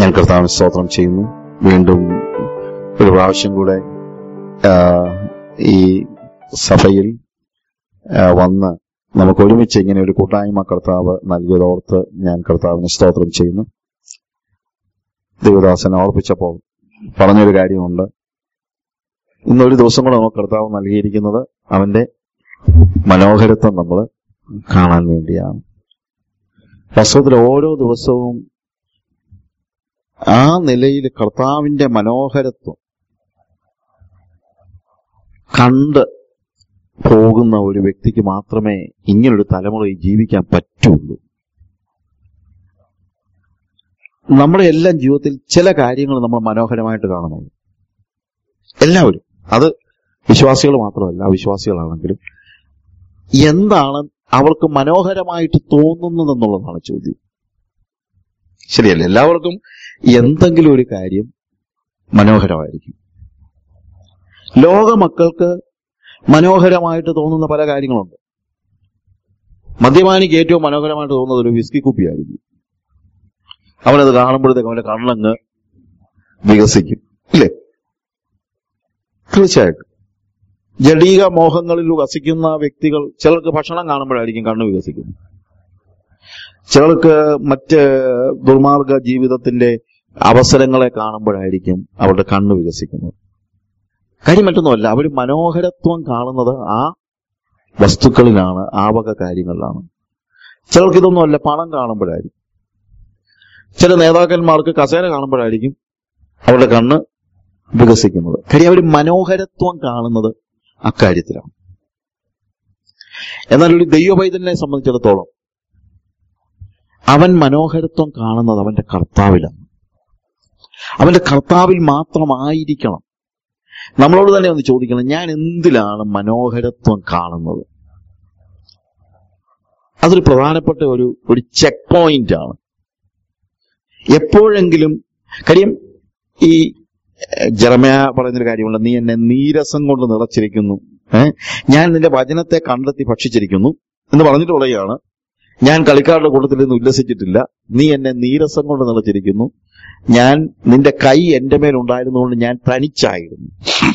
ഞാൻ കർത്താവിന് സ്തോത്രം ചെയ്യുന്നു വീണ്ടും ഒരു പ്രാവശ്യം കൂടെ ആ, ഈ സഭയിൽ ആ, വന്ന് നമുക്ക് ഒരുമിച്ച് ഇങ്ങനെ ഒരു കൂട്ടായ്മ കർത്താവ് നൽകിയതോർത്ത് ഞാൻ കർത്താവിന് സ്തോത്രം ചെയ്യുന്നു ദേവദാസനെ ഓർപ്പിച്ചപ്പോൾ പറഞ്ഞൊരു കാര്യമുണ്ട് ഇന്നൊരു ദിവസം കൂടെ നമുക്ക് കർത്താവ് നൽകിയിരിക്കുന്നത് അവന്റെ മനോഹരത്വം നമ്മൾ കാണാൻ വേണ്ടിയാണ് വാസ്തവത്തിൽ ഓരോ ദിവസവും ആ നിലയിൽ കർത്താവിന്റെ മനോഹരത്വം കണ്ട് പോകുന്ന ഒരു വ്യക്തിക്ക് മാത്രമേ ഇങ്ങനൊരു തലമുറയിൽ ജീവിക്കാൻ പറ്റുള്ളൂ നമ്മുടെ എല്ലാം ജീവിതത്തിൽ ചില കാര്യങ്ങൾ നമ്മൾ മനോഹരമായിട്ട് കാണുന്നുള്ളൂ എല്ലാവരും അത് വിശ്വാസികൾ മാത്രമല്ല അവിശ്വാസികളാണെങ്കിലും എന്താണ് അവർക്ക് മനോഹരമായിട്ട് തോന്നുന്നതെന്നുള്ളതാണ് ചോദ്യം ശരിയല്ല എല്ലാവർക്കും എന്തെങ്കിലും ഒരു കാര്യം മനോഹരമായിരിക്കും ലോക മക്കൾക്ക് മനോഹരമായിട്ട് തോന്നുന്ന പല കാര്യങ്ങളുണ്ട് മദ്യപാനിക്ക് ഏറ്റവും മനോഹരമായിട്ട് തോന്നുന്നത് ഒരു വിസ്കി കുപ്പിയായിരിക്കും അവനത് കാണുമ്പോഴത്തേക്ക് അവന്റെ കണ്ണങ്ങ് വികസിക്കും ഇല്ലേ തീർച്ചയായിട്ടും ജഡീക മോഹങ്ങളിൽ വസിക്കുന്ന വ്യക്തികൾ ചിലർക്ക് ഭക്ഷണം കാണുമ്പോഴായിരിക്കും കണ്ണ് വികസിക്കുന്നത് ചിലർക്ക് മറ്റ് ദുർമാർഗ ജീവിതത്തിന്റെ അവസരങ്ങളെ കാണുമ്പോഴായിരിക്കും അവരുടെ കണ്ണ് വികസിക്കുന്നത് കാര്യം മറ്റൊന്നുമല്ല അവർ മനോഹരത്വം കാണുന്നത് ആ വസ്തുക്കളിലാണ് ആ വക കാര്യങ്ങളിലാണ് ചിലർക്ക് ഇതൊന്നുമല്ല പണം കാണുമ്പോഴായിരിക്കും ചില നേതാക്കന്മാർക്ക് കസേര കാണുമ്പോഴായിരിക്കും അവരുടെ കണ്ണ് വികസിക്കുന്നത് കാര്യം അവർ മനോഹരത്വം കാണുന്നത് അക്കാര്യത്തിലാണ് എന്നാൽ ഒരു ദൈവപൈതലിനെ സംബന്ധിച്ചിടത്തോളം അവൻ മനോഹരത്വം കാണുന്നത് അവന്റെ കർത്താവിലാണ് അവന്റെ കർത്താവിൽ മാത്രമായിരിക്കണം നമ്മളോട് തന്നെ ഒന്ന് ചോദിക്കണം ഞാൻ എന്തിലാണ് മനോഹരത്വം കാണുന്നത് അതൊരു പ്രധാനപ്പെട്ട ഒരു ഒരു ചെക്ക് പോയിന്റ് ആണ് എപ്പോഴെങ്കിലും കാര്യം ഈ ജറമയ പറയുന്നൊരു കാര്യമുണ്ട് നീ എന്നെ നീരസം കൊണ്ട് നിറച്ചിരിക്കുന്നു ഏഹ് ഞാൻ നിന്റെ വചനത്തെ കണ്ടെത്തി ഭക്ഷിച്ചിരിക്കുന്നു എന്ന് പറഞ്ഞിട്ട് പറയുകയാണ് ഞാൻ കളിക്കാരുടെ കൂട്ടത്തിൽ നിന്ന് ഉല്ലസിച്ചിട്ടില്ല നീ എന്നെ നീരസം കൊണ്ട് നിറച്ചിരിക്കുന്നു ഞാൻ നിന്റെ കൈ എന്റെ മേലുണ്ടായിരുന്നുകൊണ്ട് ഞാൻ തനിച്ചായിരുന്നു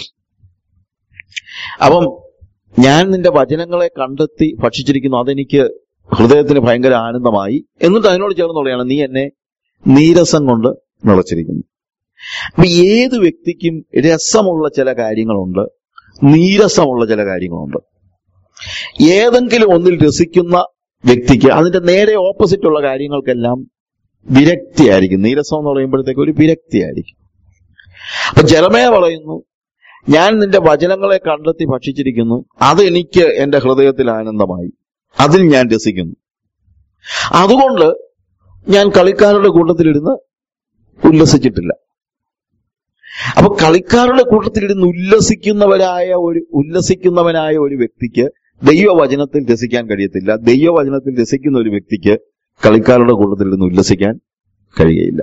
അപ്പം ഞാൻ നിന്റെ വചനങ്ങളെ കണ്ടെത്തി ഭക്ഷിച്ചിരിക്കുന്നു അതെനിക്ക് ഹൃദയത്തിന് ഭയങ്കര ആനന്ദമായി എന്നിട്ട് അതിനോട് ചേർന്നുള്ളതാണ് നീ എന്നെ നീരസം കൊണ്ട് നിറച്ചിരിക്കുന്നു അപ്പൊ ഏത് വ്യക്തിക്കും രസമുള്ള ചില കാര്യങ്ങളുണ്ട് നീരസമുള്ള ചില കാര്യങ്ങളുണ്ട് ഏതെങ്കിലും ഒന്നിൽ രസിക്കുന്ന വ്യക്തിക്ക് അതിന്റെ നേരെ ഓപ്പോസിറ്റ് ഉള്ള കാര്യങ്ങൾക്കെല്ലാം വിരക്തിയായിരിക്കും നീരസം എന്ന് പറയുമ്പോഴത്തേക്ക് ഒരു വിരക്തിയായിരിക്കും അപ്പൊ ജലമയ പറയുന്നു ഞാൻ നിന്റെ വചനങ്ങളെ കണ്ടെത്തി ഭക്ഷിച്ചിരിക്കുന്നു അതെനിക്ക് എന്റെ ഹൃദയത്തിൽ ആനന്ദമായി അതിൽ ഞാൻ രസിക്കുന്നു അതുകൊണ്ട് ഞാൻ കളിക്കാരുടെ കൂട്ടത്തിലിരുന്ന് ഉല്ലസിച്ചിട്ടില്ല അപ്പൊ കളിക്കാരുടെ കൂട്ടത്തിലിരുന്ന് ഉല്ലസിക്കുന്നവരായ ഒരു ഉല്ലസിക്കുന്നവനായ ഒരു വ്യക്തിക്ക് ദൈവവചനത്തിൽ രസിക്കാൻ കഴിയത്തില്ല ദൈവവചനത്തിൽ രസിക്കുന്ന ഒരു വ്യക്തിക്ക് കളിക്കാരുടെ കൂട്ടത്തിലിരുന്ന് ഉല്ലസിക്കാൻ കഴിയുകയില്ല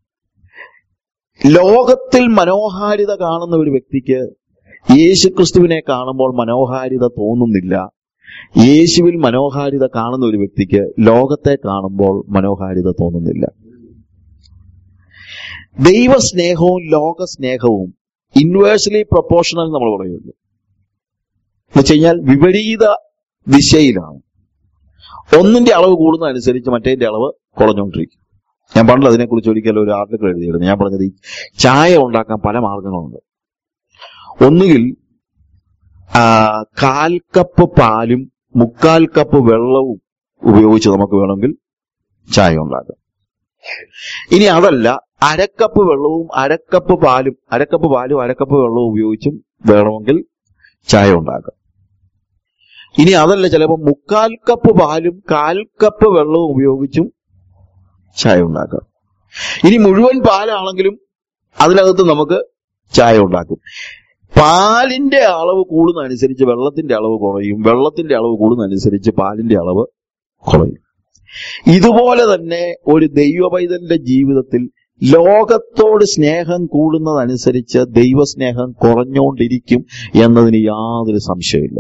ലോകത്തിൽ മനോഹാരിത കാണുന്ന ഒരു വ്യക്തിക്ക് യേശുക്രിസ്തുവിനെ കാണുമ്പോൾ മനോഹാരിത തോന്നുന്നില്ല യേശുവിൽ മനോഹാരിത കാണുന്ന ഒരു വ്യക്തിക്ക് ലോകത്തെ കാണുമ്പോൾ മനോഹാരിത തോന്നുന്നില്ല ദൈവസ്നേഹവും ലോകസ്നേഹവും ഇൻവേഴ്സ്ലി പ്രൊപ്പോർഷണൽ നമ്മൾ പറയുമല്ലോ എന്നുവെച്ച് കഴിഞ്ഞാൽ വിപരീത ദിശയിലാണ് ഒന്നിന്റെ അളവ് കൂടുന്നതനുസരിച്ച് മറ്റേതിന്റെ അളവ് കുറഞ്ഞുകൊണ്ടിരിക്കും ഞാൻ പണ്ട് അതിനെക്കുറിച്ച് ഒരിക്കലും ഒരു ആർട്ടിക്കിൾ എഴുതിയിരുന്നു ഞാൻ പറഞ്ഞത് ഈ ചായ ഉണ്ടാക്കാൻ പല മാർഗങ്ങളുണ്ട് ഒന്നുകിൽ ആ, കാൽ കപ്പ് പാലും മുക്കാൽ കപ്പ് വെള്ളവും ഉപയോഗിച്ച് നമുക്ക് വേണമെങ്കിൽ ചായ ഉണ്ടാക്കാം ഇനി അതല്ല അരക്കപ്പ് വെള്ളവും അരക്കപ്പ് പാലും അരക്കപ്പ് പാലും അരക്കപ്പ് വെള്ളവും ഉപയോഗിച്ചും വേണമെങ്കിൽ ചായ ഉണ്ടാക്കാം ഇനി അതല്ല ചിലപ്പോൾ മുക്കാൽ കപ്പ് പാലും കാൽ കപ്പ് വെള്ളവും ഉപയോഗിച്ചും ചായ ഉണ്ടാക്കാം ഇനി മുഴുവൻ പാലാണെങ്കിലും അതിനകത്ത് നമുക്ക് ചായ ഉണ്ടാക്കും പാലിന്റെ അളവ് കൂടുന്നതനുസരിച്ച് വെള്ളത്തിന്റെ അളവ് കുറയും വെള്ളത്തിന്റെ അളവ് കൂടുന്നതനുസരിച്ച് പാലിന്റെ അളവ് കുറയും ഇതുപോലെ തന്നെ ഒരു ദൈവപൈതലിന്റെ ജീവിതത്തിൽ ലോകത്തോട് സ്നേഹം കൂടുന്നതനുസരിച്ച് ദൈവസ്നേഹം കുറഞ്ഞുകൊണ്ടിരിക്കും എന്നതിന് യാതൊരു സംശയമില്ല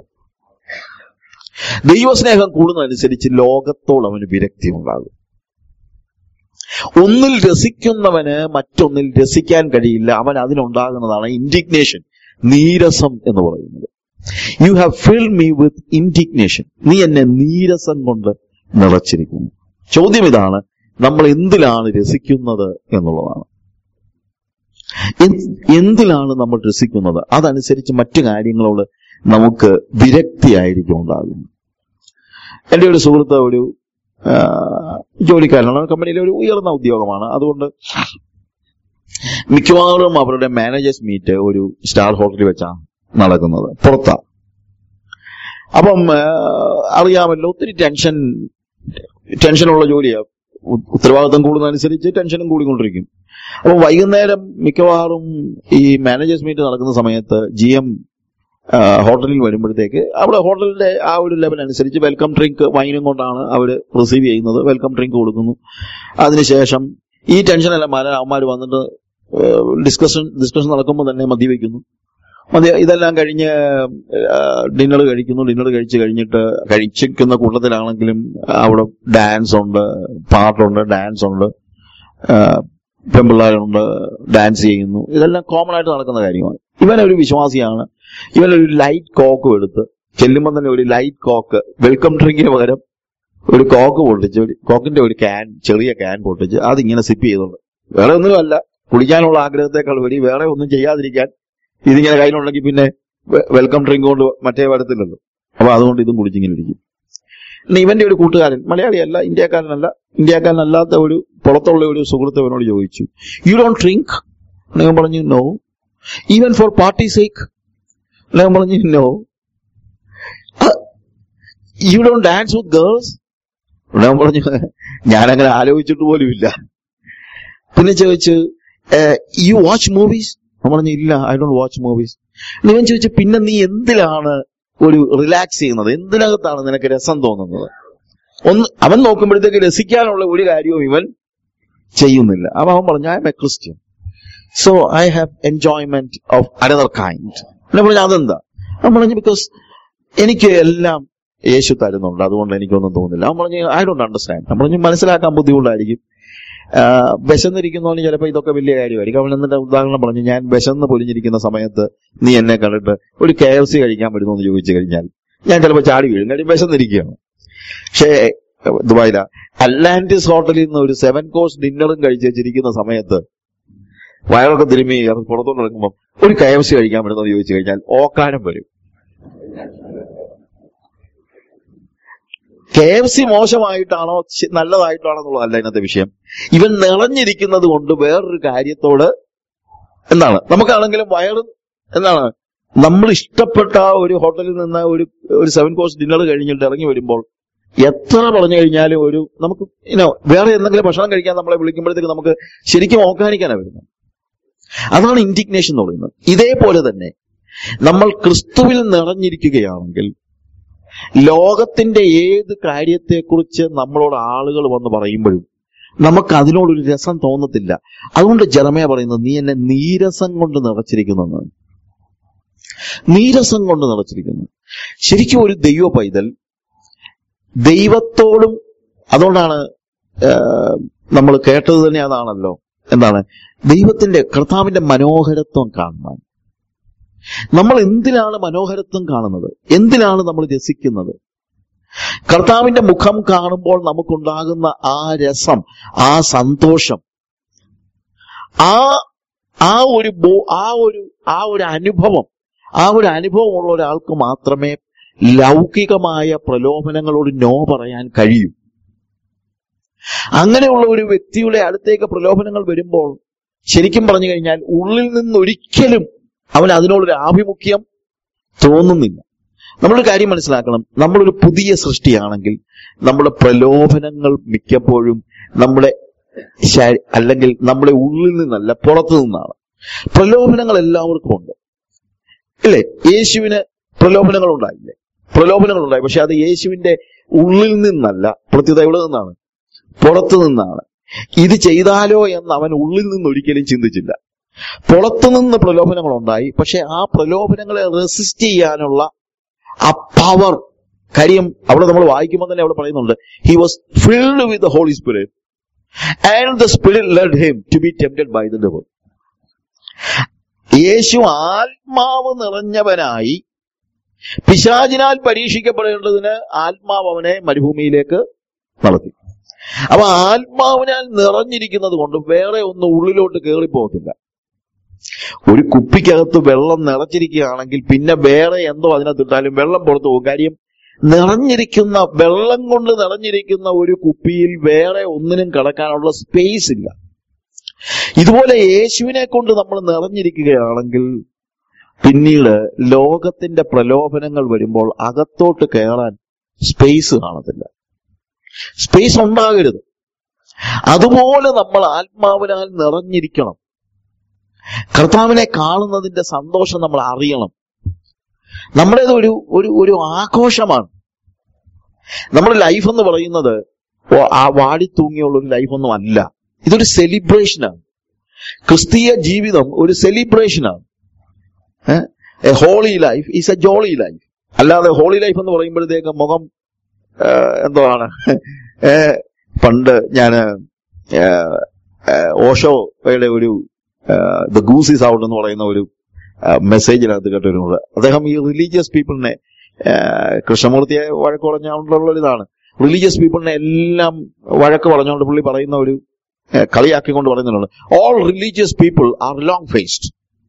ദൈവസ്നേഹം കൂടുന്നതനുസരിച്ച് ലോകത്തോട് അവന് വിരക്തി ഉണ്ടാകും ഒന്നിൽ രസിക്കുന്നവന് മറ്റൊന്നിൽ രസിക്കാൻ കഴിയില്ല അവൻ അതിനുണ്ടാകുന്നതാണ് ഇൻഡിഗ്നേഷൻ നീരസം എന്ന് പറയുന്നത് you have fill me with indignation നീ എന്നെ നീരസം കൊണ്ട് നിറച്ചിരിക്കുന്നു ചോദ്യം ഇതാണ് നമ്മൾ എന്തിലാണ് രസിക്കുന്നത് എന്നുള്ളതാണ് എന്ത്- എന്തിലാണ് നമ്മൾ രസിക്കുന്നത് അതനുസരിച്ച് മറ്റു കാര്യങ്ങളോട് നമുക്ക് വിരക്തിയായിരിക്കും ഉണ്ടാകുന്നത് എൻ്റെ ഒരു സുഹൃത്ത് ഒരു ആ, ജോലിക്കാരനാണ് കമ്പനിയിലെ ഒരു ഉയർന്ന ഉദ്യോഗമാണ് അതുകൊണ്ട് മിക്കവാറും അവരുടെ മാനേജേഴ്സ് മീറ്റ് ഒരു സ്റ്റാർ ഹോട്ടലിൽ വെച്ചാണ് നടക്കുന്നത് പുറത്താ അപ്പം ആ, അറിയാമല്ലോ ഒത്തിരി ടെൻഷൻ ടെൻഷനുള്ള ജോലിയാണ് ഉ- ഉത്തരവാദിത്തം കൂടുന്നതനുസരിച്ച് ടെൻഷനും കൂടിക്കൊണ്ടിരിക്കും അപ്പൊ വൈകുന്നേരം മിക്കവാറും ഈ മാനേജേഴ്സ് മീറ്റ് നടക്കുന്ന സമയത്ത് ജി എം ഹോട്ടലിൽ വരുമ്പോഴത്തേക്ക് അവിടെ ഹോട്ടലിന്റെ ആ ഒരു ലെവൽ അനുസരിച്ച് വെൽക്കം ഡ്രിങ്ക് വൈനും കൊണ്ടാണ് അവർ റിസീവ് ചെയ്യുന്നത് വെൽക്കം ഡ്രിങ്ക് കൊടുക്കുന്നു അതിനുശേഷം ഈ ടെൻഷനെല്ലാം മാറാൻ അവന്മാർ വന്നിട്ട് ഡിസ്കഷൻ ഡിസ്കഷൻ നടക്കുമ്പോൾ തന്നെ മദ്യവെക്കുന്നു മദ്യ ഇതെല്ലാം കഴിഞ്ഞ് ഡിന്നർ കഴിക്കുന്നു ഡിന്നർ കഴിച്ച് കഴിഞ്ഞിട്ട് കഴിച്ചിരിക്കുന്ന കൂട്ടത്തിലാണെങ്കിലും അവിടെ ഡാൻസ് ഉണ്ട് പാട്ടുണ്ട് ഡാൻസ് ഉണ്ട് ആ, പെൺപിള്ളേരുണ്ട് ഡാൻസ് ചെയ്യുന്നു ഇതെല്ലാം കോമൺ ആയിട്ട് നടക്കുന്ന കാര്യമാണ് ഇവനൊരു വിശ്വാസിയാണ് ഇവനൊരു ലൈറ്റ് കോക്കും എടുത്ത് ചെല്ലുമ്പോൾ തന്നെ ഒരു ലൈറ്റ് കോക്ക് വെൽക്കം ഡ്രിങ്കിന് പകരം ഒരു കോക്ക് പൊട്ടിച്ച് ഒരു കോക്കിന്റെ ഒരു ക്യാൻ ചെറിയ ക്യാൻ പൊട്ടിച്ച് അതിങ്ങനെ സിപ്പ് ചെയ്തോണ്ട് വേറെ ഒന്നുമല്ല കുളിക്കാനുള്ള ആഗ്രഹത്തെക്കാൾ വഴി വേറെ ഒന്നും ചെയ്യാതിരിക്കാൻ ഇതിങ്ങനെ കയ്യിലുണ്ടെങ്കിൽ പിന്നെ വെ- വെൽക്കം ഡ്രിങ്ക് കൊണ്ട് മറ്റേ വരത്തില്ലല്ലോ അപ്പൊ അതുകൊണ്ട് ഇതും കുടിച്ചിങ്ങനെ ഇരിക്കും പിന്നെ ഇവന്റെ ഒരു കൂട്ടുകാരൻ മലയാളിയല്ല ഇന്ത്യക്കാരനല്ല ഇന്ത്യക്കാരനല്ലാത്ത ഒരു പുറത്തുള്ള ഒരു സുഹൃത്ത് അവനോട് ചോദിച്ചു യു ഡോണ്ട് ഡ്രിങ്ക് ഞാൻ പറഞ്ഞു no even for party sake ഞാൻ പറഞ്ഞു no you don't dance with girls ഞാൻ പറഞ്ഞു ഞാനങ്ങനെ ആലോചിച്ചിട്ട് പോലും ഇല്ല പിന്നെ ചോദിച്ചു യു വാച്ച് മൂവീസ് ഞാൻ പറഞ്ഞു ഇല്ല ഐ ഡോണ്ട് വാച്ച് മൂവീസ് ഞാൻ ചോദിച്ചു പിന്നെ നീ എന്തിലാണ് ഒരു റിലാക്സ് ചെയ്യുന്നത് എന്തിനകത്താണ് നിനക്ക് രസം തോന്നുന്നത് ഒന്ന് അവൻ നോക്കുമ്പോഴത്തേക്ക് രസിക്കാനുള്ള ഒരു കാര്യവും ഇവൻ ചെയ്യുന്നില്ല അപ്പൊ അവൻ പറഞ്ഞു I am a Christian so I have enjoyment of another kind ഞാൻ പറഞ്ഞു അതെന്താ അവൻ പറഞ്ഞു ബിക്കോസ് എനിക്ക് എല്ലാം യേശു തരുന്നുണ്ട് അതുകൊണ്ട് എനിക്കൊന്നും തോന്നുന്നില്ല അവൻ പറഞ്ഞു ഐ ഡോണ്ട് അണ്ടർസ്റ്റാൻഡ് ഞാൻ പറഞ്ഞു മനസ്സിലാക്കാൻ ബുദ്ധിമുട്ടായിരിക്കും ആ, വിശന്നിരിക്കുന്നവന് ചിലപ്പോൾ ഇതൊക്കെ വലിയ കാര്യമായിരിക്കും അവൻ എന്നിട്ട് ഉദാഹരണം പറഞ്ഞു ഞാൻ വിശന്ന് പൊലിഞ്ഞിരിക്കുന്ന സമയത്ത് നീ എന്നെ കണ്ടിട്ട് ഒരു കെ എഫ് സി കഴിക്കാൻ പറ്റുമോ എന്ന് ചോദിച്ചു കഴിഞ്ഞാൽ ഞാൻ ചിലപ്പോൾ ചാടി വീഴും കാര്യം വിശന്നിരിക്കുകയാണ് പക്ഷേ ദുബായില അറ്റ്ലാന്റിസ് ഹോട്ടലിൽ നിന്ന് ഒരു സെവൻ കോഴ്സ് ഡിന്നറും കഴിച്ച് വെച്ചിരിക്കുന്ന സമയത്ത് വയറൊക്കെ തിരുമ്മി അത് പുറത്തോട്ട് ഇറങ്ങുമ്പോൾ ഒരു കെ എഫ് സി കഴിക്കാൻ പറ്റുമോ എന്ന് ചോദിച്ചു കഴിഞ്ഞാൽ ഓക്കാനം വരും കെ എഫ് സി മോശമായിട്ടാണോ ശ- നല്ലതായിട്ടാണോ എന്നുള്ളതല്ല ഇന്നത്തെ വിഷയം ഇവൻ നിറഞ്ഞിരിക്കുന്നത് കൊണ്ട് വേറൊരു കാര്യത്തോട് എന്താണ് നമുക്കാണെങ്കിലും വയറ് എന്താണ് നമ്മൾ ഇഷ്ടപ്പെട്ട ഒരു ഹോട്ടലിൽ നിന്ന് ഒരു ഒരു സെവൻ കോഴ്സ് ഡിന്നർ കഴിഞ്ഞിട്ട് ഇറങ്ങി വരുമ്പോൾ എത്ര പറഞ്ഞു കഴിഞ്ഞാലും ഒരു നമുക്ക് ഇനോ വേറെ എന്തെങ്കിലും ഭക്ഷണം കഴിക്കാൻ നമ്മളെ വിളിക്കുമ്പോഴത്തേക്ക് നമുക്ക് ശരിക്കും ഓക്കാനിക്കാനാണ് വരുന്നത് അതാണ് ഇൻഡിഗ്നേഷൻ എന്ന് പറയുന്നത് ഇതേപോലെ തന്നെ നമ്മൾ ക്രിസ്തുവിൽ നിറഞ്ഞിരിക്കുകയാണെങ്കിൽ ലോകത്തിന്റെ ഏത് കാര്യത്തെക്കുറിച്ച് നമ്മളോട് ആളുകൾ വന്ന് പറയുമ്പോഴും നമുക്ക് അതിനോടൊരു രസം തോന്നത്തില്ല അതുകൊണ്ട് ജറമയ പറയുന്നത് നീ എന്നെ നീരസം കൊണ്ട് നിറച്ചിരിക്കുന്നു എന്നാണ്. നീരസം കൊണ്ട് നിറച്ചിരിക്കുന്നു ശരിക്കും ഒരു ദൈവ പൈതൽ ദൈവത്തോടും അതുകൊണ്ടാണ് നമ്മൾ കേട്ടത് തന്നെ അതാണല്ലോ എന്താണ് ദൈവത്തിന്റെ കർത്താവിന്റെ മനോഹരത്വം കാണുന്നത് നമ്മൾ എന്തിനാണ് മനോഹരത്വം കാണുന്നത് എന്തിനാണ് നമ്മൾ രസിക്കുന്നത് കർത്താവിന്റെ മുഖം കാണുമ്പോൾ നമുക്കുണ്ടാകുന്ന ആ രസം ആ സന്തോഷം ആ ആ ഒരു ബോ- ആ ഒരു ആ ഒരു അനുഭവം ആ ഒരു അനുഭവം ഉള്ള ഒരാൾക്ക് മാത്രമേ ലൗകികമായ പ്രലോഭനങ്ങളോട് നോ പറയാൻ കഴിയൂ അങ്ങനെയുള്ള ഒരു വ്യക്തിയുടെ അടുത്തേക്ക് പ്രലോഭനങ്ങൾ വരുമ്പോൾ ശരിക്കും പറഞ്ഞു കഴിഞ്ഞാൽ ഉള്ളിൽ നിന്ന് ഒരിക്കലും അവൻ അതിനോടൊരു ആഭിമുഖ്യം തോന്നുന്നില്ല നമ്മളൊരു കാര്യം മനസ്സിലാക്കണം നമ്മളൊരു പുതിയ സൃഷ്ടിയാണെങ്കിൽ നമ്മുടെ പ്രലോഭനങ്ങൾ മിക്കപ്പോഴും നമ്മുടെ ശാ- അല്ലെങ്കിൽ നമ്മുടെ ഉള്ളിൽ നിന്നല്ല പുറത്തു നിന്നാണ് പ്രലോഭനങ്ങൾ എല്ലാവർക്കും ഉണ്ട് ഇല്ലേ യേശുവിന് പ്രലോഭനങ്ങൾ ഉണ്ടായില്ലേ പ്രലോഭനങ്ങൾ ഉണ്ടായി പക്ഷെ അത് യേശുവിന്റെ ഉള്ളിൽ നിന്നല്ല പ്രത്യുത എവിടെ നിന്നാണ് പുറത്തു നിന്നാണ് ഇത് ചെയ്താലോ എന്ന് അവൻ ഉള്ളിൽ നിന്ന് ഒരിക്കലും ചിന്തിച്ചില്ല പുറത്തുനിന്ന് പ്രലോഭനങ്ങൾ ഉണ്ടായി പക്ഷെ ആ പ്രലോഭനങ്ങളെ റെസിസ്റ്റ് ചെയ്യാനുള്ള ആ പവർ കാര്യം അവിടെ നമ്മൾ വായിക്കുമ്പോൾ തന്നെ അവിടെ പറയുന്നുണ്ട് he was filled with holy spirit and the spirit led him to be tempted by the devil യേശു ആത്മാവ് നിറഞ്ഞവനായി പിശാചിനാൽ പരീക്ഷിക്കപ്പെടേണ്ടതിന് ആത്മാവ് അവനെ മരുഭൂമിയിലേക്ക് നടത്തി അപ്പൊ ആത്മാവിനാൽ നിറഞ്ഞിരിക്കുന്നത് കൊണ്ട് വേറെ ഒന്നും ഉള്ളിലോട്ട് കയറിപ്പോകത്തില്ല ഒരു കുപ്പിക്കകത്ത് വെള്ളം നിറച്ചിരിക്കുകയാണെങ്കിൽ പിന്നെ വേറെ എന്തോ അതിനകത്തിട്ടാലും വെള്ളം പുറത്തു പോകും കാര്യം നിറഞ്ഞിരിക്കുന്ന വെള്ളം കൊണ്ട് നിറഞ്ഞിരിക്കുന്ന ഒരു കുപ്പിയിൽ വേറെ ഒന്നിനും കടക്കാനുള്ള സ്പേസ് ഇല്ല ഇതുപോലെ യേശുവിനെ കൊണ്ട് നമ്മൾ നിറഞ്ഞിരിക്കുകയാണെങ്കിൽ പിന്നീട് ലോകത്തിന്റെ പ്രലോഭനങ്ങൾ വരുമ്പോൾ അകത്തോട്ട് കയറാൻ സ്പേസ് കാണത്തില്ല സ്പേസ് ഉണ്ടാകരുത് അതുപോലെ നമ്മൾ ആത്മാവിനാൽ നിറഞ്ഞിരിക്കണം കർത്താവിനെ കാണുന്നതിന്റെ സന്തോഷം നമ്മൾ അറിയണം നമ്മുടേത് ഒരു ഒരു ഒരു ആഘോഷമാണ് നമ്മുടെ ലൈഫ് എന്ന് പറയുന്നത് ഓ, ആ വാടി തൂങ്ങിയുള്ള ഒരു ലൈഫൊന്നും അല്ല ഇതൊരു സെലിബ്രേഷനാണ് ക്രിസ്തീയ ജീവിതം ഒരു സെലിബ്രേഷനാണ് a holy life is a jolly life അല്ലാതെ ഹോളി ലൈഫ് എന്ന് പറയുമ്പോഴത്തേക്ക് മുഖം ആ, എന്താണ് ഏ, പണ്ട് ഞാൻ ഓഷോയുടെ ഒരു ദ ഗൂസ് ഈസ് ഔട്ട് എന്ന് പറയുന്ന ഒരു മെസ്സേജിനകത്ത് കേട്ടിരുന്നത് അദ്ദേഹം ഈ റിലീജിയസ് പീപ്പിളിനെ കൃഷ്ണമൂർത്തിയെ വഴക്ക് പറഞ്ഞുകൊണ്ടുള്ള ഇതാണ് റിലീജിയസ് പീപ്പിളിനെ എല്ലാം വഴക്ക് പറഞ്ഞുകൊണ്ട് പുള്ളി പറയുന്ന ഒരു ആ, കളിയാക്കിക്കൊണ്ട് പറയുന്നുണ്ട് all religious people are long faced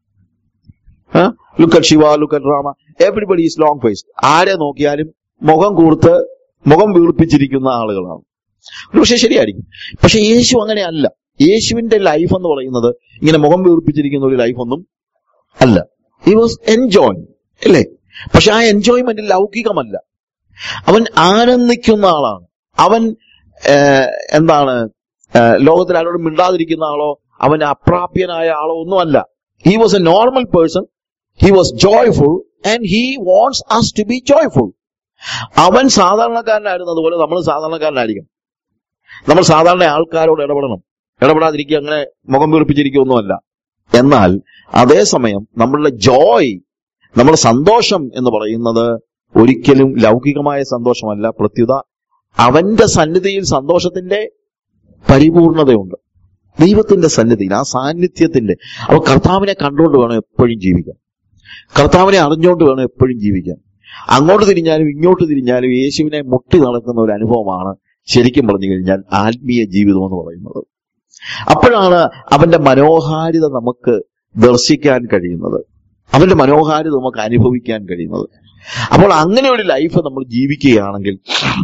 look at Shiva look at Rama everybody is long faced ആരെ നോക്കിയാലും മുഖം കൂർത്ത് മുഖം വീർപ്പിച്ചിരിക്കുന്ന ആളുകളാണ് പക്ഷെ ശരിയായിരിക്കും പക്ഷെ യേശു അങ്ങനെയല്ല യേശുവിന്റെ ലൈഫ് എന്ന് പറയുന്നത് ഇങ്ങനെ മുഖം വീർപ്പിച്ചിരിക്കുന്ന ഒരു ലൈഫ് ഒന്നും അല്ല ഹി വാസ് എൻജോയ് അല്ലേ പക്ഷെ ആ എൻജോയ്മെന്റ് ലൗകികമല്ല അവൻ ആനന്ദിക്കുന്ന ആളാണ് അവൻ ഏഹ്, എന്താണ് ഏഹ്, ലോകത്തിൽ ആരോടും മിണ്ടാതിരിക്കുന്ന ആളോ അവൻ അപ്രാപ്യനായ ആളോ ഒന്നുമല്ല he was a normal person he was joyful and he wants us to be joyful അവൻ സാധാരണക്കാരനായിരുന്നു അതുപോലെ നമ്മൾ സാധാരണക്കാരനായിരിക്കും നമ്മൾ സാധാരണ ആൾക്കാരോട് ഇടപെടണം ഇടപെടാതിരിക്കുക അങ്ങനെ മുഖം വീർപ്പിച്ചിരിക്കുകയൊന്നുമല്ല എന്നാൽ അതേസമയം നമ്മളുടെ ജോയ് നമ്മുടെ സന്തോഷം എന്ന് പറയുന്നത് ഒരിക്കലും ലൗകികമായ സന്തോഷമല്ല പ്രത്യുത അവന്റെ സന്നിധിയിൽ സന്തോഷത്തിന്റെ പരിപൂർണതയുണ്ട് ദൈവത്തിന്റെ സന്നിധിയിൽ ആ സാന്നിധ്യത്തിന്റെ അപ്പൊ കർത്താവിനെ കണ്ടുകൊണ്ട് വേണം എപ്പോഴും ജീവിക്കാൻ കർത്താവിനെ അറിഞ്ഞുകൊണ്ട് വേണം എപ്പോഴും ജീവിക്കാൻ അങ്ങോട്ട് തിരിഞ്ഞാലും ഇങ്ങോട്ട് തിരിഞ്ഞാലും യേശുവിനെ മുട്ടി നടക്കുന്ന ഒരു അനുഭവമാണ് ശരിക്കും പറഞ്ഞു കഴിഞ്ഞാൽ ആത്മീയ ജീവിതം എന്ന് പറയുന്നത് അപ്പോഴാണ് അവന്റെ മനോഹാരിത നമുക്ക് ദർശിക്കാൻ കഴിയുന്നത് അവന്റെ മനോഹാരിത നമുക്ക് അനുഭവിക്കാൻ കഴിയുന്നത് അപ്പോൾ അങ്ങനെ ഒരു ലൈഫ് നമ്മൾ ജീവിക്കുകയാണെങ്കിൽ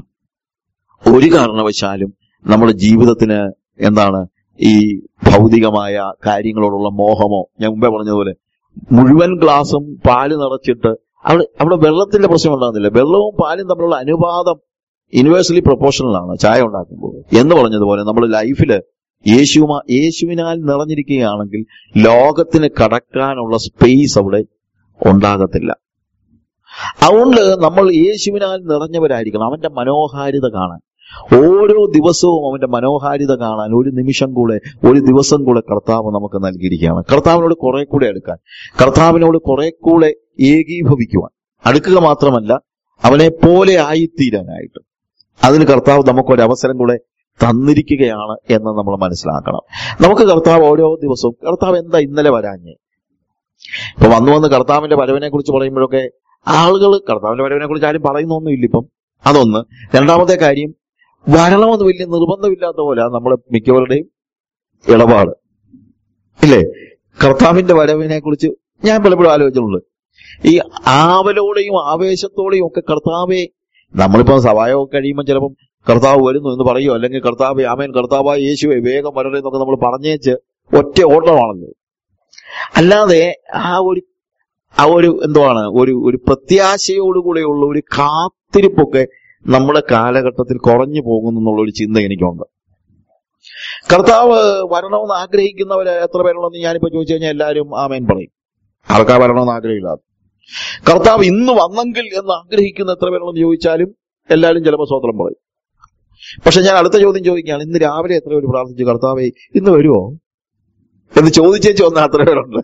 ഒരു കാരണവശാലും നമ്മുടെ ജീവിതത്തിന് എന്താണ് ഈ ഭൗതികമായ കാര്യങ്ങളോടുള്ള മോഹമോ ഞാൻ മുമ്പേ പറഞ്ഞതുപോലെ മുഴുവൻ ഗ്ലാസും പാല് നിറച്ചിട്ട് അവിടെ അവിടെ വെള്ളത്തിന്റെ പ്രശ്നം ഉണ്ടാകുന്നില്ല വെള്ളവും പാലും തമ്മിലുള്ള അനുപാതം യൂണിവേഴ്സലി പ്രൊപ്പോർഷണലാണ് ചായ ഉണ്ടാക്കുമ്പോൾ എന്ന് പറഞ്ഞതുപോലെ നമ്മുടെ ലൈഫില് യേശുമാ യേശുവിനാൽ നിറഞ്ഞിരിക്കുകയാണെങ്കിൽ ലോകത്തിന് കടക്കാനുള്ള സ്പേസ് അവിടെ ഉണ്ടാകത്തില്ല അതുകൊണ്ട് നമ്മൾ യേശുവിനാൽ നിറഞ്ഞവരായിരിക്കണം അവന്റെ മനോഹാരിത കാണാൻ ഓരോ ദിവസവും അവന്റെ മനോഹാരിത കാണാൻ ഒരു നിമിഷം കൂടെ ഒരു ദിവസം കൂടെ കർത്താവ് നമുക്ക് നൽകിയിരിക്കുകയാണ് കർത്താവിനോട് കുറെ കൂടെ അടുക്കാൻ കർത്താവിനോട് കുറെ കൂടെ ഏകീഭവിക്കുവാൻ അടുക്കുക മാത്രമല്ല അവനെ പോലെ ആയിത്തീരാനായിട്ട് അതിന് കർത്താവ് നമുക്കൊരു അവസരം കൂടെ തന്നിരിക്കുകയാണ് എന്ന് നമ്മൾ മനസ്സിലാക്കണം നമുക്ക് കർത്താവ് ഓരോ ദിവസവും കർത്താവ് എന്താ ഇന്നലെ വരാഞ്ഞേ ഇപ്പൊ വന്നു വന്ന് കർത്താവിന്റെ വരവിനെ കുറിച്ച് പറയുമ്പോഴൊക്കെ ആളുകൾ കർത്താവിന്റെ വരവിനെ കുറിച്ച് ആരും പറയുന്നൊന്നുമില്ല ഇപ്പം അതൊന്ന് രണ്ടാമത്തെ കാര്യം വരണമെന്ന് വലിയ നിർബന്ധമില്ലാത്ത പോലെ നമ്മുടെ മിക്കവരുടെയും ഇടപാട് ഇല്ലേ കർത്താവിന്റെ വരവിനെ കുറിച്ച് ഞാൻ പലപ്പോഴും ആലോചിച്ചിട്ടുണ്ട് ഈ ആവലോടെയും ആവേശത്തോടെയും ഒക്കെ കർത്താവെ നമ്മളിപ്പോ സവായമൊക്കെ കഴിയുമ്പോൾ ചിലപ്പം കർത്താവ് വരുന്നു എന്ന് പറയുമോ അല്ലെങ്കിൽ കർത്താവ് ആമേൻ കർത്താവായ യേശുവെ വേഗം വരണേ എന്നൊക്കെ നമ്മൾ പറഞ്ഞേച്ച് ഒറ്റ ഓട്ടമാണല്ലോ അല്ലാതെ ആ ഒരു ആ ഒരു എന്തുവാണ് ഒരു ഒരു പ്രത്യാശയോടുകൂടെയുള്ള ഒരു കാത്തിരിപ്പൊക്കെ നമ്മുടെ കാലഘട്ടത്തിൽ കുറഞ്ഞു പോകുന്നു എന്നുള്ള ഒരു ചിന്ത എനിക്കുണ്ട് കർത്താവ് വരണമെന്ന് ആഗ്രഹിക്കുന്നവര് എത്ര പേരുണ്ടെന്ന് ഞാനിപ്പോ ചോദിച്ചു കഴിഞ്ഞാൽ എല്ലാവരും ആമേൻ പറയും ആർക്കാ വരണമെന്ന് ആഗ്രഹമില്ലാതെ കർത്താവ് ഇന്ന് വന്നെങ്കിൽ എന്ന് ആഗ്രഹിക്കുന്ന എത്ര പേരുണ്ടെന്ന് ചോദിച്ചാലും എല്ലാവരും ചിലപ്പോൾ സ്വത്രം പറയും പക്ഷെ ഞാൻ അടുത്ത ചോദ്യം ചോദിക്കുകയാണ് ഇന്ന് രാവിലെ എത്ര പേര് പ്രാർത്ഥിച്ചു കർത്താവെ ഇന്ന് വരുമോ എന്ന് ചോദിച്ചേച്ച് വന്ന അത്ര പേരുണ്ട്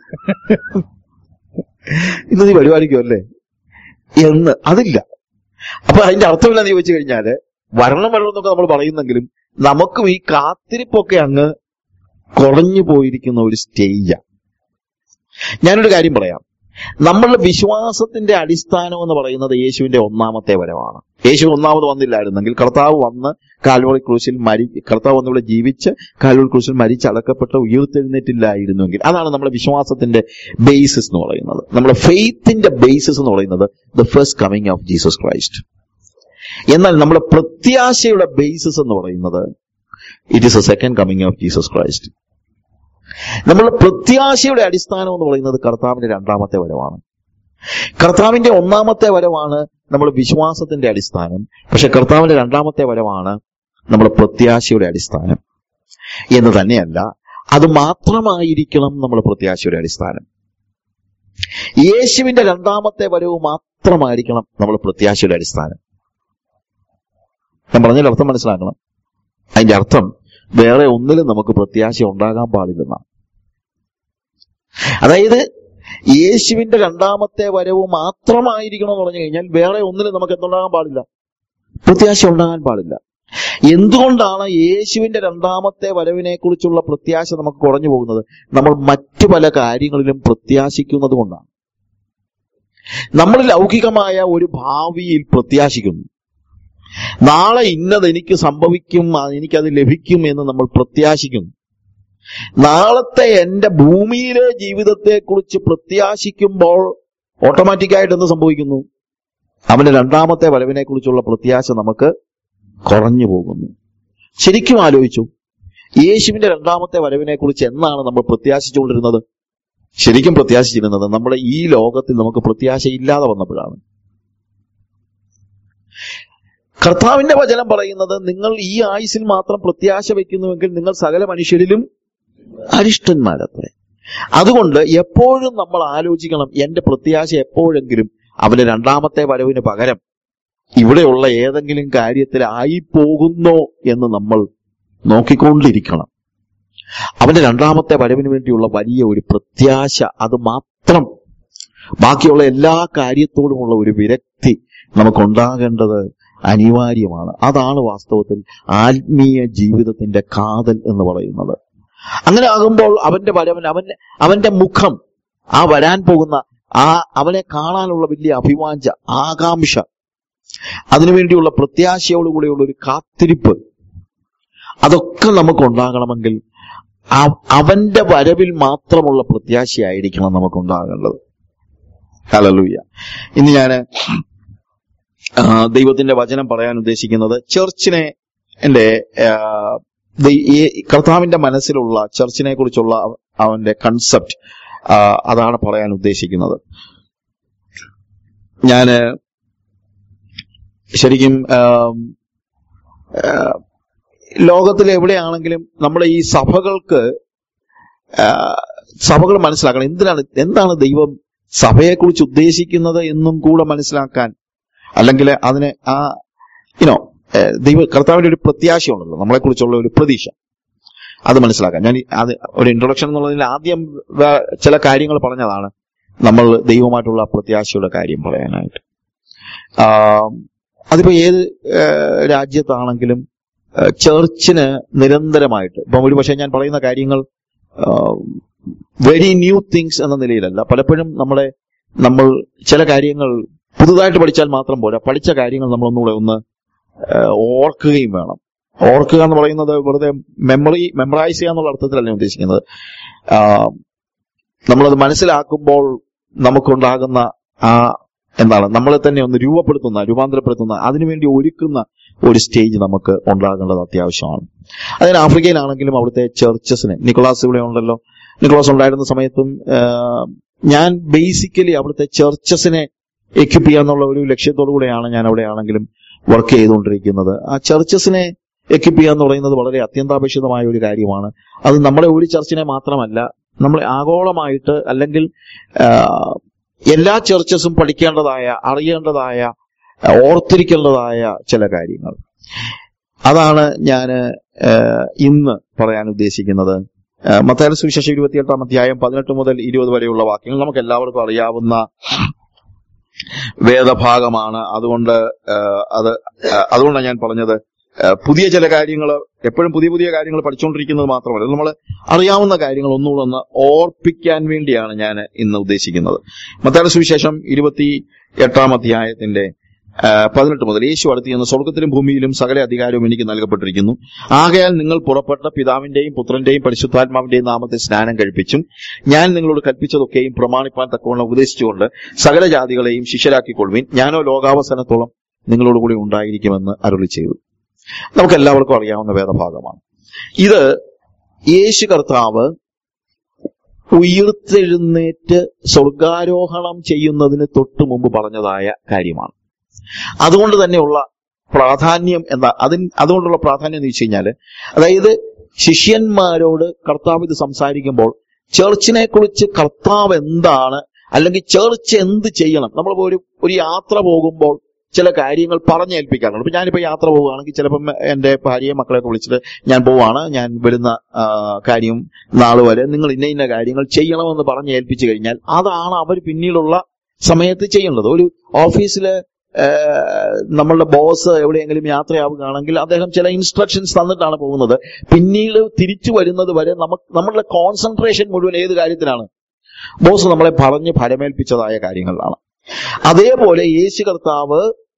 ഇന്ന് നീ വരുമായിരിക്കും അല്ലേ എന്ന് അതില്ല അപ്പൊ അതിന്റെ അർത്ഥമില്ലെന്ന് ചോദിച്ചു കഴിഞ്ഞാല് വരണം വരണം എന്നൊക്കെ നമ്മൾ പറയുന്നെങ്കിലും നമുക്കും ഈ കാത്തിരിപ്പൊക്കെ അങ്ങ് കുറഞ്ഞു പോയിരിക്കുന്ന ഒരു സ്റ്റേജാണ് ഞാനൊരു കാര്യം പറയാം നമ്മളുടെ വിശ്വാസത്തിന്റെ അടിസ്ഥാനം എന്ന് പറയുന്നത് യേശുവിന്റെ ഒന്നാമത്തെ വരവാണ് യേശു ഒന്നാമത് വന്നില്ലായിരുന്നെങ്കിൽ കർത്താവ് വന്ന് കാൽവറി ക്രൂശിൽ മരി കർത്താവ് വന്നിവിടെ ജീവിച്ച് കാൽവറി ക്രൂശിൽ മരിച്ച് അടക്കപ്പെട്ട് ഉയർത്തെഴുന്നേറ്റില്ലായിരുന്നെങ്കിൽ അതാണ് നമ്മുടെ വിശ്വാസത്തിന്റെ ബേസിസ് എന്ന് പറയുന്നത് നമ്മുടെ ഫെയ്ത്തിന്റെ ബേസിസ് എന്ന് പറയുന്നത് the first coming of Jesus Christ എന്നാൽ നമ്മുടെ പ്രത്യാശയുടെ ബേസിസ് എന്ന് പറയുന്നത് it is a second coming of Jesus Christ നമ്മുടെ പ്രത്യാശയുടെ അടിസ്ഥാനം എന്ന് പറയുന്നത് കർത്താവിന്റെ രണ്ടാമത്തെ വരവാണ് കർത്താവിന്റെ ഒന്നാമത്തെ വരവാണ് നമ്മുടെ വിശ്വാസത്തിന്റെ അടിസ്ഥാനം പക്ഷെ കർത്താവിന്റെ രണ്ടാമത്തെ വരവാണ് നമ്മുടെ പ്രത്യാശയുടെ അടിസ്ഥാനം എന്ന് തന്നെയല്ല അത് മാത്രമായിരിക്കണം നമ്മുടെ പ്രത്യാശയുടെ അടിസ്ഥാനം യേശുവിന്റെ രണ്ടാമത്തെ വരവ് മാത്രമായിരിക്കണം നമ്മുടെ പ്രത്യാശയുടെ അടിസ്ഥാനം ഞാൻ പറഞ്ഞതിൽ അർത്ഥം മനസ്സിലാക്കണം അതിന്റെ അർത്ഥം വേറെ ഒന്നിലും നമുക്ക് പ്രത്യാശ ഉണ്ടാകാൻ പാടില്ലെന്നാണ് അതായത് യേശുവിന്റെ രണ്ടാമത്തെ വരവ് മാത്രമായിരിക്കണം എന്ന് പറഞ്ഞു കഴിഞ്ഞാൽ വേറെ ഒന്നിലും നമുക്ക് എന്തുണ്ടാകാൻ പാടില്ല പ്രത്യാശ ഉണ്ടാകാൻ പാടില്ല എന്തുകൊണ്ടാണ് യേശുവിന്റെ രണ്ടാമത്തെ വരവിനെ കുറിച്ചുള്ള പ്രത്യാശ നമുക്ക് കുറഞ്ഞു പോകുന്നത് നമ്മൾ മറ്റു പല കാര്യങ്ങളിലും പ്രത്യാശിക്കുന്നത് കൊണ്ടാണ് നമ്മൾ ലൗകികമായ ഒരു ഭാവിയിൽ പ്രത്യാശിക്കുന്നു നാളെ ഇന്നത് എനിക്ക് സംഭവിക്കും അത് എനിക്കത് ലഭിക്കും എന്ന് നമ്മൾ പ്രത്യാശിക്കുന്നു നാളത്തെ എന്റെ ഭൂമിയിലെ ജീവിതത്തെക്കുറിച്ച് പ്രത്യാശിക്കുമ്പോൾ ഓട്ടോമാറ്റിക്കായിട്ട് എന്ത് സംഭവിക്കുന്നു അവന്റെ രണ്ടാമത്തെ വരവിനെ കുറിച്ചുള്ള പ്രത്യാശ നമുക്ക് കുറഞ്ഞു പോകുന്നു ശരിക്കും ആലോചിച്ചു യേശുവിന്റെ രണ്ടാമത്തെ വരവിനെ കുറിച്ച് എന്നാണ് നമ്മൾ പ്രത്യാശിച്ചുകൊണ്ടിരുന്നത് ശരിക്കും പ്രത്യാശിച്ചിരുന്നത് നമ്മുടെ ഈ ലോകത്തിൽ നമുക്ക് പ്രത്യാശ ഇല്ലാതെ വന്നപ്പോഴാണ് കർത്താവിന്റെ വചനം പറയുന്നത് നിങ്ങൾ ഈ ആയുസിൽ മാത്രം പ്രത്യാശ വയ്ക്കുന്നുവെങ്കിൽ നിങ്ങൾ സകല മനുഷ്യരിലും അരിഷ്ടന്മാരത്രേ അതുകൊണ്ട് എപ്പോഴും നമ്മൾ ആലോചിക്കണം എന്റെ പ്രത്യാശ എപ്പോഴെങ്കിലും അവന്റെ രണ്ടാമത്തെ വരവിന് പകരം ഇവിടെയുള്ള ഏതെങ്കിലും കാര്യത്തിൽ ആയിപ്പോകുന്നോ എന്ന് നമ്മൾ നോക്കിക്കൊണ്ടിരിക്കണം അവന്റെ രണ്ടാമത്തെ വരവിന് വേണ്ടിയുള്ള വലിയ ഒരു പ്രത്യാശ അത് മാത്രം ബാക്കിയുള്ള എല്ലാ കാര്യത്തോടുമുള്ള ഒരു വിരക്തി നമുക്കുണ്ടാകേണ്ടത് അനിവാര്യമാണ് അതാണ് വാസ്തവത്തിൽ ആത്മീയ ജീവിതത്തിന്റെ കാതൽ എന്ന് പറയുന്നത് അങ്ങനെ ആകുമ്പോൾ അവന്റെ വരവൻ അവന്റെ അവന്റെ മുഖം ആ വരാൻ പോകുന്ന ആ അവനെ കാണാനുള്ള വലിയ അഭിവാഞ്ച ആകാംക്ഷ അതിനുവേണ്ടിയുള്ള പ്രത്യാശയോടുകൂടിയുള്ള ഒരു കാത്തിരിപ്പ് അതൊക്കെ നമുക്കുണ്ടാകണമെങ്കിൽ ആ- അവന്റെ വരവിൽ മാത്രമുള്ള പ്രത്യാശയായിരിക്കണം നമുക്കുണ്ടാകേണ്ടത് ഹലലൂയ ഇന്ന് ഞാന് ആ, ദൈവത്തിന്റെ വചനം പറയാൻ ഉദ്ദേശിക്കുന്നത് ചർച്ചിനെ എന്റെ ആ, ദൈ- ഈ കർത്താവിന്റെ മനസ്സിലുള്ള ചർച്ചിനെ കുറിച്ചുള്ള അവ- അവന്റെ കൺസെപ്റ്റ് അതാണ് പറയാൻ ഉദ്ദേശിക്കുന്നത് ഞാന് ശരിക്കും ആം, ആ, ലോകത്തിൽ എവിടെയാണെങ്കിലും നമ്മുടെ ഈ സഭകൾക്ക് ആ, സഭകൾ മനസ്സിലാക്കണം എന്തിനാണ് എന്താണ് ദൈവം സഭയെക്കുറിച്ച് ഉദ്ദേശിക്കുന്നത് എന്നും കൂടെ മനസ്സിലാക്കാൻ അല്ലെങ്കിൽ അതിന് ആ ഇനോ ദൈവ കർത്താവിന്റെ ഒരു പ്രത്യാശയുണ്ടല്ലോ നമ്മളെക്കുറിച്ചുള്ള ഒരു പ്രതീക്ഷ അത് മനസ്സിലാക്കാൻ ഞാൻ ഈ- അത് ഒരു ഇൻട്രൊഡക്ഷൻ എന്നുള്ളതിൽ ആദ്യം വേ- ചില കാര്യങ്ങൾ പറഞ്ഞതാണ് നമ്മൾ ദൈവമായിട്ടുള്ള പ്രത്യാശയുടെ കാര്യം പറയാനായിട്ട് ആ, അതിപ്പോ ഏത് ആ, രാജ്യത്താണെങ്കിലും ആ, ചർച്ചിന് നിരന്തരമായിട്ട് ഇപ്പം ഒരു പക്ഷേ ഞാൻ പറയുന്ന കാര്യങ്ങൾ വെരി ന്യൂ തിങ്സ് എന്ന നിലയിലല്ല പലപ്പോഴും നമ്മളെ നമ്മൾ ചില കാര്യങ്ങൾ പുതുതായിട്ട് പഠിച്ചാൽ മാത്രം പോരാ പഠിച്ച കാര്യങ്ങൾ നമ്മളൊന്നുകൂടെ ഒന്ന് ആ, ഓർക്കുകയും വേണം ഓർക്കുക എന്ന് പറയുന്നത് വെറുതെ മെമ്മറി മെമ്മറൈസ് ചെയ്യുക എന്നുള്ള അർത്ഥത്തിലല്ല ഞാൻ ഉദ്ദേശിക്കുന്നത് ആ, നമ്മളത് മനസ്സിലാക്കുമ്പോൾ നമുക്കുണ്ടാകുന്ന ആ എന്താണ് നമ്മളെ തന്നെ ഒന്ന് രൂപപ്പെടുത്തുന്ന രൂപാന്തരപ്പെടുത്തുന്ന അതിനുവേണ്ടി ഒരുക്കുന്ന ഒരു സ്റ്റേജ് നമുക്ക് ഉണ്ടാകേണ്ടത് അത്യാവശ്യമാണ് അതിന് ആഫ്രിക്കയിലാണെങ്കിലും അവിടുത്തെ ചർച്ചസിനെ നിക്കോളാസ് ഇവിടെ ഉണ്ടല്ലോ നിക്കോളാസ് ഉണ്ടായിരുന്ന സമയത്തും ആ, ഞാൻ ബേസിക്കലി അവിടുത്തെ ചർച്ചസിനെ എക്യുപ്പ് ചെയ്യാന്നുള്ള ഒരു ലക്ഷ്യത്തോടു കൂടെയാണ് ഞാൻ അവിടെ ആണെങ്കിലും വർക്ക് ചെയ്തുകൊണ്ടിരിക്കുന്നത് ആ ചർച്ചസിനെ എക്യുപ്പ് ചെയ്യുക എന്ന് പറയുന്നത് വളരെ അത്യന്താപേക്ഷിതമായ ഒരു കാര്യമാണ് അത് നമ്മുടെ ഒരു ചർച്ചിനെ മാത്രമല്ല നമ്മളെ ആഗോളമായിട്ട് അല്ലെങ്കിൽ ആ, എല്ലാ ചർച്ചസും പഠിക്കേണ്ടതായ അറിയേണ്ടതായ ആ, ഓർത്തിരിക്കേണ്ടതായ ചില കാര്യങ്ങൾ അതാണ് ഞാൻ ഇന്ന് പറയാൻ ഉദ്ദേശിക്കുന്നത് മത്തായ സുവിശേഷം ഇരുപത്തിയെട്ടാം അധ്യായം പതിനെട്ട് മുതൽ ഇരുപത് വരെയുള്ള വാക്യങ്ങൾ നമുക്ക് എല്ലാവർക്കും അറിയാവുന്ന വേദഭാഗമാണ് അതുകൊണ്ട് ആ, അത് ആ, അതുകൊണ്ടാണ് ഞാൻ പറഞ്ഞത് ആ, പുതിയ ചില കാര്യങ്ങൾ എപ്പോഴും പുതിയ പുതിയ കാര്യങ്ങൾ പഠിച്ചുകൊണ്ടിരിക്കുന്നത് മാത്രമല്ല നമ്മൾ അറിയാവുന്ന കാര്യങ്ങൾ ഒന്നുകൂടെ ഒന്ന് ഓർപ്പിക്കാൻ വേണ്ടിയാണ് ഞാൻ ഇന്ന് ഉദ്ദേശിക്കുന്നത് മത്തായ സുവിശേഷം ഇരുപത്തി എട്ടാം അധ്യായത്തിന്റെ ആ, പതിനെട്ട് മുതൽ യേശു അടുത്ത് ചെന്ന് സ്വർഗത്തിലും ഭൂമിയിലും സകല അധികാരവും എനിക്ക് നൽകപ്പെട്ടിരിക്കുന്നു ആകയാൽ നിങ്ങൾ പുറപ്പെട്ട പിതാവിന്റെയും പുത്രന്റെയും പരിശുദ്ധാത്മാവിന്റെയും നാമത്തെ സ്നാനം കഴിപ്പിച്ചും ഞാൻ നിങ്ങളോട് കൽപ്പിച്ചതൊക്കെയും പ്രമാണിപ്പാൻ തക്കവണ്ണം ഉപദേശിച്ചുകൊണ്ട് സകല ജാതികളെയും ശിഷ്യരാക്കിക്കൊള്ളുവിൻ ഞാനോ ലോകാവസാനത്തോളം നിങ്ങളോട് കൂടി ഉണ്ടായിരിക്കുമെന്ന് അരുളി ചെയ്തു നമുക്ക് എല്ലാവർക്കും അറിയാവുന്ന വേദഭാഗമാണ് ഇത് യേശു കർത്താവ് ഉയർത്തെഴുന്നേറ്റ് സ്വർഗാരോഹണം ചെയ്യുന്നതിന് തൊട്ടു മുമ്പ് പറഞ്ഞതായ കാര്യമാണ് അതുകൊണ്ട് തന്നെയുള്ള പ്രാധാന്യം എന്താ അതിന് അതുകൊണ്ടുള്ള പ്രാധാന്യം എന്ന് വെച്ച് കഴിഞ്ഞാല് അതായത് ശിഷ്യന്മാരോട് കർത്താവ് ഇത് സംസാരിക്കുമ്പോൾ ചേർച്ചിനെ കുറിച്ച് കർത്താവ് എന്താണ് അല്ലെങ്കിൽ ചേർച്ച് എന്ത് ചെയ്യണം നമ്മൾ ഒരു ഒരു യാത്ര പോകുമ്പോൾ ചില കാര്യങ്ങൾ പറഞ്ഞേൽപ്പിക്കാറുണ്ട് ഇപ്പൊ ഞാനിപ്പോ യാത്ര പോവുകയാണെങ്കിൽ ചിലപ്പം എന്റെ ഭാര്യയെ മക്കളെയൊക്കെ വിളിച്ചിട്ട് ഞാൻ പോവാണ് ഞാൻ വരുന്ന ആ, കാര്യം നാള് വരെ നിങ്ങൾ ഇന്ന ഇന്ന കാര്യങ്ങൾ ചെയ്യണമെന്ന് പറഞ്ഞ് ഏൽപ്പിച്ചു കഴിഞ്ഞാൽ അതാണ് അവർ പിന്നീടുള്ള സമയത്ത് ചെയ്യേണ്ടത് ഒരു ഓഫീസില് ഏഹ്, നമ്മളുടെ ബോസ് എവിടെയെങ്കിലും യാത്രയാവുകയാണെങ്കിൽ അദ്ദേഹം ചില ഇൻസ്ട്രക്ഷൻസ് തന്നിട്ടാണ് പോകുന്നത് പിന്നീട് തിരിച്ചു വരുന്നത് വരെ നമുക്ക് നമ്മളുടെ കോൺസെൻട്രേഷൻ മുഴുവൻ ഏത് കാര്യത്തിലാണ് ബോസ് നമ്മളെ പറഞ്ഞ് ഫലമേൽപ്പിച്ചതായ കാര്യങ്ങളിലാണ് അതേപോലെ യേശു കർത്താവ്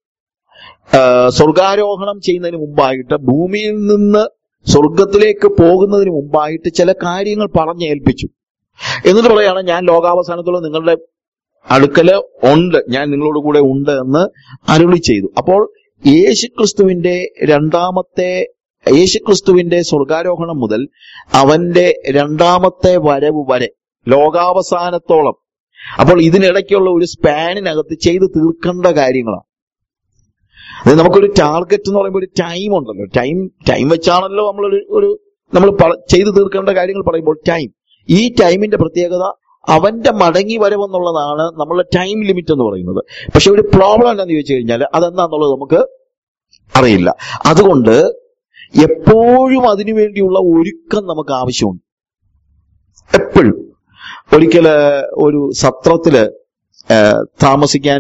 ആ, സ്വർഗാരോഹണം ചെയ്യുന്നതിന് മുമ്പായിട്ട് ഭൂമിയിൽ നിന്ന് സ്വർഗത്തിലേക്ക് പോകുന്നതിന് മുമ്പായിട്ട് ചില കാര്യങ്ങൾ പറഞ്ഞേൽപ്പിച്ചു എന്നിട്ട് പറയാണ് ഞാൻ ലോകാവസാനത്തോളം നിങ്ങളുടെ അടുക്കല് ഉണ്ട് ഞാൻ നിങ്ങളോട് കൂടെ ഉണ്ട് എന്ന് അരുളി ചെയ്തു അപ്പോൾ യേശുക്രിസ്തുവിന്റെ രണ്ടാമത്തെ യേശുക്രിസ്തുവിന്റെ സ്വർഗാരോഹണം മുതൽ അവന്റെ രണ്ടാമത്തെ വരവ് വരെ ലോകാവസാനത്തോളം അപ്പോൾ ഇതിനിടയ്ക്കുള്ള ഒരു സ്പാനിനകത്ത് ചെയ്ത് തീർക്കേണ്ട കാര്യങ്ങളാണ് അത് നമുക്കൊരു ടാർഗറ്റ് എന്ന് പറയുമ്പോൾ ഒരു ടൈം ഉണ്ടല്ലോ ടൈം ടൈം വെച്ചാണല്ലോ നമ്മൾ ഒരു നമ്മൾ ചെയ്തു തീർക്കേണ്ട കാര്യങ്ങൾ പറയുമ്പോൾ ടൈം ഈ ടൈമിന്റെ പ്രത്യേകത അവന്റെ മടങ്ങി വരവെന്നുള്ളതാണ് നമ്മളുടെ ടൈം ലിമിറ്റ് എന്ന് പറയുന്നത് പക്ഷെ ഒരു പ്രോബ്ലം എന്താന്ന് ചോദിച്ചു കഴിഞ്ഞാൽ അതെന്താന്നുള്ളത് നമുക്ക് അറിയില്ല അതുകൊണ്ട് എപ്പോഴും അതിനു വേണ്ടിയുള്ള ഒരുക്കം നമുക്ക് ആവശ്യമുണ്ട് എപ്പോഴും ഒരിക്കല് ഒരു സത്രത്തില് ആ, താമസിക്കാൻ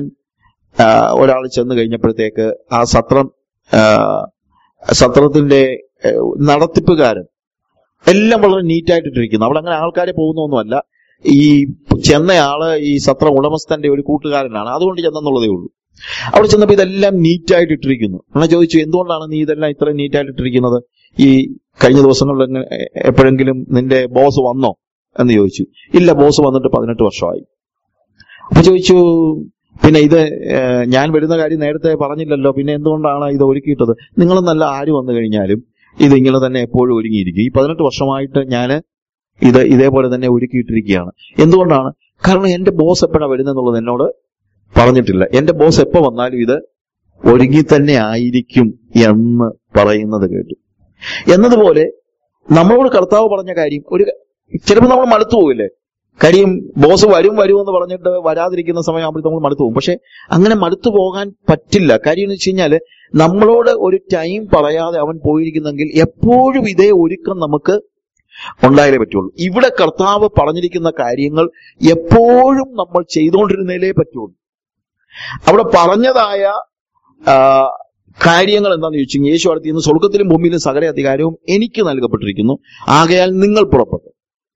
ഒരാൾ ചെന്ന് കഴിഞ്ഞപ്പോഴത്തേക്ക് ആ സത്രം ആ, സത്രത്തിന്റെ ആ, നടത്തിപ്പുകാരൻ എല്ലാം വളരെ നീറ്റായിട്ടിട്ടിരിക്കുന്നു അവിടെ അങ്ങനെ ആൾക്കാരെ പോകുന്നൊന്നുമല്ല ഈ ചെന്നയാള് ഈ സത്ര ഉടമസ്ഥന്റെ ഒരു കൂട്ടുകാരനാണ് അതുകൊണ്ട് ചെന്നെന്നുള്ളതേ ഉള്ളൂ അവിടെ ചെന്നപ്പോ ഇതെല്ലാം നീറ്റായിട്ട് ഇട്ടിരിക്കുന്നു അങ്ങനെ ചോദിച്ചു എന്തുകൊണ്ടാണ് നീ ഇതെല്ലാം ഇത്ര നീറ്റായിട്ട് ഇട്ടിരിക്കുന്നത് ഈ കഴിഞ്ഞ ദിവസങ്ങളിൽ എങ്ങനെ- എപ്പോഴെങ്കിലും നിന്റെ ബോസ് വന്നോ എന്ന് ചോദിച്ചു ഇല്ല ബോസ് വന്നിട്ട് പതിനെട്ട് വർഷമായി അപ്പൊ ചോദിച്ചു പിന്നെ ഇത് ഏഹ്, ഞാൻ വരുന്ന കാര്യം നേരത്തെ പറഞ്ഞില്ലല്ലോ പിന്നെ എന്തുകൊണ്ടാണ് ഇത് ഒരുക്കിയിട്ടത് നിങ്ങളെന്നല്ല ആര് വന്നു കഴിഞ്ഞാലും ഇത് ഇങ്ങനെ തന്നെ എപ്പോഴും ഒരുങ്ങിയിരിക്കും ഈ പതിനെട്ട് വർഷമായിട്ട് ഞാൻ ഇത് ഇതേപോലെ തന്നെ ഒരുക്കിയിട്ടിരിക്കുകയാണ് എന്തുകൊണ്ടാണ് കാരണം എന്റെ ബോസ് എപ്പോഴാണ് വരുന്നെന്നുള്ളത് എന്നോട് പറഞ്ഞിട്ടില്ല എന്റെ ബോസ് എപ്പോ വന്നാലും ഇത് ഒരുങ്ങി തന്നെ ആയിരിക്കും എന്ന് പറയുന്നത് കേട്ടു എന്നതുപോലെ നമ്മളോട് കർത്താവ് പറഞ്ഞ കാര്യം ഒരു ചിലപ്പോൾ നമ്മൾ മടുത്തു പോകില്ലേ കാര്യം ബോസ് വരും വരും എന്ന് പറഞ്ഞിട്ട് വരാതിരിക്കുന്ന സമയമാകുമ്പോൾ നമ്മൾ മടുത്തു പോകും പക്ഷെ അങ്ങനെ മടുത്തു പോകാൻ പറ്റില്ല കാര്യം എന്ന് വെച്ച് കഴിഞ്ഞാല് നമ്മളോട് ഒരു ടൈം പറയാതെ അവൻ പോയിരിക്കുന്നെങ്കിൽ എപ്പോഴും ഇതേ ഒരുക്കം നമുക്ക് ഉണ്ടായാലേ പറ്റുള്ളൂ ഇവിടെ കർത്താവ് പറഞ്ഞിരിക്കുന്ന കാര്യങ്ങൾ എപ്പോഴും നമ്മൾ ചെയ്തുകൊണ്ടിരുന്നതിലേ പറ്റുള്ളൂ അവിടെ പറഞ്ഞതായ ആ, കാര്യങ്ങൾ എന്താണെന്ന് ചോദിച്ചു കഴിഞ്ഞാൽ യേശു അടുത്ത് നിന്ന് സ്വർഗത്തിലും ഭൂമിയിലും സകല അധികാരവും എനിക്ക് നൽകപ്പെട്ടിരിക്കുന്നു ആകയാൽ നിങ്ങൾ പുറപ്പെട്ടു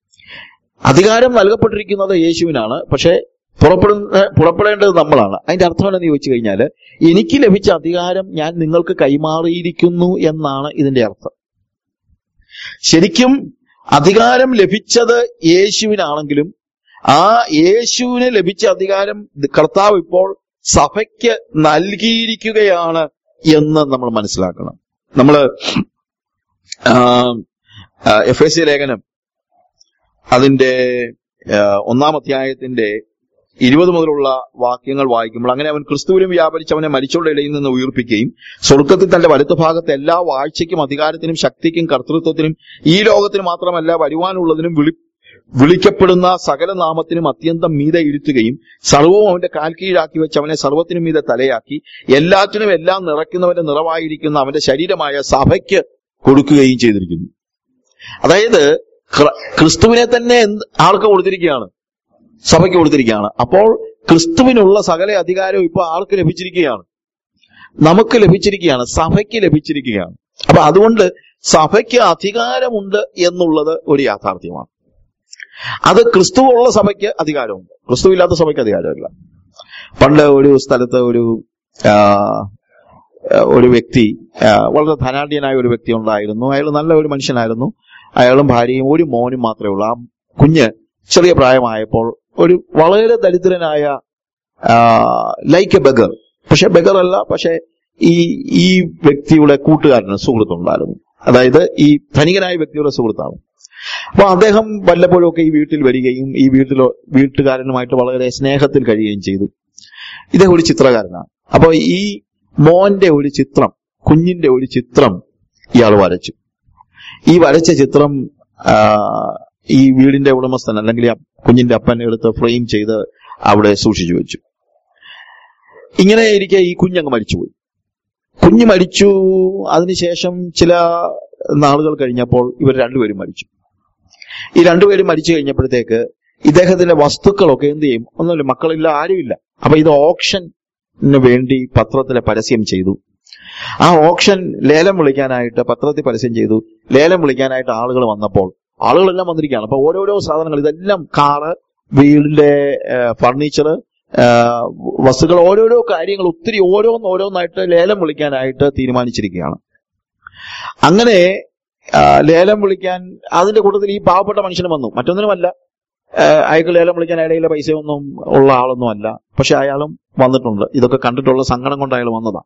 അധികാരം നൽകപ്പെട്ടിരിക്കുന്നത് യേശുവിനാണ് പക്ഷെ പുറപ്പെടുന്ന പുറപ്പെടേണ്ടത് നമ്മളാണ് അതിന്റെ അർത്ഥം എന്താണെന്ന് ചോദിച്ചു കഴിഞ്ഞാൽ എനിക്ക് ലഭിച്ച അധികാരം ഞാൻ നിങ്ങൾക്ക് കൈമാറിയിരിക്കുന്നു എന്നാണ് ഇതിന്റെ അർത്ഥം ശരിക്കും അധികാരം ലഭിച്ചത് യേശുവിനാണെങ്കിലും ആ യേശുവിന് ലഭിച്ച അധികാരം കർത്താവ് ഇപ്പോൾ സഭയ്ക്ക് നൽകിയിരിക്കുകയാണ് എന്ന് നമ്മൾ മനസ്സിലാക്കണം നമ്മള് എഫ് എസ് സി ലേഖനം അതിന്റെ ആ, ഒന്നാം അധ്യായത്തിന്റെ ഇരുപത് മുതലുള്ള വാക്യങ്ങൾ വായിക്കുമ്പോൾ അങ്ങനെ അവൻ ക്രിസ്തുവിലും വ്യാപരിച്ച് അവനെ മരിച്ചവരുടെ ഇടയിൽ നിന്ന് ഉയർപ്പിക്കുകയും സ്വർഗത്തിൽ തന്റെ വലത്ത് ഭാഗത്ത് എല്ലാ വാഴ്ചയ്ക്കും അധികാരത്തിനും ശക്തിക്കും കർത്തൃത്വത്തിനും ഈ ലോകത്തിന് മാത്രമല്ല വരുവാനുള്ളതിനും വിളി വിളിക്കപ്പെടുന്ന സകല നാമത്തിനും അത്യന്തം മീതെ ഇരുത്തുകയും സർവവും അവന്റെ കാൽ കീഴാക്കി വെച്ച് അവനെ സർവത്തിനും മീതെ തലയാക്കി എല്ലാറ്റിനും എല്ലാം നിറയ്ക്കുന്നവന്റെ നിറവായിരിക്കുന്ന അവന്റെ ശരീരമായ സഭയ്ക്ക് കൊടുക്കുകയും ചെയ്തിരിക്കുന്നു അതായത് ക്ര- ക്രിസ്തുവിനെ തന്നെ എന്ത് ആൾക്ക് കൊടുത്തിരിക്കുകയാണ് സഭയ്ക്ക് കൊടുത്തിരിക്കുകയാണ് അപ്പോൾ ക്രിസ്തുവിനുള്ള സകല അധികാരവും ഇപ്പൊ ആർക്ക് ലഭിച്ചിരിക്കുകയാണ് നമുക്ക് ലഭിച്ചിരിക്കുകയാണ് സഭയ്ക്ക് ലഭിച്ചിരിക്കുകയാണ് അപ്പൊ അതുകൊണ്ട് സഭയ്ക്ക് അധികാരമുണ്ട് എന്നുള്ളത് ഒരു യാഥാർത്ഥ്യമാണ് അത് ക്രിസ്തുവുള്ള സഭയ്ക്ക് അധികാരമുണ്ട് ക്രിസ്തു ഇല്ലാത്ത സഭയ്ക്ക് അധികാരമില്ല പണ്ട് ഒരു സ്ഥലത്ത് ഒരു ആ, ഒരു വ്യക്തി ആ, വളരെ ധനാഢ്യനായ ഒരു വ്യക്തി ഉണ്ടായിരുന്നു അയാൾ നല്ല ഒരു മനുഷ്യനായിരുന്നു അയാളും ഭാര്യയും ഒരു മോനും മാത്രമേ ഉള്ളൂ ആ കുഞ്ഞ് ചെറിയ പ്രായമായപ്പോൾ ഒരു വളരെ ദരിദ്രനായ ലൈക്ക് എ ബഗർ പക്ഷെ ബഗർ അല്ല പക്ഷെ ഈ ഈ വ്യക്തിയുടെ കൂട്ടുകാരന് സുഹൃത്തുണ്ടായിരുന്നു അതായത് ഈ ധനികനായ വ്യക്തിയുടെ സുഹൃത്താണ് അപ്പൊ അദ്ദേഹം വല്ലപ്പോഴും ഒക്കെ ഈ വീട്ടിൽ വരികയും ഈ വീട്ടിലോ വീട്ടുകാരനുമായിട്ട് വളരെ സ്നേഹത്തിൽ കഴിയുകയും ചെയ്തു ഇദ്ദേഹം ഒരു ചിത്രകാരനാണ് അപ്പൊ ഈ മോന്റെ ഒരു ചിത്രം കുഞ്ഞിന്റെ ഒരു ചിത്രം ഇയാൾ വരച്ചു ഈ വരച്ച ചിത്രം ആ, ഈ വീടിന്റെ ഉടമസ്ഥൻ അല്ലെങ്കിൽ ആ കുഞ്ഞിന്റെ അപ്പൻ എടുത്ത് ഫ്രെയിം ചെയ്ത് അവിടെ സൂക്ഷിച്ചു വെച്ചു ഇങ്ങനെ ഇരിക്കെ ഈ കുഞ്ഞങ്ങ് മരിച്ചുപോയി കുഞ്ഞ് മരിച്ചു അതിനുശേഷം ചില നാളുകൾ കഴിഞ്ഞപ്പോൾ ഇവർ രണ്ടുപേരും മരിച്ചു ഈ രണ്ടുപേരും മരിച്ചു കഴിഞ്ഞപ്പോഴത്തേക്ക് ഇദ്ദേഹത്തിന്റെ വസ്തുക്കളൊക്കെ എന്ത് ചെയ്യും ഒന്നുമില്ല മക്കളില്ല ആരുമില്ല അപ്പൊ ഇത് ഓപ്ഷന് വേണ്ടി പത്രത്തിലെ പരസ്യം ചെയ്തു ആ ഓപ്ഷൻ ലേലം വിളിക്കാനായിട്ട് പത്രത്തിൽ പരസ്യം ചെയ്തു ലേലം വിളിക്കാനായിട്ട് ആളുകൾ വന്നപ്പോൾ ആളുകളെല്ലാം വന്നിരിക്കുകയാണ് അപ്പൊ ഓരോരോ സാധനങ്ങൾ ഇതെല്ലാം കാറ് വീടിന്റെ ഫർണിച്ചർ വസ്തുക്കൾ ഓരോരോ കാര്യങ്ങൾ ഒത്തിരി ഓരോന്ന് ഓരോന്നായിട്ട് ലേലം വിളിക്കാനായിട്ട് തീരുമാനിച്ചിരിക്കുകയാണ് അങ്ങനെ ആ, ലേലം വിളിക്കാൻ അതിന്റെ കൂട്ടത്തിൽ ഈ പാവപ്പെട്ട മനുഷ്യന് വന്നു മറ്റൊന്നിനുമല്ല ആ, അയാൾക്ക് ലേലം വിളിക്കാൻ ഇടയിലെ പൈസയൊന്നും ഉള്ള ആളൊന്നും അല്ല പക്ഷെ അയാളും വന്നിട്ടുണ്ട് ഇതൊക്കെ കണ്ടിട്ടുള്ള സങ്കടം കൊണ്ട് അയാൾ വന്നതാ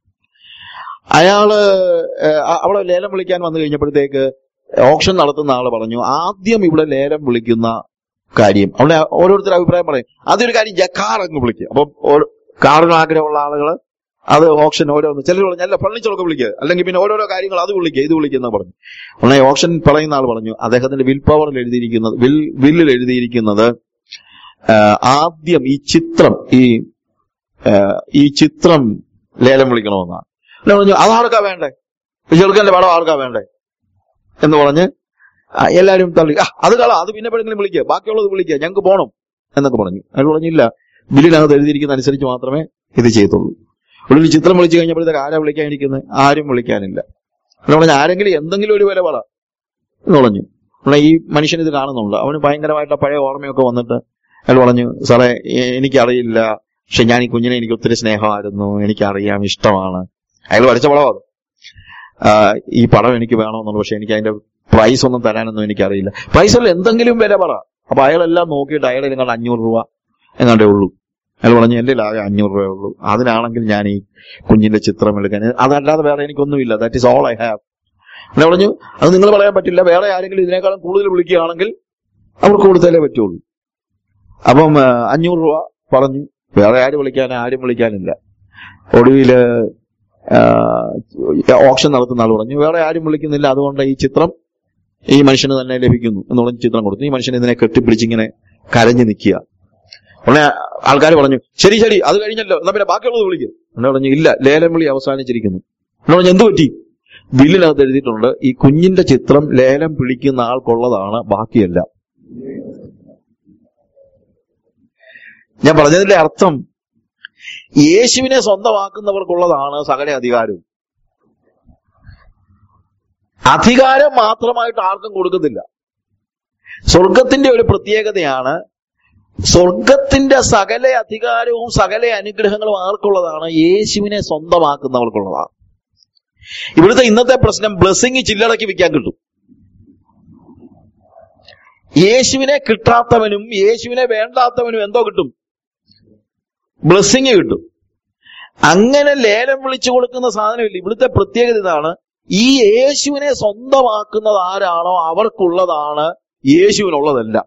അയാള് ആ, അവിടെ ലേലം വിളിക്കാൻ വന്നു കഴിഞ്ഞപ്പോഴത്തേക്ക് ഓപ്ഷൻ നടത്തുന്ന ആള് പറഞ്ഞു ആദ്യം ഇവിടെ ലേലം വിളിക്കുന്ന കാര്യം അവിടെ ഓരോരുത്തർ അഭിപ്രായം പറയും ആദ്യം ഒരു കാര്യം ചെയ്യാം, കാർ അങ്ങ് വിളിക്കുക അപ്പൊ ഓരോ- കാറിന് ആഗ്രഹമുള്ള ആളുകൾ അത് ഓപ്ഷൻ ഓരോന്ന് ചിലർ പറഞ്ഞു അല്ല ഫർണിച്ചറൊക്കെ വിളിക്കുക അല്ലെങ്കിൽ പിന്നെ ഓരോരോ കാര്യങ്ങൾ അത് വിളിക്കുക ഇത് വിളിക്കുക എന്ന് പറഞ്ഞു ഉടനെ ഓപ്ഷൻ പറയുന്ന ആൾ പറഞ്ഞു അദ്ദേഹത്തിന്റെ വിൽ പവറിൽ എഴുതിയിരിക്കുന്നത് വിൽ വില്ലിൽ എഴുതിയിരിക്കുന്നത് ആ, ആദ്യം ഈ ചിത്രം ഈ ആ, ഈ ചിത്രം ലേലം വിളിക്കണമെന്നാണ് പിന്നെ പറഞ്ഞു അതാർക്കാ വേണ്ടേ ചെറുക്കന്റെ പടം ആർക്കാ വേണ്ടേ എന്ന് പറഞ്ഞ് ആ, എല്ലാരും തള്ളി ആ അത് കള അത് പിന്നെ എപ്പോഴെങ്കിലും വിളിക്കുക ബാക്കിയുള്ളത് വിളിക്കുക ഞങ്ങൾക്ക് പോണം എന്നൊക്കെ പറഞ്ഞു അയാൾ പറഞ്ഞില്ല ബില്ലിനകത്ത് എഴുതിയിരിക്കുന്ന അനുസരിച്ച് മാത്രമേ ഇത് ചെയ്യത്തുള്ളൂ ഒരു ചിത്രം വിളിച്ചു കഴിഞ്ഞപ്പോഴത്തേക്ക് ആരാ വിളിക്കാനിരിക്കുന്നത് ആരും വിളിക്കാനില്ല അയാൾ പറഞ്ഞു ആരെങ്കിലും എന്തെങ്കിലും ഒരു വില പറ എന്ന് പറഞ്ഞു ഉടനെ ഈ മനുഷ്യൻ ഇത് കാണുന്നുണ്ട് അവന് ഭയങ്കരമായിട്ട് പഴയ ഓർമ്മയൊക്കെ വന്നിട്ട് അയാൾ പറഞ്ഞു സാറേ എ- എനിക്കറിയില്ല പക്ഷെ ഞാൻ ഈ കുഞ്ഞിനെ എനിക്ക് ഒത്തിരി സ്നേഹമായിരുന്നു എനിക്കറിയാം ഇഷ്ടമാണ് അയാൾ വരച്ച പടം അത് ആ, ഈ പടം എനിക്ക് വേണമെന്നുള്ളു പക്ഷെ എനിക്ക് അതിന്റെ പ്രൈസ് ഒന്നും തരാനൊന്നും എനിക്കറിയില്ല പ്രൈസിൽ എന്തെങ്കിലും വില പറ അപ്പൊ അയാളെല്ലാം നോക്കിയിട്ട് അയാളെ നിങ്ങൾ അഞ്ഞൂറ് രൂപ എങ്ങാണ്ടേ ഉള്ളൂ അയാൾ പറഞ്ഞു എന്റെ ആകെ അഞ്ഞൂറ് രൂപയേ ഉള്ളൂ അതിനാണെങ്കിൽ ഞാൻ ഈ കുഞ്ഞിന്റെ ചിത്രം എടുക്കാൻ അതല്ലാതെ വേറെ എനിക്കൊന്നുമില്ല that is all I have അയാൾ പറഞ്ഞു അത് നിങ്ങൾ പറയാൻ പറ്റില്ല വേറെ ആരെങ്കിലും ഇതിനേക്കാളും കൂടുതൽ വിളിക്കുകയാണെങ്കിൽ അവർക്ക് കൊടുത്താലേ പറ്റുള്ളൂ അപ്പം ആ, അഞ്ഞൂറ് രൂപ പറഞ്ഞു വേറെ ആര് വിളിക്കാൻ ആരും വിളിക്കാനില്ല ഒടുവില് ഓപ്ഷൻ നടത്തുന്ന ആൾ പറഞ്ഞു വേറെ ആരും വിളിക്കുന്നില്ല അതുകൊണ്ട് ഈ ചിത്രം ഈ മനുഷ്യന് തന്നെ ലഭിക്കുന്നു എന്ന് പറഞ്ഞ് ചിത്രം കൊടുത്തു ഈ മനുഷ്യൻ ഇതിനെ കെട്ടിപ്പിടിച്ചിങ്ങനെ കരഞ്ഞു നിൽക്കുക ഉടനെ ആൾക്കാർ പറഞ്ഞു ശരി ശരി അത് കഴിഞ്ഞല്ലോ എന്നാ പിന്നെ ബാക്കിയുള്ളത് വിളിക്കും എന്നെ പറഞ്ഞു ഇല്ല ലേലം വിളി അവസാനിച്ചിരിക്കുന്നു എന്നെ പറഞ്ഞു എന്ത് പറ്റി ബില്ലിനകത്ത് എഴുതിയിട്ടുണ്ട് ഈ കുഞ്ഞിന്റെ ചിത്രം ലേലം പിടിക്കുന്ന ആൾക്കുള്ളതാണ് ബാക്കിയല്ല ഞാൻ പറഞ്ഞതിന്റെ അർത്ഥം യേശുവിനെ സ്വന്തമാക്കുന്നവർക്കുള്ളതാണ് സകല അധികാരവും അധികാരം മാത്രമായിട്ട് ആർക്കും കൊടുക്കത്തില്ല സ്വർഗത്തിന്റെ ഒരു പ്രത്യേകതയാണ് സ്വർഗത്തിന്റെ സകല അധികാരവും സകല അനുഗ്രഹങ്ങളും ആർക്കുള്ളതാണ് യേശുവിനെ സ്വന്തമാക്കുന്നവർക്കുള്ളതാണ് ഇവിടുത്തെ ഇന്നത്തെ പ്രശ്നം ബ്ലെസ്സിങ് ചില്ലറയ്ക്ക് വിൽക്കാൻ കിട്ടും യേശുവിനെ കിട്ടാത്തവനും യേശുവിനെ വേണ്ടാത്തവനും എന്തോ കിട്ടും ബ്ലെസ്സിങ് കിട്ടും അങ്ങനെ ലേലം വിളിച്ചു കൊടുക്കുന്ന സാധനമില്ല ഇവിടുത്തെ പ്രത്യേകത ഇതാണ് ഈ യേശുവിനെ സ്വന്തമാക്കുന്നത് ആരാണോ അവർക്കുള്ളതാണ് യേശുവിനുള്ളതല്ല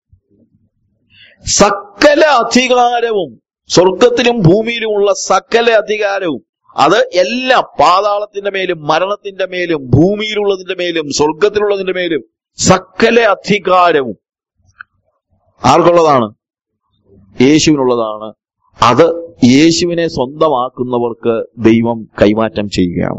സകല അധികാരവും സ്വർഗത്തിലും ഭൂമിയിലുമുള്ള സകല അധികാരവും അത് എല്ലാം പാതാളത്തിന്റെ മേലും മരണത്തിന്റെ മേലും ഭൂമിയിലുള്ളതിന്റെ മേലും സ്വർഗത്തിലുള്ളതിന്റെ മേലും സകല അധികാരവും ആർക്കുള്ളതാണ് യേശുവിനുള്ളതാണ് അത് യേശുവിനെ സ്വന്തമാക്കുന്നവർക്ക് ദൈവം കൈമാറ്റം ചെയ്യുകയാണ്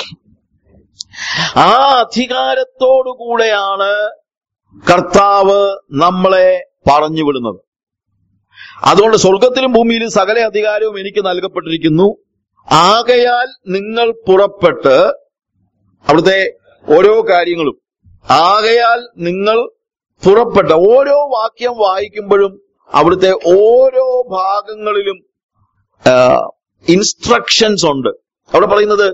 ആ അധികാരത്തോടുകൂടെയാണ് കർത്താവ് നമ്മളെ പറഞ്ഞു വിടുന്നത് അതുകൊണ്ട് സ്വർഗത്തിലും ഭൂമിയിലും സകല അധികാരവും എനിക്ക് നൽകപ്പെട്ടിരിക്കുന്നു ആകയാൽ നിങ്ങൾ പുറപ്പെട്ട് അവിടുത്തെ ഓരോ കാര്യങ്ങളും ആകയാൽ നിങ്ങൾ പുറപ്പെട്ട ഓരോ വാക്യം വായിക്കുമ്പോഴും അവിടുത്തെ ഓരോ ഭാഗങ്ങളിലും ഇൻസ്ട്രക്ഷൻസ് ഉണ്ട് അവിടെ പറയുന്നത്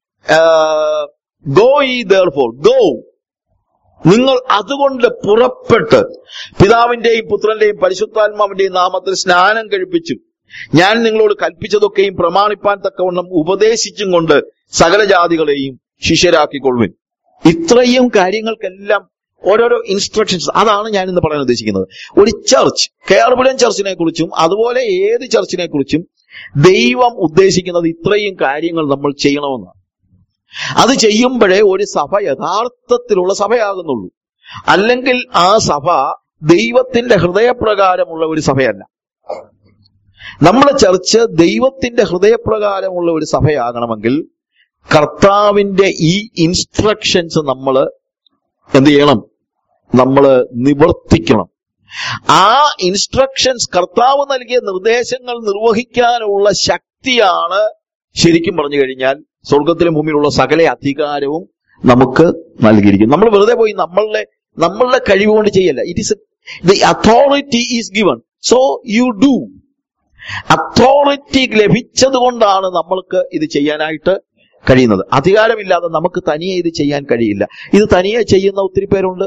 ഗോ ഈ ദർ ഫോർ ഗോ നിങ്ങൾ അതുകൊണ്ട് പുറപ്പെട്ട് പിതാവിന്റെയും പുത്രന്റെയും പരിശുദ്ധാത്മാവിന്റെയും നാമത്തിൽ സ്നാനം കഴിപ്പിച്ചും ഞാൻ നിങ്ങളോട് കൽപ്പിച്ചതൊക്കെയും പ്രമാണിപ്പാൻ തക്കവണ്ണം ഉപദേശിച്ചും കൊണ്ട് സകല ജാതികളെയും ശിഷ്യരാക്കിക്കൊള്ളുവിൻ ഇത്രയും കാര്യങ്ങൾക്കെല്ലാം ഓരോരോ ഇൻസ്ട്രക്ഷൻസ് അതാണ് ഞാൻ ഇന്ന് പറയാൻ ഉദ്ദേശിക്കുന്നത് ഒരു ചർച്ച് കേരളപുരം ചർച്ചിനെ കുറിച്ചും അതുപോലെ ഏത് ചർച്ചിനെ കുറിച്ചും ദൈവം ഉദ്ദേശിക്കുന്നത് ഇത്രയും കാര്യങ്ങൾ നമ്മൾ ചെയ്യണമെന്നാണ് അത് ചെയ്യുമ്പോഴേ ഒരു സഭ യഥാർത്ഥത്തിലുള്ള സഭയാകുന്നുള്ളൂ അല്ലെങ്കിൽ ആ സഭ ദൈവത്തിന്റെ ഹൃദയപ്രകാരമുള്ള ഒരു സഭയല്ല നമ്മുടെ ചർച്ച് ദൈവത്തിന്റെ ഹൃദയപ്രകാരമുള്ള ഒരു സഭയാകണമെങ്കിൽ കർത്താവിന്റെ ഈ ഇൻസ്ട്രക്ഷൻസ് നമ്മൾ എന്ത് ചെയ്യണം നമ്മൾ നിവർത്തിക്കണം ആ ഇൻസ്ട്രക്ഷൻസ് കർത്താവ് നൽകിയ നിർദ്ദേശങ്ങൾ നിർവഹിക്കാനുള്ള ശക്തിയാണ് ശരിക്കും പറഞ്ഞു കഴിഞ്ഞാൽ സ്വർഗത്തിലും ഭൂമിയിലുള്ള സകല അധികാരവും നമുക്ക് നൽകിയിരിക്കും നമ്മൾ വെറുതെ പോയി നമ്മളുടെ നമ്മളുടെ കഴിവ് കൊണ്ട് ചെയ്യല്ല it is the authority is given so you do authority ലഭിച്ചത് കൊണ്ടാണ് നമ്മൾക്ക് ഇത് ചെയ്യാനായിട്ട് കഴിയുന്നത് അധികാരമില്ലാതെ നമുക്ക് തനിയെ ഇത് ചെയ്യാൻ കഴിയില്ല ഇത് തനിയെ ചെയ്യുന്ന ഒത്തിരി പേരുണ്ട്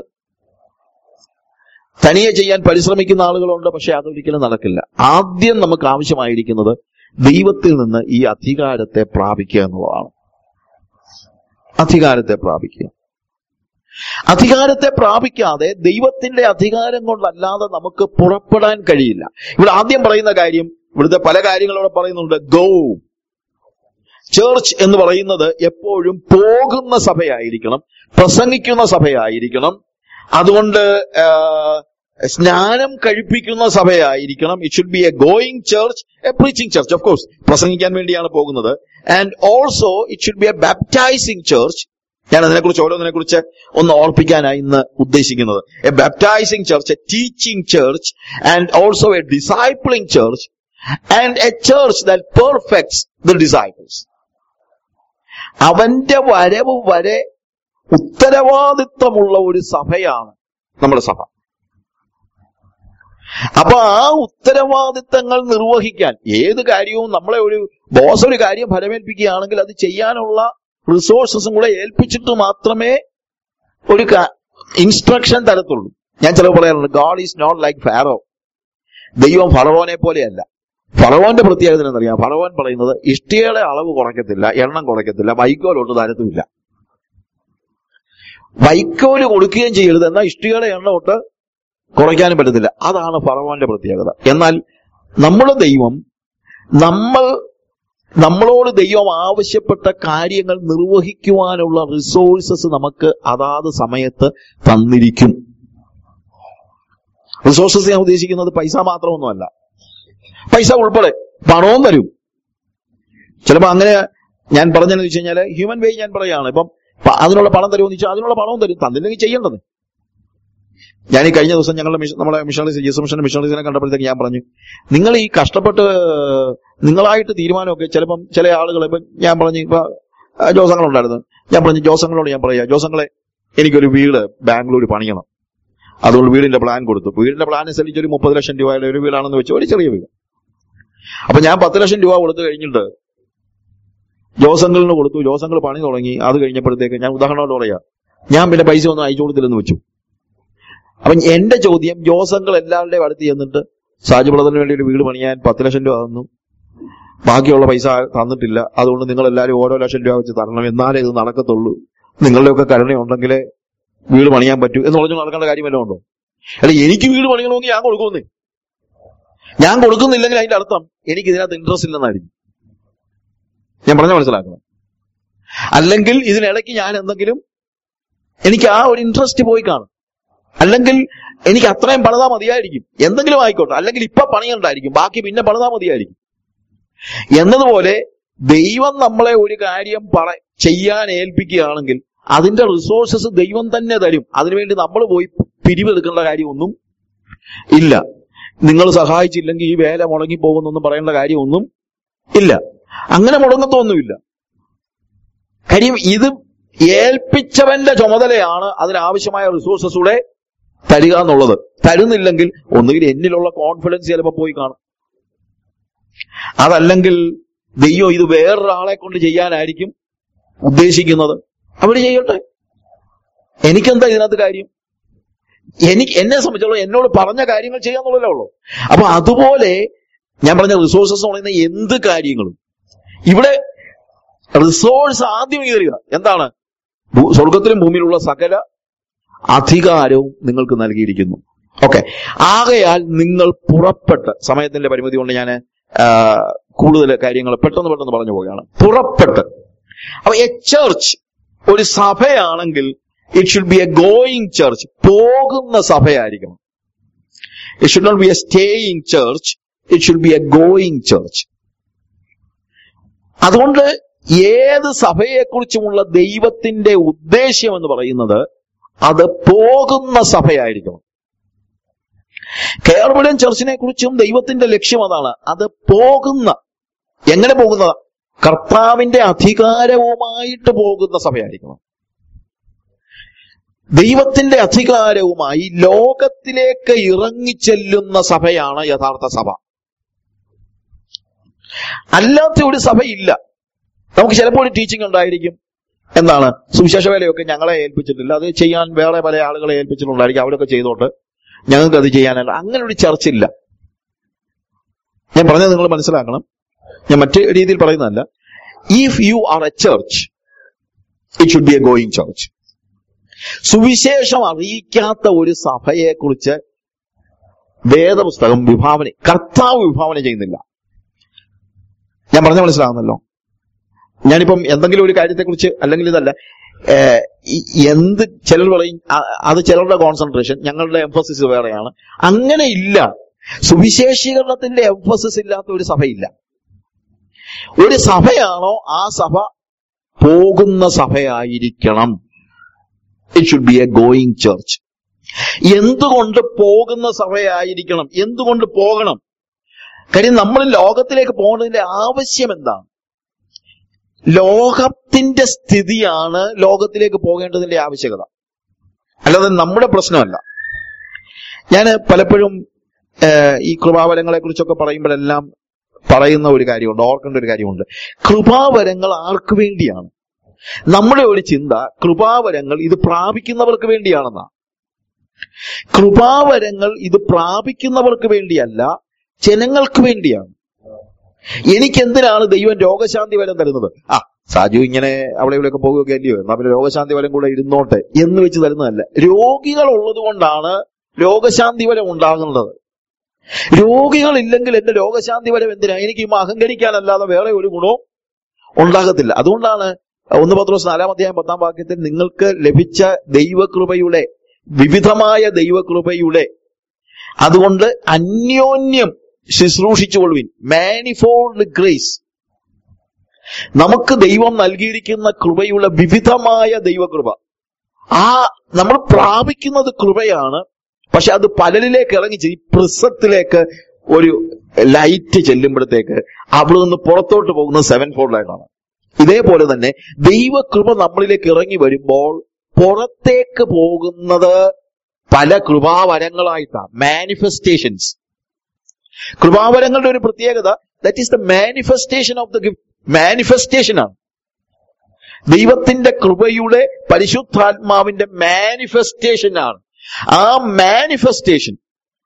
തനിയെ ചെയ്യാൻ പരിശ്രമിക്കുന്ന ആളുകളുണ്ട് പക്ഷെ അതൊരിക്കലും നടക്കില്ല ആദ്യം നമുക്ക് ആവശ്യമായിരിക്കുന്നത് ദൈവത്തിൽ നിന്ന് ഈ അധികാരത്തെ പ്രാപിക്കുക എന്നുള്ളതാണ് അധികാരത്തെ പ്രാപിക്കുക അധികാരത്തെ പ്രാപിക്കാതെ ദൈവത്തിന്റെ അധികാരം കൊണ്ടല്ലാതെ നമുക്ക് പുറപ്പെടാൻ കഴിയില്ല ഇവിടെ ആദ്യം പറയുന്ന കാര്യം ഇവിടുത്തെ പല കാര്യങ്ങളോടെ പറയുന്നുണ്ട് ഗോ ചേർച്ച് എന്ന് പറയുന്നത് എപ്പോഴും പോകുന്ന സഭയായിരിക്കണം പ്രസംഗിക്കുന്ന സഭയായിരിക്കണം അതുകൊണ്ട് ആ, സ്നാനം കഴിപ്പിക്കുന്ന സഭയായിരിക്കണം it should be a going church a preaching church of course പ്രസംഗിക്കാൻ വേണ്ടിയാണ് പോകുന്നത് and also it should be a baptising church ഞാൻ അതിനെക്കുറിച്ച് ഓരോന്നിനെ കുറിച്ച് ഒന്ന് ഓർപ്പിക്കാനായി ഇന്ന് ഉദ്ദേശിക്കുന്നത് a baptising church a teaching church and also a discipling church and a church that perfects the disciples അവന്റെ വരവ് വരെ ഉത്തരവാദിത്വമുള്ള ഒരു സഭയാണ് നമ്മുടെ സഭ അപ്പൊ ആ ഉത്തരവാദിത്തങ്ങൾ നിർവഹിക്കാൻ ഏത് കാര്യവും നമ്മളെ ഒരു ബോസ് ഒരു കാര്യം ഫലമേൽപ്പിക്കുകയാണെങ്കിൽ അത് ചെയ്യാനുള്ള റിസോഴ്സസും കൂടെ ഏൽപ്പിച്ചിട്ട് മാത്രമേ ഒരു ഇൻസ്ട്രക്ഷൻ തരത്തുള്ളൂ ഞാൻ ചിലപ്പോൾ പറയാറുണ്ട് God is not like Pharaoh ദൈവം ഫറവോനെ പോലെയല്ല ഫറവോന്റെ പ്രത്യേകത എന്നറിയാം ഫറവോൻ പറയുന്നത് ഇഷ്ടികയുടെ അളവ് കുറയ്ക്കത്തില്ല എണ്ണം കുറയ്ക്കത്തില്ല വൈക്കോലോട്ട് തരത്തുമില്ല വൈക്കോല് കൊടുക്കുകയും ചെയ്യരുത് എന്നാൽ ഇഷ്ടികയുടെ എണ്ണം ഒട്ട് കുറയ്ക്കാനും പറ്റത്തില്ല അതാണ് ഫറവോന്റെ പ്രത്യേകത എന്നാൽ നമ്മുടെ ദൈവം നമ്മൾ നമ്മളോട് ദൈവം ആവശ്യപ്പെട്ട കാര്യങ്ങൾ നിർവഹിക്കുവാനുള്ള റിസോഴ്സസ് നമുക്ക് അതാത് സമയത്ത് തന്നിരിക്കും റിസോഴ്സസ് ഞാൻ ഉദ്ദേശിക്കുന്നത് പൈസ മാത്രമൊന്നുമല്ല പൈസ ഉൾപ്പെടെ പണവും തരും ചിലപ്പോ അങ്ങനെ ഞാൻ പറഞ്ഞെന്ന് വെച്ച് കഴിഞ്ഞാല് ഹ്യൂമൻ വേ ഞാൻ പറയാണ് ഇപ്പം പ- അതിനുള്ള പണം തരുമെന്ന് വെച്ചാൽ അതിനുള്ള പണവും തരും തന്നില്ലെങ്കിൽ ചെയ്യേണ്ടത് ഞാൻ ഈ കഴിഞ്ഞ ദിവസം ഞങ്ങളുടെ മിഷൻ നമ്മളെ മിഷണറീസ് ജീസസ് മിഷന്റെ മിഷണറീസിനെ കണ്ടപ്പോഴത്തേക്ക് ഞാൻ പറഞ്ഞു നിങ്ങൾ ഈ കഷ്ടപ്പെട്ട് നിങ്ങളായിട്ട് തീരുമാനമൊക്കെ ചിലപ്പം ചില ആളുകൾ ഇപ്പം ഞാൻ പറഞ്ഞു ഇപ്പൊ ആ, ജോസങ്ങളുണ്ടായിരുന്നു ഞാൻ പറഞ്ഞു ജോസങ്ങളോട് ഞാൻ പറയാ ജോസങ്ങളെ എനിക്കൊരു വീട് ബാംഗ്ലൂർ പണിയണം അതുകൊണ്ട് വീടിന്റെ പ്ലാൻ കൊടുത്തു വീടിന്റെ പ്ലാൻ അനുസരിച്ച് ഒരു മുപ്പത് ലക്ഷം രൂപയുടെ ഒരു വീടാണെന്ന് വെച്ച് ഒരു ചെറിയ വീട് അപ്പൊ ഞാൻ പത്ത് ലക്ഷം രൂപ കൊടുത്തു കഴിഞ്ഞിട്ട് ജോസങ്ങളിന് കൊടുത്തു ജോസങ്ങൾ പണി തുടങ്ങി അത് കഴിഞ്ഞപ്പോഴത്തേക്ക് ഞാൻ ഉദാഹരണമായിട്ട് പറയാ ഞാൻ പിന്നെ പൈസ ഒന്നും അയച്ചു കൊടുത്തില്ലെന്ന് വെച്ചു അപ്പൊ എന്റെ ചോദ്യം ജോസങ്ങൾ എല്ലാവരുടെയും അടുത്ത് ചെന്നിട്ട് സാജു ബ്രദറിന് വേണ്ടി ഒരു വീട് പണിയാൻ പത്ത് ലക്ഷം രൂപ തന്നു ബാക്കിയുള്ള പൈസ തന്നിട്ടില്ല അതുകൊണ്ട് നിങ്ങൾ എല്ലാവരും ഓരോ ലക്ഷം രൂപ വെച്ച് തരണം എന്നാലേ ഇത് നടക്കത്തുള്ളൂ നിങ്ങളുടെയൊക്കെ കരുണയുണ്ടെങ്കിലേ വീട് പണിയാൻ പറ്റൂ എന്ന് പറഞ്ഞു നടക്കേണ്ട കാര്യം വല്ലതും ഉണ്ടോ അല്ല എനിക്ക് വീട് പണിയണമെങ്കിൽ ഞാൻ കൊടുക്കുന്നേ ഞാൻ കൊടുക്കുന്നില്ലെങ്കിൽ അതിന്റെ അർത്ഥം എനിക്ക് ഇതിനകത്ത് ഇൻട്രസ്റ്റ് ഇല്ലെന്നായിരിക്കും ഞാൻ പറഞ്ഞ മനസ്സിലാക്കണം അല്ലെങ്കിൽ ഇതിനിടയ്ക്ക് ഞാൻ എന്തെങ്കിലും എനിക്ക് ആ ഒരു ഇൻട്രസ്റ്റ് പോയി കാണും അല്ലെങ്കിൽ എനിക്ക് അത്രയും പണിതാ മതിയായിരിക്കും എന്തെങ്കിലും ആയിക്കോട്ടെ അല്ലെങ്കിൽ ഇപ്പൊ പണിയുണ്ടായിരിക്കും ബാക്കി പിന്നെ പണിതാ മതിയായിരിക്കും എന്നതുപോലെ ദൈവം നമ്മളെ ഒരു കാര്യം പറ ചെയ്യാൻ ഏൽപ്പിക്കുകയാണെങ്കിൽ അതിന്റെ റിസോഴ്സസ് ദൈവം തന്നെ തരും അതിനുവേണ്ടി നമ്മൾ പോയി പിരിവെടുക്കേണ്ട കാര്യമൊന്നും ഇല്ല നിങ്ങൾ സഹായിച്ചില്ലെങ്കിൽ ഈ വേല മുടങ്ങി പോകുന്നൊന്നും പറയേണ്ട കാര്യമൊന്നും ഇല്ല അങ്ങനെ മുടങ്ങത്തൊന്നുമില്ല കാര്യം ഇത് ഏൽപ്പിച്ചവന്റെ ചുമതലയാണ് അതിനാവശ്യമായ റിസോഴ്സസ് കൂടെ തരിക എന്നുള്ളത് തരുന്നില്ലെങ്കിൽ ഒന്നുകിൽ എന്നിലുള്ള കോൺഫിഡൻസ് ചിലപ്പോൾ പോയി കാണും അതല്ലെങ്കിൽ ദൈവം ഇത് വേറൊരാളെ കൊണ്ട് ചെയ്യാനായിരിക്കും ഉദ്ദേശിക്കുന്നത് അവര് ചെയ്യട്ടെ എനിക്കെന്താ ഇതിനകത്ത് കാര്യം എനിക്ക് എന്നെ സംബന്ധിച്ചോളം എന്നോട് പറഞ്ഞ കാര്യങ്ങൾ ചെയ്യാന്നുള്ളതേ ഉള്ളൂ അപ്പൊ അതുപോലെ ഞാൻ പറഞ്ഞ റിസോഴ്സസ് എന്ന് പറയുന്ന എന്ത് കാര്യങ്ങളും ഇവിടെ റിസോഴ്സ് ആദ്യം തരിക എന്താണ് ഭൂ- സ്വർഗത്തിലും ഭൂമിയിലുള്ള സകല അധികാരവും നിങ്ങൾക്ക് നൽകിയിരിക്കുന്നു ഓക്കെ ആകയാൽ നിങ്ങൾ പുറപ്പെട്ട് സമയത്തിന്റെ പരിമിതി കൊണ്ട് ഞാൻ കൂടുതൽ കാര്യങ്ങൾ പെട്ടെന്ന് പെട്ടെന്ന് പറഞ്ഞു പോവുകയാണ് പുറപ്പെട്ട് അപ്പൊ എ ചർച്ച് ഒരു സഭയാണെങ്കിൽ it should be a going church പോകുന്ന സഭയായിരിക്കണം it should not be a staying church it should be a going church അതുകൊണ്ട് ഏത് സഭയെക്കുറിച്ചുമുള്ള ദൈവത്തിന്റെ ഉദ്ദേശ്യം എന്ന് പറയുന്നത് അത് പോകുന്ന സഭയായിരിക്കണം കേരളം ചർച്ചിനെ കുറിച്ചും ദൈവത്തിന്റെ ലക്ഷ്യം അതാണ് അത് പോകുന്ന എങ്ങനെ പോകുന്നതാ കർത്താവിന്റെ അധികാരവുമായിട്ട് പോകുന്ന സഭയായിരിക്കണം ദൈവത്തിന്റെ അധികാരവുമായി ലോകത്തിലേക്ക് ഇറങ്ങിച്ചെല്ലുന്ന സഭയാണ് യഥാർത്ഥ സഭ അല്ലാത്ത ഒരു സഭയില്ല നമുക്ക് ചിലപ്പോൾ ഒരു ടീച്ചിങ് ഉണ്ടായിരിക്കും എന്താണ് സുവിശേഷ വേലയൊക്കെ ഞങ്ങളെ ഏൽപ്പിച്ചിട്ടില്ല അത് ചെയ്യാൻ വേറെ പല ആളുകളെ ഏൽപ്പിച്ചിട്ടുണ്ടായിരിക്കും അവരൊക്കെ ചെയ്തോട്ട് ഞങ്ങൾക്ക് അത് ചെയ്യാനല്ല അങ്ങനെ ഒരു ചർച്ച ഇല്ല ഞാൻ പറഞ്ഞത് നിങ്ങൾ മനസ്സിലാക്കണം ഞാൻ മറ്റു രീതിയിൽ പറയുന്നതല്ല if you are a church it should be a going church സുവിശേഷം അറിയിക്കാത്ത ഒരു സഭയെക്കുറിച്ച് വേദപുസ്തകം വിഭാവന കർത്താവ് വിഭാവന ചെയ്യുന്നില്ല ഞാൻ പറഞ്ഞ മനസ്സിലാകുന്നല്ലോ ഞാനിപ്പം എന്തെങ്കിലും ഒരു കാര്യത്തെക്കുറിച്ച് അല്ലെങ്കിൽ ഇതല്ല ഏഹ്, ഈ- എന്ത് ചിലർ പറയും അ- അത് ചിലരുടെ കോൺസെൻട്രേഷൻ ഞങ്ങളുടെ എംഫസിസ് വേറെയാണ് അങ്ങനെ ഇല്ല സുവിശേഷീകരണത്തിന്റെ എംഫസിസ് ഇല്ലാത്ത ഒരു സഭയില്ല ഒരു സഭയാണോ ആ സഭ പോകുന്ന സഭയായിരിക്കണം it should be a going church എന്തുകൊണ്ട് പോകുന്ന സഭയായിരിക്കണം എന്തുകൊണ്ട് പോകണം കാര്യം നമ്മൾ ലോകത്തിലേക്ക് പോകേണ്ടതിന്റെ ആവശ്യം എന്താണ് ലോകത്തിന്റെ സ്ഥിതിയാണ് ലോകത്തിലേക്ക് പോകേണ്ടതിന്റെ ആവശ്യകത അല്ലാതെ നമ്മുടെ പ്രശ്നമല്ല ഞാൻ പലപ്പോഴും ഏഹ്, ഈ കൃപാവരങ്ങളെ കുറിച്ചൊക്കെ പറയുമ്പോഴെല്ലാം പറയുന്ന ഒരു കാര്യമുണ്ട് ഓർക്കേണ്ട ഒരു കാര്യമുണ്ട് കൃപാവരങ്ങൾ ആർക്ക് വേണ്ടിയാണ് നമ്മുടെ ഒരു ചിന്ത കൃപാവരങ്ങൾ ഇത് പ്രാപിക്കുന്നവർക്ക് വേണ്ടിയാണെന്നാ കൃപാവരങ്ങൾ ഇത് പ്രാപിക്കുന്നവർക്ക് വേണ്ടിയല്ല ജനങ്ങൾക്ക് വേണ്ടിയാണ് എനിക്ക് എന്തിനാണ് ദൈവം രോഗശാന്തി വരം തരുന്നത് ആ സാജു ഇങ്ങനെ അവിടെ ഇവിടെയൊക്കെ പോകുകയൊക്കെ അല്ലയോ എന്നാ പിന്നെ രോഗശാന്തി വരം കൂടെ ഇരുന്നോട്ടെ എന്ന് വെച്ച് തരുന്നതല്ല രോഗികൾ ഉള്ളത് കൊണ്ടാണ് രോഗശാന്തി വരം ഉണ്ടാകുന്നത് രോഗികൾ ഇല്ലെങ്കിൽ എന്റെ രോഗശാന്തി വരം എന്തിനാ എനിക്ക് ഇമ്മ അഹങ്കരിക്കാനല്ലാതെ വേറെ ഒരു ഗുണവും ഉണ്ടാകത്തില്ല അതുകൊണ്ടാണ് ഒന്ന് പത്രോസ് നാലാം അധ്യായം പത്താം വാക്യത്തിൽ നിങ്ങൾക്ക് ലഭിച്ച ദൈവകൃപയുടെ വിവിധമായ ദൈവകൃപയുടെ അതുകൊണ്ട് അന്യോന്യം ശുശ്രൂഷിച്ചുകൊള്ളുവിൻ മാനിഫോൾഡ് ഗ്രേസ് നമുക്ക് ദൈവം നൽകിയിരിക്കുന്ന കൃപയുള്ള വിവിധമായ ദൈവകൃപ ആ നമ്മൾ പ്രാപിക്കുന്നത് കൃപയാണ് പക്ഷെ അത് പലരിലേക്ക് ഇറങ്ങി ഈ പ്രിസത്തിലേക്ക് ഒരു ലൈറ്റ് ചെല്ലുമ്പോഴത്തേക്ക് അവിടെ നിന്ന് പുറത്തോട്ട് പോകുന്നത് സെവൻ ഫോൾഡായിട്ടാണ് ഇതേപോലെ തന്നെ ദൈവകൃപ നമ്മളിലേക്ക് ഇറങ്ങി വരുമ്പോൾ പുറത്തേക്ക് പോകുന്നത് പല കൃപാവരങ്ങളായിട്ടാണ് മാനിഫെസ്റ്റേഷൻസ് കൃപാവരങ്ങളുടെ ഒരു പ്രത്യേകത that is the manifestation of the gift manifestation ആണ് ദൈവത്തിന്റെ കൃപയുടെ പരിശുദ്ധാത്മാവിന്റെ മാനിഫെസ്റ്റേഷൻ ആണ് ആ മാനിഫെസ്റ്റേഷൻ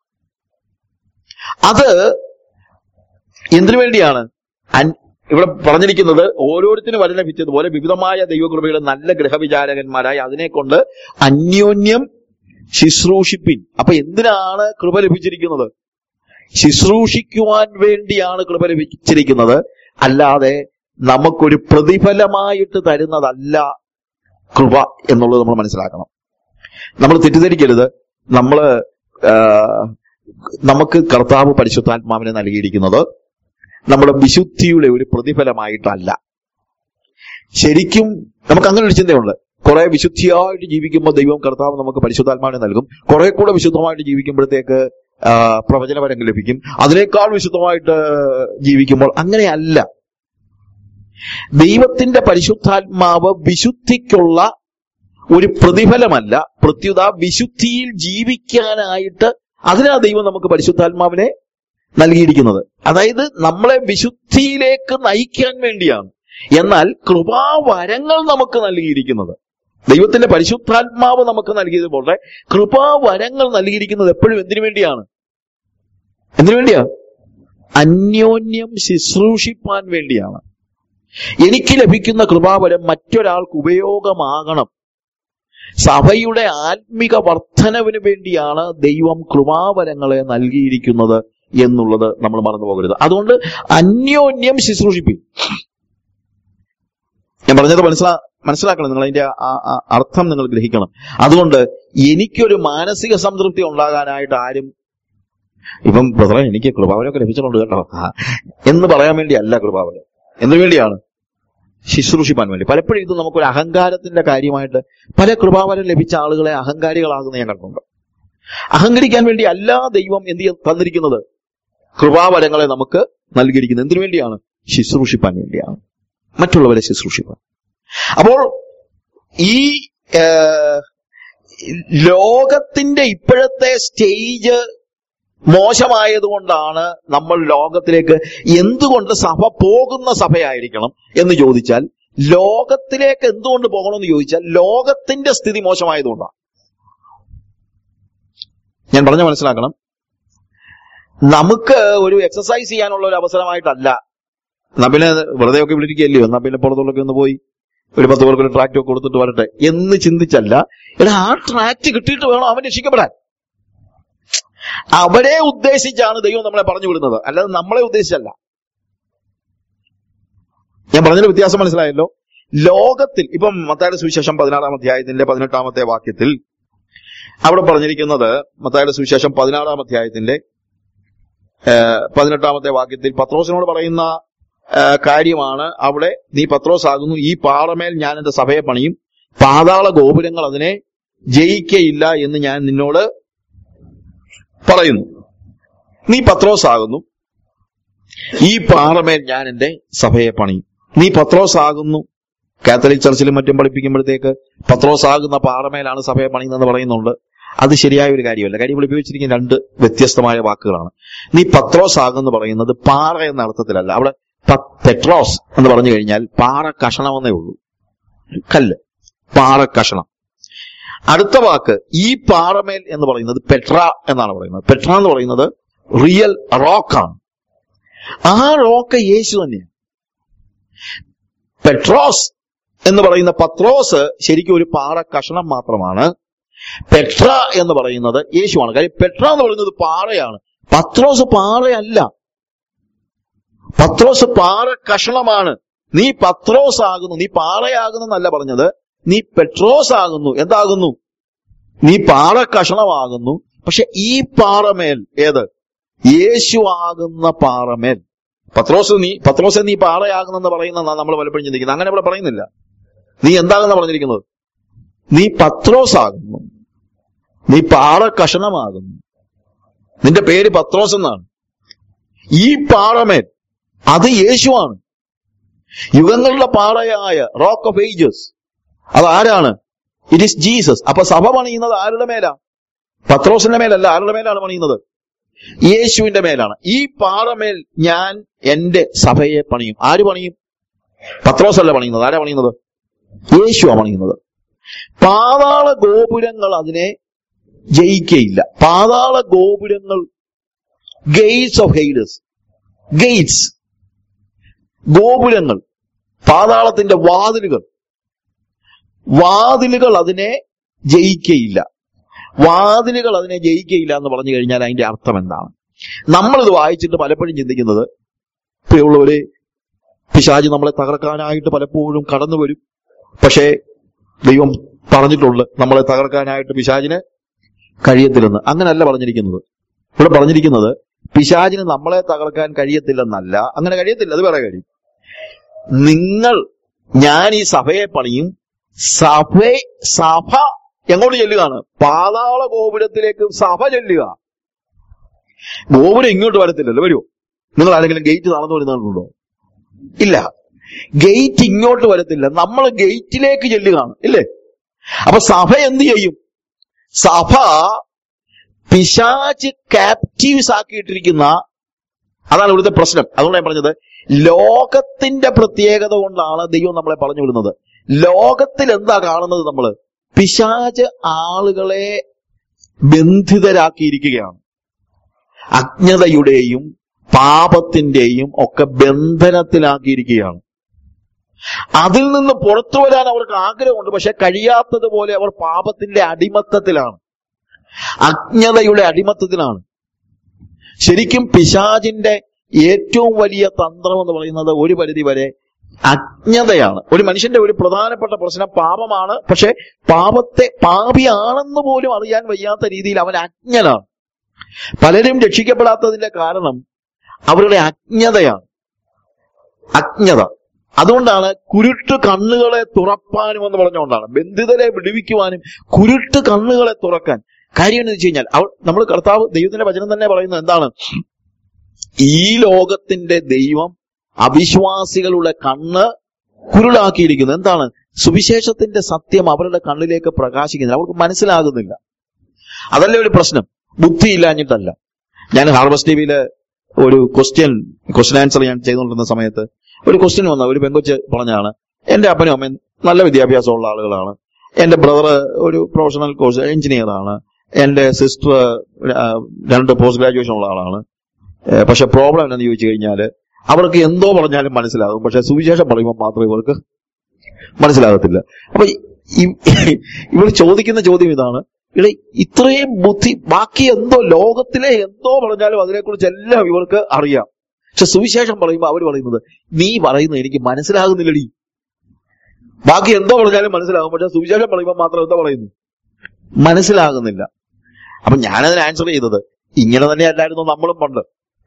അത് എന്തിനു വേണ്ടിയാണ് അൻ- ഇവിടെ പറഞ്ഞിരിക്കുന്നത് ഓരോരുത്തരും വര ലഭിച്ചതുപോലെ വിവിധമായ ദൈവകൃപയുടെ നല്ല ഗ്രഹവിചാരകന്മാരായി അതിനെ കൊണ്ട് അന്യോന്യം ശുശ്രൂഷിപ്പിൻ അപ്പൊ എന്തിനാണ് കൃപ ലഭിച്ചിരിക്കുന്നത് ശുശ്രൂഷിക്കുവാൻ വേണ്ടിയാണ് കൃപ ലഭിച്ചിരിക്കുന്നത് അല്ലാതെ നമുക്കൊരു പ്രതിഫലമായിട്ട് തരുന്നതല്ല കൃപ എന്നുള്ളത് നമ്മൾ മനസ്സിലാക്കണം നമ്മൾ തെറ്റിദ്ധരിക്കരുത് നമ്മള് ആ, നമുക്ക് കർത്താവ് പരിശുദ്ധാത്മാവിനെ നൽകിയിരിക്കുന്നത് നമ്മുടെ വിശുദ്ധിയുടെ ഒരു പ്രതിഫലമായിട്ടല്ല ശരിക്കും നമുക്ക് അങ്ങനെ ഒരു ചിന്തയുണ്ട് കുറെ വിശുദ്ധിയായിട്ട് ജീവിക്കുമ്പോൾ ദൈവം കർത്താവ് നമുക്ക് പരിശുദ്ധാത്മാവിനെ നൽകും കുറെ കൂടെ വിശുദ്ധമായിട്ട് ജീവിക്കുമ്പോഴത്തേക്ക് ആ, പ്രവചനപരം ലഭിക്കും അതിനേക്കാൾ വിശുദ്ധമായിട്ട് ജീവിക്കുമ്പോൾ അങ്ങനെയല്ല ദൈവത്തിന്റെ പരിശുദ്ധാത്മാവ് വിശുദ്ധിക്കുള്ള ഒരു പ്രതിഫലമല്ല പ്രത്യുത വിശുദ്ധിയിൽ ജീവിക്കാനായിട്ട് അതിനാ ദൈവം നമുക്ക് പരിശുദ്ധാത്മാവിനെ നൽകിയിരിക്കുന്നത് അതായത് നമ്മളെ വിശുദ്ധിയിലേക്ക് നയിക്കാൻ വേണ്ടിയാണ് എന്നാൽ കൃപാവരങ്ങൾ നമുക്ക് നൽകിയിരിക്കുന്നത് ദൈവത്തിന്റെ പരിശുദ്ധാത്മാവ് നമുക്ക് നൽകിയതുപോലെ കൃപാവരങ്ങൾ നൽകിയിരിക്കുന്നത് എപ്പോഴും എന്തിനു വേണ്ടിയാണ് എന്തിനു വേണ്ടിയാ അന്യോന്യം ശുശ്രൂഷിപ്പാൻ വേണ്ടിയാണ് എനിക്ക് ലഭിക്കുന്ന കൃപാവരം മറ്റൊരാൾക്ക് ഉപയോഗമാകണം സഭയുടെ ആത്മിക വർധനവിന് വേണ്ടിയാണ് ദൈവം കൃപാവരങ്ങളെ നൽകിയിരിക്കുന്നത് എന്നുള്ളത് നമ്മൾ മറന്നു പോകരുത് അതുകൊണ്ട് അന്യോന്യം ശുശ്രൂഷിപ്പിക്കും ഞാൻ പറഞ്ഞത് മനസ്സിലാ മനസ്സിലാക്കണം നിങ്ങൾ അതിന്റെ ആ- ആ അർത്ഥം നിങ്ങൾ ഗ്രഹിക്കണം അതുകൊണ്ട് എനിക്കൊരു മാനസിക സംതൃപ്തി ഉണ്ടാകാനായിട്ട് ആരും ഇപ്പം ബ്രദറെ എനിക്ക് കൃപാവനമൊക്കെ ലഭിച്ചിട്ടുണ്ട് കേട്ടോ ആ, എന്ന് പറയാൻ വേണ്ടിയല്ല കൃപാവനം എന്തിനു വേണ്ടിയാണ് ശുശ്രൂഷിപ്പാൻ വേണ്ടി പലപ്പോഴും ഇത് നമുക്കൊരു അഹങ്കാരത്തിന്റെ കാര്യമായിട്ട് പല കൃപാവരം ലഭിച്ച ആളുകളെ അഹങ്കാരികളാകുന്ന ഞാൻ കണ്ടിട്ടുണ്ട് അഹങ്കരിക്കാൻ വേണ്ടി അല്ല ദൈവം എന്ത് ചെയ്യ- തന്നിരിക്കുന്നത് കൃപാവരങ്ങളെ നമുക്ക് നൽകിയിരിക്കുന്നത് എന്തിനു വേണ്ടിയാണ് ശുശ്രൂഷിപ്പാൻ വേണ്ടിയാണ് മറ്റുള്ളവരെ ശുശ്രൂഷിപ്പാൻ അപ്പോൾ ഈ ആ, ലോകത്തിന്റെ ഇപ്പോഴത്തെ സ്റ്റേജ് മോശമായതുകൊണ്ടാണ് നമ്മൾ ലോകത്തിലേക്ക് എന്തുകൊണ്ട് സഭ പോകുന്ന സഭയായിരിക്കണം എന്ന് ചോദിച്ചാൽ ലോകത്തിലേക്ക് എന്തുകൊണ്ട് പോകണമെന്ന് ചോദിച്ചാൽ ലോകത്തിന്റെ സ്ഥിതി മോശമായതുകൊണ്ടാണ് ഞാൻ പറഞ്ഞ മനസ്സിലാക്കണം നമുക്ക് ഒരു എക്സസൈസ് ചെയ്യാനുള്ള ഒരു അവസരമായിട്ടല്ല എന്നാ പിന്നെ വെറുതെ ഒക്കെ വിളിക്കുകയല്ലയോ എന്നാ പിന്നെ പുറത്തുള്ളൊക്കെ ഒന്ന് പോയി ഒരു പത്ത് പേർക്ക് ഒരു ട്രാക്റ്റ് ഒക്കെ കൊടുത്തിട്ട് വരട്ടെ എന്ന് ചിന്തിച്ചല്ല എടാ ആ ട്രാക്റ്റ് കിട്ടിയിട്ട് വേണം അവൻ രക്ഷിക്കപ്പെടാൻ അവരെ ഉദ്ദേശിച്ചാണ് ദൈവം നമ്മളെ പറഞ്ഞു വിടുന്നത് അല്ലാതെ നമ്മളെ ഉദ്ദേശിച്ചല്ല ഞാൻ പറഞ്ഞതിന്റെ വ്യത്യാസം മനസ്സിലായല്ലോ ലോകത്തിൽ ഇപ്പം മത്തായുടെ സുവിശേഷം പതിനാറാം അധ്യായത്തിന്റെ പതിനെട്ടാമത്തെ വാക്യത്തിൽ അവിടെ പറഞ്ഞിരിക്കുന്നത് മത്തായുടെ സുവിശേഷം പതിനാറാം അധ്യായത്തിന്റെ ഏഹ്, പതിനെട്ടാമത്തെ വാക്യത്തിൽ പത്രോസിനോട് പറയുന്ന ഏഹ്, കാര്യമാണ് അവിടെ നീ പത്രോസ് ആകുന്നു ഈ പാറമേൽ ഞാൻ എന്റെ സഭയെ പണിയും പാതാള ഗോപുരങ്ങൾ അതിനെ ജയിക്കയില്ല എന്ന് ഞാൻ നിന്നോട് പറയുന്നു നീ പത്രോസ് ആകുന്നു ഈ പാറമേൽ ഞാൻ എന്റെ സഭയെ പണിയും നീ പത്രോസ് ആകുന്നു കാത്തലിക് ചർച്ചിലും മറ്റും പഠിപ്പിക്കുമ്പോഴത്തേക്ക് പത്രോസ് ആകുന്ന പാറമേലാണ് സഭയെ പണിയുന്നതെന്ന് പറയുന്നുണ്ട് അത് ശരിയായ ഒരു കാര്യമല്ല കാര്യം ഇവിടെ ഉപയോഗിച്ചിരിക്കുന്ന രണ്ട് വ്യത്യസ്തമായ വാക്കുകളാണ് നീ പത്രോസ് ആകുന്നു പറയുന്നത് പാറ എന്ന അർത്ഥത്തിലല്ല അവിടെ പ- പെട്രോസ് എന്ന് പറഞ്ഞു കഴിഞ്ഞാൽ പാറ കഷണമെന്നേ ഉള്ളൂ കല്ല് പാറ കഷണം അടുത്ത വാക്ക് ഈ പാറമേൽ എന്ന് പറയുന്നത് പെട്ര എന്നാണ് പറയുന്നത് പെട്ര എന്ന് പറയുന്നത് റിയൽ റോക്കാണ് ആ റോക്ക് യേശു തന്നെയാണ് പെട്രോസ് എന്ന് പറയുന്ന പത്രോസ് ശരിക്കും ഒരു പാറ കഷണം മാത്രമാണ് പെട്ര എന്ന് പറയുന്നത് യേശുവാണ് കാര്യം പെട്ര എന്ന് പറയുന്നത് പാറയാണ് പത്രോസ് പാറയല്ല പത്രോസ് പാറ കഷണമാണ് നീ പത്രോസ് ആകുന്നു നീ പാറയാകുന്നെന്നല്ല പറഞ്ഞത് നീ പെട്രോസ് ആകുന്നു എന്താകുന്നു നീ പാറ കഷണമാകുന്നു പക്ഷെ ഈ പാറമേൽ ഏത് യേശു ആകുന്ന പാറമേൽ പത്രോസ് നീ പത്രോസ് നീ പാറയാകുന്നെന്ന് പറയുന്ന നമ്മൾ പലപ്പോഴും ചിന്തിക്കുന്നത് അങ്ങനെ ഇവിടെ പറയുന്നില്ല നീ എന്താകുന്ന പറഞ്ഞിരിക്കുന്നത് നീ പത്രോസ് ആകുന്നു നീ പാറ കഷണമാകുന്നു നിന്റെ പേര് പത്രോസ് എന്നാണ് ഈ പാറമേൽ അത് യേശുവാണ് യുഗങ്ങളുടെ പാറയായ റോക്ക് ഓഫ് ഏജസ് അത് ആരാണ് ഇറ്റ് ഇസ് ജീസസ് അപ്പൊ സഭ പണിയുന്നത് ആരുടെ മേലാ പത്രോസിന്റെ മേലല്ല ആരുടെ മേലാണ് പണിയുന്നത് യേശുവിന്റെ മേലാണ് ഈ പാറമേൽ ഞാൻ എന്റെ സഭയെ പണിയും ആര് പണിയും പത്രോസല്ല പണിയുന്നത് ആരാ പണിയുന്നത് യേശുവാ പണിയുന്നത് പാതാള ഗോപുരങ്ങൾ അതിനെ ജയിക്കയില്ല പാതാള ഗോപുരങ്ങൾ ഗെയ്റ്റ്സ് ഓഫ് ഹെയ്ഡസ് ഗെയ്റ്റ്സ് ഗോപുരങ്ങൾ പാതാളത്തിന്റെ വാതിലുകൾ വാതിലുകൾ അതിനെ ജയിക്കയില്ല വാതിലുകൾ അതിനെ ജയിക്കയില്ല എന്ന് പറഞ്ഞു കഴിഞ്ഞാൽ അതിന്റെ അർത്ഥം എന്താണ് നമ്മളിത് വായിച്ചിട്ട് പലപ്പോഴും ചിന്തിക്കുന്നത് പ്രിയമുള്ളവരെ പിശാജ് നമ്മളെ തകർക്കാനായിട്ട് പലപ്പോഴും കടന്നു വരും പക്ഷേ ദൈവം പറഞ്ഞിട്ടുണ്ട് നമ്മളെ തകർക്കാനായിട്ട് പിശാജിന് കഴിയത്തില്ലെന്ന് അങ്ങനല്ല പറഞ്ഞിരിക്കുന്നത് ഇവിടെ പറഞ്ഞിരിക്കുന്നത് പിശാജിന് നമ്മളെ തകർക്കാൻ കഴിയത്തില്ലെന്നല്ല അങ്ങനെ കഴിയത്തില്ല അത് വേറെ കാര്യം നിങ്ങൾ ഞാൻ ഈ സഭയെ പണിയും സഭ സഭ എങ്ങോട്ട് ചെല്ലുകയാണ് പാതാള ഗോപുരത്തിലേക്ക് സഭ ചെല്ലുക ഗോപുരം ഇങ്ങോട്ട് വരത്തില്ലല്ലോ വരുമോ നിങ്ങൾ ആരെങ്കിലും ഗേറ്റ് നടന്നു വരുന്നുണ്ടോ ഇല്ല ഗേറ്റ് ഇങ്ങോട്ട് വരത്തില്ല നമ്മൾ ഗേറ്റിലേക്ക് ചെല്ലുകയാണ് ഇല്ലേ അപ്പൊ സഭ എന്ത് ചെയ്യും സഭ പിശാച്ച് കാപ്റ്റീവ്സ് ആക്കിയിട്ടിരിക്കുന്ന അതാണ് ഇവിടുത്തെ പ്രശ്നം അതുകൊണ്ട് ഞാൻ പറഞ്ഞത് ലോകത്തിന്റെ പ്രത്യേകത കൊണ്ടാണ് ദൈവം നമ്മളെ പറഞ്ഞു വിടുന്നത് ലോകത്തിൽ എന്താ കാണുന്നത് നമ്മള് പിശാച് ആളുകളെ ബന്ധിതരാക്കിയിരിക്കുകയാണ് അജ്ഞതയുടെയും പാപത്തിന്റെയും ഒക്കെ ബന്ധനത്തിലാക്കിയിരിക്കുകയാണ് അതിൽ നിന്ന് പുറത്തു വരാൻ അവർക്ക് ആഗ്രഹമുണ്ട് പക്ഷെ കഴിയാത്തതുപോലെ അവർ പാപത്തിന്റെ അടിമത്തത്തിലാണ് അജ്ഞതയുടെ അടിമത്തത്തിലാണ് ശരിക്കും പിശാചിന്റെ ഏറ്റവും വലിയ തന്ത്രം എന്ന് പറയുന്നത് ഒരു പരിധി വരെ അജ്ഞതയാണ് ഒരു മനുഷ്യന്റെ ഒരു പ്രധാനപ്പെട്ട പ്രശ്നം പാപമാണ് പക്ഷെ പാപത്തെ പാപിയാണെന്ന് പോലും അറിയാൻ വയ്യാത്ത രീതിയിൽ അവൻ അജ്ഞനാണ് പലരും രക്ഷിക്കപ്പെടാത്തതിന്റെ കാരണം അവരുടെ അജ്ഞതയാണ് അജ്ഞത അതുകൊണ്ടാണ് കുരുട്ട് കണ്ണുകളെ തുറപ്പാനും എന്ന് പറഞ്ഞുകൊണ്ടാണ് ബന്ധിതരെ വിടുവിക്കുവാനും കുരുട്ട് കണ്ണുകളെ തുറക്കാൻ കാര്യം എന്ന് വെച്ച് കഴിഞ്ഞാൽ അവൾ നമ്മൾ കർത്താവ് ദൈവത്തിന്റെ വചനം തന്നെ പറയുന്നത് എന്താണ് ഈ ലോകത്തിന്റെ ദൈവം അവിശ്വാസികളുടെ കണ്ണ് കുരുളാക്കിയിരിക്കുന്നു എന്താണ് സുവിശേഷത്തിന്റെ സത്യം അവരുടെ കണ്ണിലേക്ക് പ്രകാശിക്കുന്നില്ല അവർക്ക് മനസ്സിലാകുന്നില്ല അതല്ലേ ഒരു പ്രശ്നം ബുദ്ധിയില്ലാഞ്ഞിട്ടല്ല ഞാൻ ഹാർവസ്റ്റ് ടിവിയില് ഒരു ക്വസ്റ്റ്യൻ ക്വസ്റ്റ്യൻ ആൻസർ ഞാൻ ചെയ്തുകൊണ്ടിരുന്ന സമയത്ത് ഒരു ക്വസ്റ്റ്യൻ വന്ന ഒരു പെങ്കൊച്ച് പറഞ്ഞാണ് എന്റെ അപ്പനും അമ്മയും നല്ല വിദ്യാഭ്യാസമുള്ള ആളുകളാണ് എന്റെ ബ്രദർ ഒരു പ്രൊഫഷണൽ കോഴ്സ് എഞ്ചിനീയർ ആണ് എന്റെ സിസ്റ്റർ രണ്ട് പോസ്റ്റ് ഗ്രാജുവേഷൻ ഉള്ള ആളാണ് ഏഹ് പക്ഷെ പ്രോബ്ലം എന്താണെന്ന് ചോദിച്ചു കഴിഞ്ഞാൽ അവർക്ക് എന്തോ പറഞ്ഞാലും മനസ്സിലാകും പക്ഷെ സുവിശേഷം പറയുമ്പോൾ മാത്രമേ ഇവർക്ക് മനസ്സിലാകത്തില്ല അപ്പൊ ഇ- ഇവർ ചോദിക്കുന്ന ചോദ്യം ഇതാണ് ഇവിടെ ഇത്രയും ബുദ്ധി ബാക്കി എന്തോ ലോകത്തിലെ എന്തോ പറഞ്ഞാലും അതിനെക്കുറിച്ച് എല്ലാം ഇവർക്ക് അറിയാം പക്ഷെ സുവിശേഷം പറയുമ്പോൾ അവർ പറയുന്നത് നീ പറയുന്നത് എനിക്ക് മനസ്സിലാകുന്നില്ലടി ബാക്കി എന്തോ പറഞ്ഞാലും മനസ്സിലാകും പക്ഷെ സുവിശേഷം പറയുമ്പോൾ മാത്രം എന്തോ പറയുന്നു മനസ്സിലാകുന്നില്ല അപ്പൊ ഞാനതിന് ആൻസർ ചെയ്തത് ഇങ്ങനെ തന്നെ അല്ലായിരുന്നു നമ്മളും പണ്ട്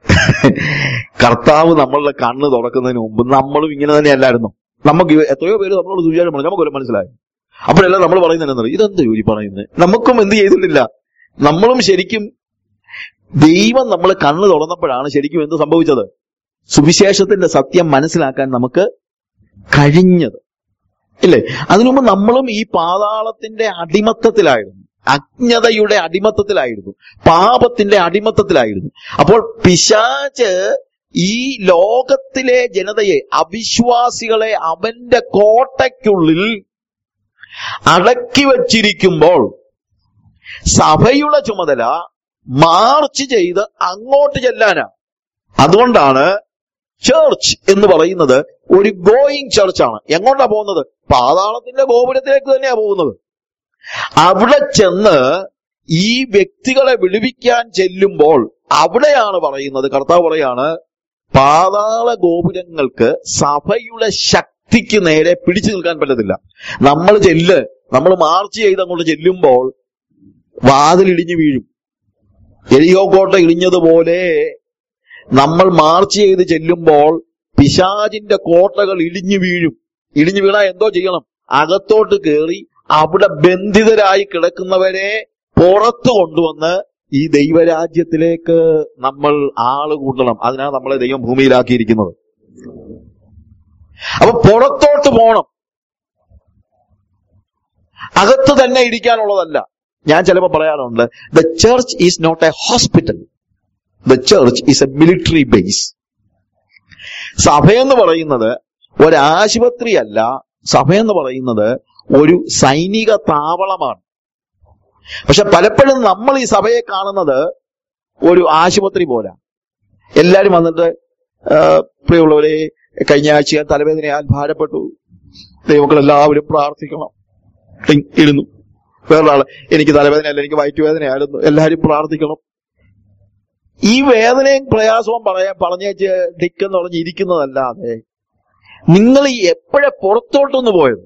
കർത്താവ് നമ്മളുടെ കണ്ണ് തുറക്കുന്നതിന് മുമ്പ് നമ്മളും ഇങ്ങനെ തന്നെ അല്ലായിരുന്നു നമുക്ക് ഇവ- എത്രയോ പേര് നമ്മളോട് സുവിശേഷം പറഞ്ഞു നമുക്ക് മനസ്സിലായി അപ്പോഴെല്ലാം നമ്മൾ പറയുന്നത് ഇതെന്താ ജോലി പറയുന്നത് നമുക്കും എന്ത് ചെയ്തിട്ടില്ല നമ്മളും ശരിക്കും ദൈവം നമ്മൾ കണ്ണ് തുറന്നപ്പോഴാണ് ശരിക്കും എന്ത് സംഭവിച്ചത് സുവിശേഷത്തിന്റെ സത്യം മനസ്സിലാക്കാൻ നമുക്ക് കഴിഞ്ഞത് ഇല്ലേ അതിനുമുമ്പ് നമ്മളും ഈ പാതാളത്തിന്റെ അടിമത്തത്തിലായിരുന്നു അജ്ഞതയുടെ അടിമത്തത്തിലായിരുന്നു പാപത്തിന്റെ അടിമത്തത്തിലായിരുന്നു അപ്പോൾ പിശാച് ഈ ലോകത്തിലെ ജനതയെ അവിശ്വാസികളെ അവന്റെ കോട്ടയ്ക്കുള്ളിൽ അടക്കി വച്ചിരിക്കുമ്പോൾ സഭയുടെ ചുമതല മാർച്ച് ചെയ്ത് അങ്ങോട്ട് ചെല്ലാനാ അതുകൊണ്ടാണ് ചേർച്ച് എന്ന് പറയുന്നത് ഒരു ഗോയിങ് ചർച്ചാണ് എങ്ങോട്ടാ പോകുന്നത് പാതാളത്തിന്റെ ഗോപുരത്തിലേക്ക് തന്നെയാ പോകുന്നത് അവിടെ ചെന്ന് ഈ വ്യക്തികളെ വിടുവിക്കാൻ ചെല്ലുമ്പോൾ അവിടെയാണ് പറയുന്നത് കർത്താവ് പറയാണ് പാതാള ഗോപുരങ്ങൾക്ക് സഭയുടെ ശക്തിക്ക് നേരെ പിടിച്ചു നിൽക്കാൻ പറ്റത്തില്ല നമ്മൾ ചെല്ല് നമ്മൾ മാർച്ച് ചെയ്ത് അങ്ങോട്ട് ചെല്ലുമ്പോൾ വാതിലിടിഞ്ഞു വീഴും എരിയോ കോട്ട ഇടിഞ്ഞതുപോലെ നമ്മൾ മാർച്ച് ചെയ്ത് ചെല്ലുമ്പോൾ പിശാചിന്റെ കോട്ടകൾ ഇടിഞ്ഞു വീഴും ഇടിഞ്ഞു വീണാൽ എന്തോ ചെയ്യണം അകത്തോട്ട് കയറി അവിടെ ബന്ധിതരായി കിടക്കുന്നവരെ പുറത്തു കൊണ്ടുവന്ന് ഈ ദൈവരാജ്യത്തിലേക്ക് നമ്മൾ ആള് കൂട്ടണം അതിനാണ് നമ്മളെ ദൈവം ഭൂമിയിലാക്കിയിരിക്കുന്നത് അപ്പൊ പുറത്തോട്ട് പോണം അകത്ത് തന്നെ ഇരിക്കാനുള്ളതല്ല ഞാൻ ചിലപ്പോൾ പറയാറുണ്ട് the church is not a hospital the church is a military base സഭയെന്ന് പറയുന്നത് ഒരാശുപത്രിയല്ല സഭയെന്ന് പറയുന്നത് ഒരു സൈനിക താവളമാണ് പക്ഷെ പലപ്പോഴും നമ്മൾ ഈ സഭയെ കാണുന്നത് ഒരു ആശുപത്രി പോലെ എല്ലാരും വന്നിട്ട് ആ, പ്രിയമുള്ളവരെ കഴിഞ്ഞ ആഴ്ച ഞാൻ തലവേദനയാൽ ഭാരപ്പെട്ടു ദൈവങ്ങൾ എല്ലാവരും പ്രാർത്ഥിക്കണം ടിങ് ഇരുന്നു വേറൊരാള് എനിക്ക് തലവേദനയല്ല എനിക്ക് വയറ്റുവേദനയായിരുന്നു എല്ലാവരും പ്രാർത്ഥിക്കണം ഈ വേദനയും പ്രയാസവും പറയാൻ പറഞ്ഞേച്ച് ടിക്കെന്ന് പറഞ്ഞ് ഇരിക്കുന്നതല്ലാതെ നിങ്ങൾ ഈ എപ്പോഴെ പുറത്തോട്ടൊന്ന് പോയത്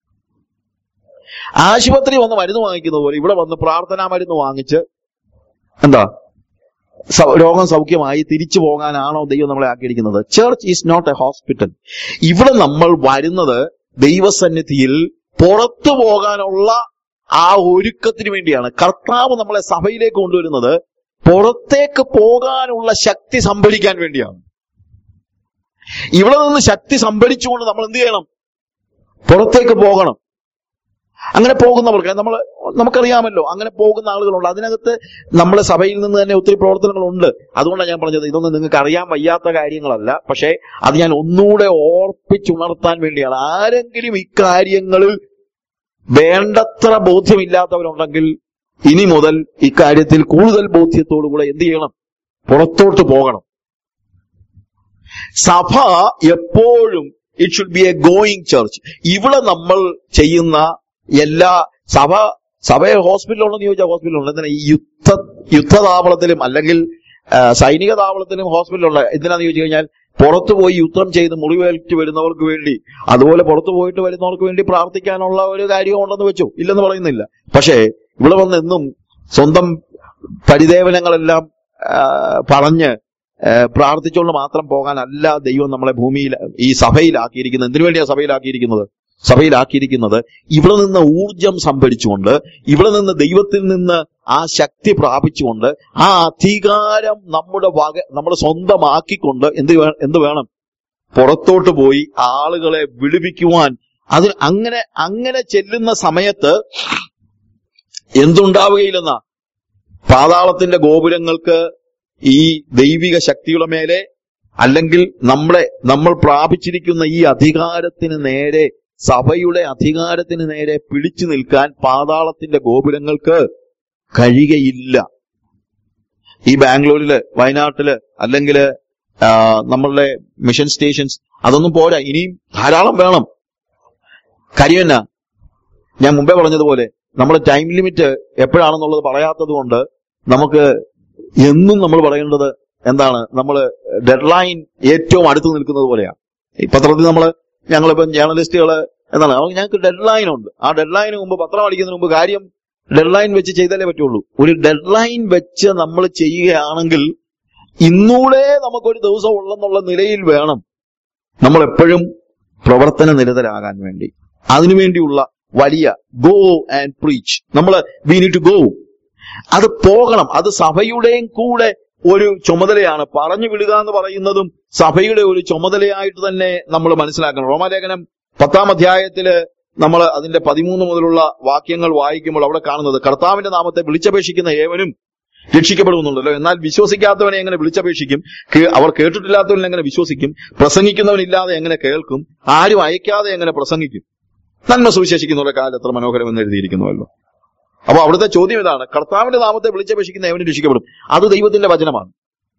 ആശുപത്രി വന്ന് മരുന്ന് വാങ്ങിക്കുന്നത് പോലെ ഇവിടെ വന്ന് പ്രാർത്ഥനാ മരുന്ന് വാങ്ങിച്ച് എന്താ സൗ- രോഗം സൗഖ്യമായി തിരിച്ചു പോകാനാണോ ദൈവം നമ്മളെ ആക്കിയിരിക്കുന്നത് church is not a hospital ഇവിടെ നമ്മൾ വരുന്നത് ദൈവസന്നിധിയിൽ പുറത്തു പോകാനുള്ള ആ ഒരുക്കത്തിന് വേണ്ടിയാണ് കർത്താവ് നമ്മളെ സഭയിലേക്ക് കൊണ്ടുവരുന്നത് പുറത്തേക്ക് പോകാനുള്ള ശക്തി സംഭരിക്കാൻ വേണ്ടിയാണ് ഇവിടെ നിന്ന് ശക്തി സംഭരിച്ചുകൊണ്ട് നമ്മൾ എന്ത് ചെയ്യണം പുറത്തേക്ക് പോകണം അങ്ങനെ പോകുന്നവർക്ക് നമ്മൾ നമുക്കറിയാമല്ലോ അങ്ങനെ പോകുന്ന ആളുകളുണ്ട് അതിനകത്ത് നമ്മുടെ സഭയിൽ നിന്ന് തന്നെ ഒത്തിരി പ്രവർത്തനങ്ങളുണ്ട് അതുകൊണ്ടാണ് ഞാൻ പറഞ്ഞത് ഇതൊന്നും നിങ്ങൾക്ക് അറിയാൻ വയ്യാത്ത കാര്യങ്ങളല്ല പക്ഷേ അത് ഞാൻ ഒന്നുകൂടെ ഓർപ്പിച്ചുണർത്താൻ വേണ്ടിയാണ് ആരെങ്കിലും ഇക്കാര്യങ്ങളിൽ വേണ്ടത്ര ബോധ്യമില്ലാത്തവരുണ്ടെങ്കിൽ ഇനി മുതൽ ഇക്കാര്യത്തിൽ കൂടുതൽ ബോധ്യത്തോടുകൂടെ എന്ത് ചെയ്യണം പുറത്തോട്ട് പോകണം സഭ എപ്പോഴും it should be a going church ഇവിടെ നമ്മൾ ചെയ്യുന്ന എല്ലാ സഭ സഭയെ ഹോസ്പിറ്റലുണ്ടെന്ന് ചോദിച്ചാൽ ഹോസ്പിറ്റലുണ്ട് എന്തിനാ ഈ യുദ്ധ യുദ്ധതാവളത്തിലും അല്ലെങ്കിൽ ആ, സൈനിക താവളത്തിലും ഹോസ്പിറ്റലുണ്ട് എന്തിനാന്ന് ചോദിച്ചു കഴിഞ്ഞാൽ പുറത്തു പോയി യുദ്ധം ചെയ്ത് മുറിവേറ്റ് വരുന്നവർക്ക് വേണ്ടി അതുപോലെ പുറത്തു പോയിട്ട് വരുന്നവർക്ക് വേണ്ടി പ്രാർത്ഥിക്കാനുള്ള ഒരു കാര്യം ഉണ്ടെന്ന് വെച്ചു ഇല്ലെന്ന് പറയുന്നില്ല പക്ഷേ ഇവിടെ വന്ന് എന്നും സ്വന്തം പരിദേവനങ്ങളെല്ലാം ആ, പറഞ്ഞ് ആ, പ്രാർത്ഥിച്ചുകൊണ്ട് മാത്രം പോകാനല്ല ദൈവം നമ്മളെ ഭൂമിയിൽ ഈ സഭയിലാക്കിയിരിക്കുന്നത് എന്തിനു വേണ്ടിയാ സഭയിലാക്കിയിരിക്കുന്നത് സഭയിലാക്കിയിരിക്കുന്നത് ഇവിടെ നിന്ന് ഊർജം സംഭരിച്ചുകൊണ്ട് ഇവിടെ നിന്ന് ദൈവത്തിൽ നിന്ന് ആ ശക്തി പ്രാപിച്ചുകൊണ്ട് ആ അധികാരം നമ്മുടെ വക നമ്മുടെ സ്വന്തമാക്കിക്കൊണ്ട് എന്ത് വേ- എന്ത് വേണം പുറത്തോട്ട് പോയി ആളുകളെ വിടുവിക്കുവാൻ അതിന് അങ്ങനെ അങ്ങനെ ചെല്ലുന്ന സമയത്ത് എന്തുണ്ടാവുകയില്ലെന്ന പാതാളത്തിന്റെ ഗോപുരങ്ങൾക്ക് ഈ ദൈവിക ശക്തിയുടെ മേലെ അല്ലെങ്കിൽ നമ്മളെ നമ്മൾ പ്രാപിച്ചിരിക്കുന്ന ഈ അധികാരത്തിന് നേരെ സഭയുടെ അധികാരത്തിന് നേരെ പിടിച്ചു നിൽക്കാൻ പാതാളത്തിന്റെ ഗോപുരങ്ങൾക്ക് കഴിയുകയില്ല ഈ ബാംഗ്ലൂരില് വയനാട്ടില് അല്ലെങ്കിൽ നമ്മളുടെ മിഷൻ സ്റ്റേഷൻസ് അതൊന്നും പോരാ ഇനിയും ധാരാളം വേണം കാര്യം എന്നാ ഞാൻ മുമ്പേ പറഞ്ഞതുപോലെ നമ്മുടെ ടൈം ലിമിറ്റ് എപ്പോഴാണെന്നുള്ളത് പറയാത്തത് കൊണ്ട് നമുക്ക് എന്നും നമ്മൾ പറയേണ്ടത് എന്താണ് നമ്മൾ ഡെഡ്ലൈൻ ഏറ്റവും അടുത്ത് നിൽക്കുന്നത് പോലെയാണ് ഈ പത്രത്തിൽ നമ്മൾ ഞങ്ങളിപ്പം ജേർണലിസ്റ്റുകൾ എന്താണ് അവർക്ക് ഞങ്ങൾക്ക് ഡെഡ്ലൈൻ ഉണ്ട് ആ ഡെഡ്ലൈന് മുമ്പ് പത്രം അടിക്കുന്നതിന് മുമ്പ് കാര്യം ഡെഡ്ലൈൻ വെച്ച് ചെയ്താലേ പറ്റുള്ളൂ ഒരു ഡെഡ്ലൈൻ വെച്ച് നമ്മൾ ചെയ്യുകയാണെങ്കിൽ ഇന്നൂടെ നമുക്കൊരു ദിവസം ഉള്ളെന്നുള്ള നിലയിൽ വേണം നമ്മൾ എപ്പോഴും പ്രവർത്തന നിരതരാകാൻ വേണ്ടി അതിനുവേണ്ടിയുള്ള വലിയ ഗോ ആൻഡ് പ്രീച്ച് നമ്മൾ വി നീഡ് ടു ഗോ അത് പോകണം അത് സഭയുടെയും കൂടെ ഒരു ചുമതലയാണ് പറഞ്ഞു വിടുക എന്ന് പറയുന്നതും സഭയുടെ ഒരു ചുമതലയായിട്ട് തന്നെ നമ്മൾ മനസ്സിലാക്കണം റോമാലേഖനം പത്താം അധ്യായത്തില് നമ്മൾ അതിന്റെ പതിമൂന്ന് മുതലുള്ള വാക്യങ്ങൾ വായിക്കുമ്പോൾ അവിടെ കാണുന്നത് കർത്താവിന്റെ നാമത്തെ വിളിച്ചപേക്ഷിക്കുന്ന ഏവനും രക്ഷിക്കപ്പെടുന്നുണ്ടല്ലോ എന്നാൽ വിശ്വസിക്കാത്തവനെ എങ്ങനെ വിളിച്ചപേക്ഷിക്കും കേ- അവർ കേട്ടിട്ടില്ലാത്തവനെ എങ്ങനെ വിശ്വസിക്കും പ്രസംഗിക്കുന്നവനില്ലാതെ എങ്ങനെ കേൾക്കും ആരും അയക്കാതെ എങ്ങനെ പ്രസംഗിക്കും നന്മ സുവിശേഷിക്കുന്നവരുടെ കാലം എത്ര മനോഹരമെന്ന് എഴുതിയിരിക്കുന്നുവല്ലോ അപ്പൊ അവിടുത്തെ ചോദ്യം ഇതാണ് കർത്താവിന്റെ നാമത്തെ വിളിച്ചപേക്ഷിക്കുന്ന ഏവനും രക്ഷിക്കപ്പെടും അത് ദൈവത്തിന്റെ വചനമാണ്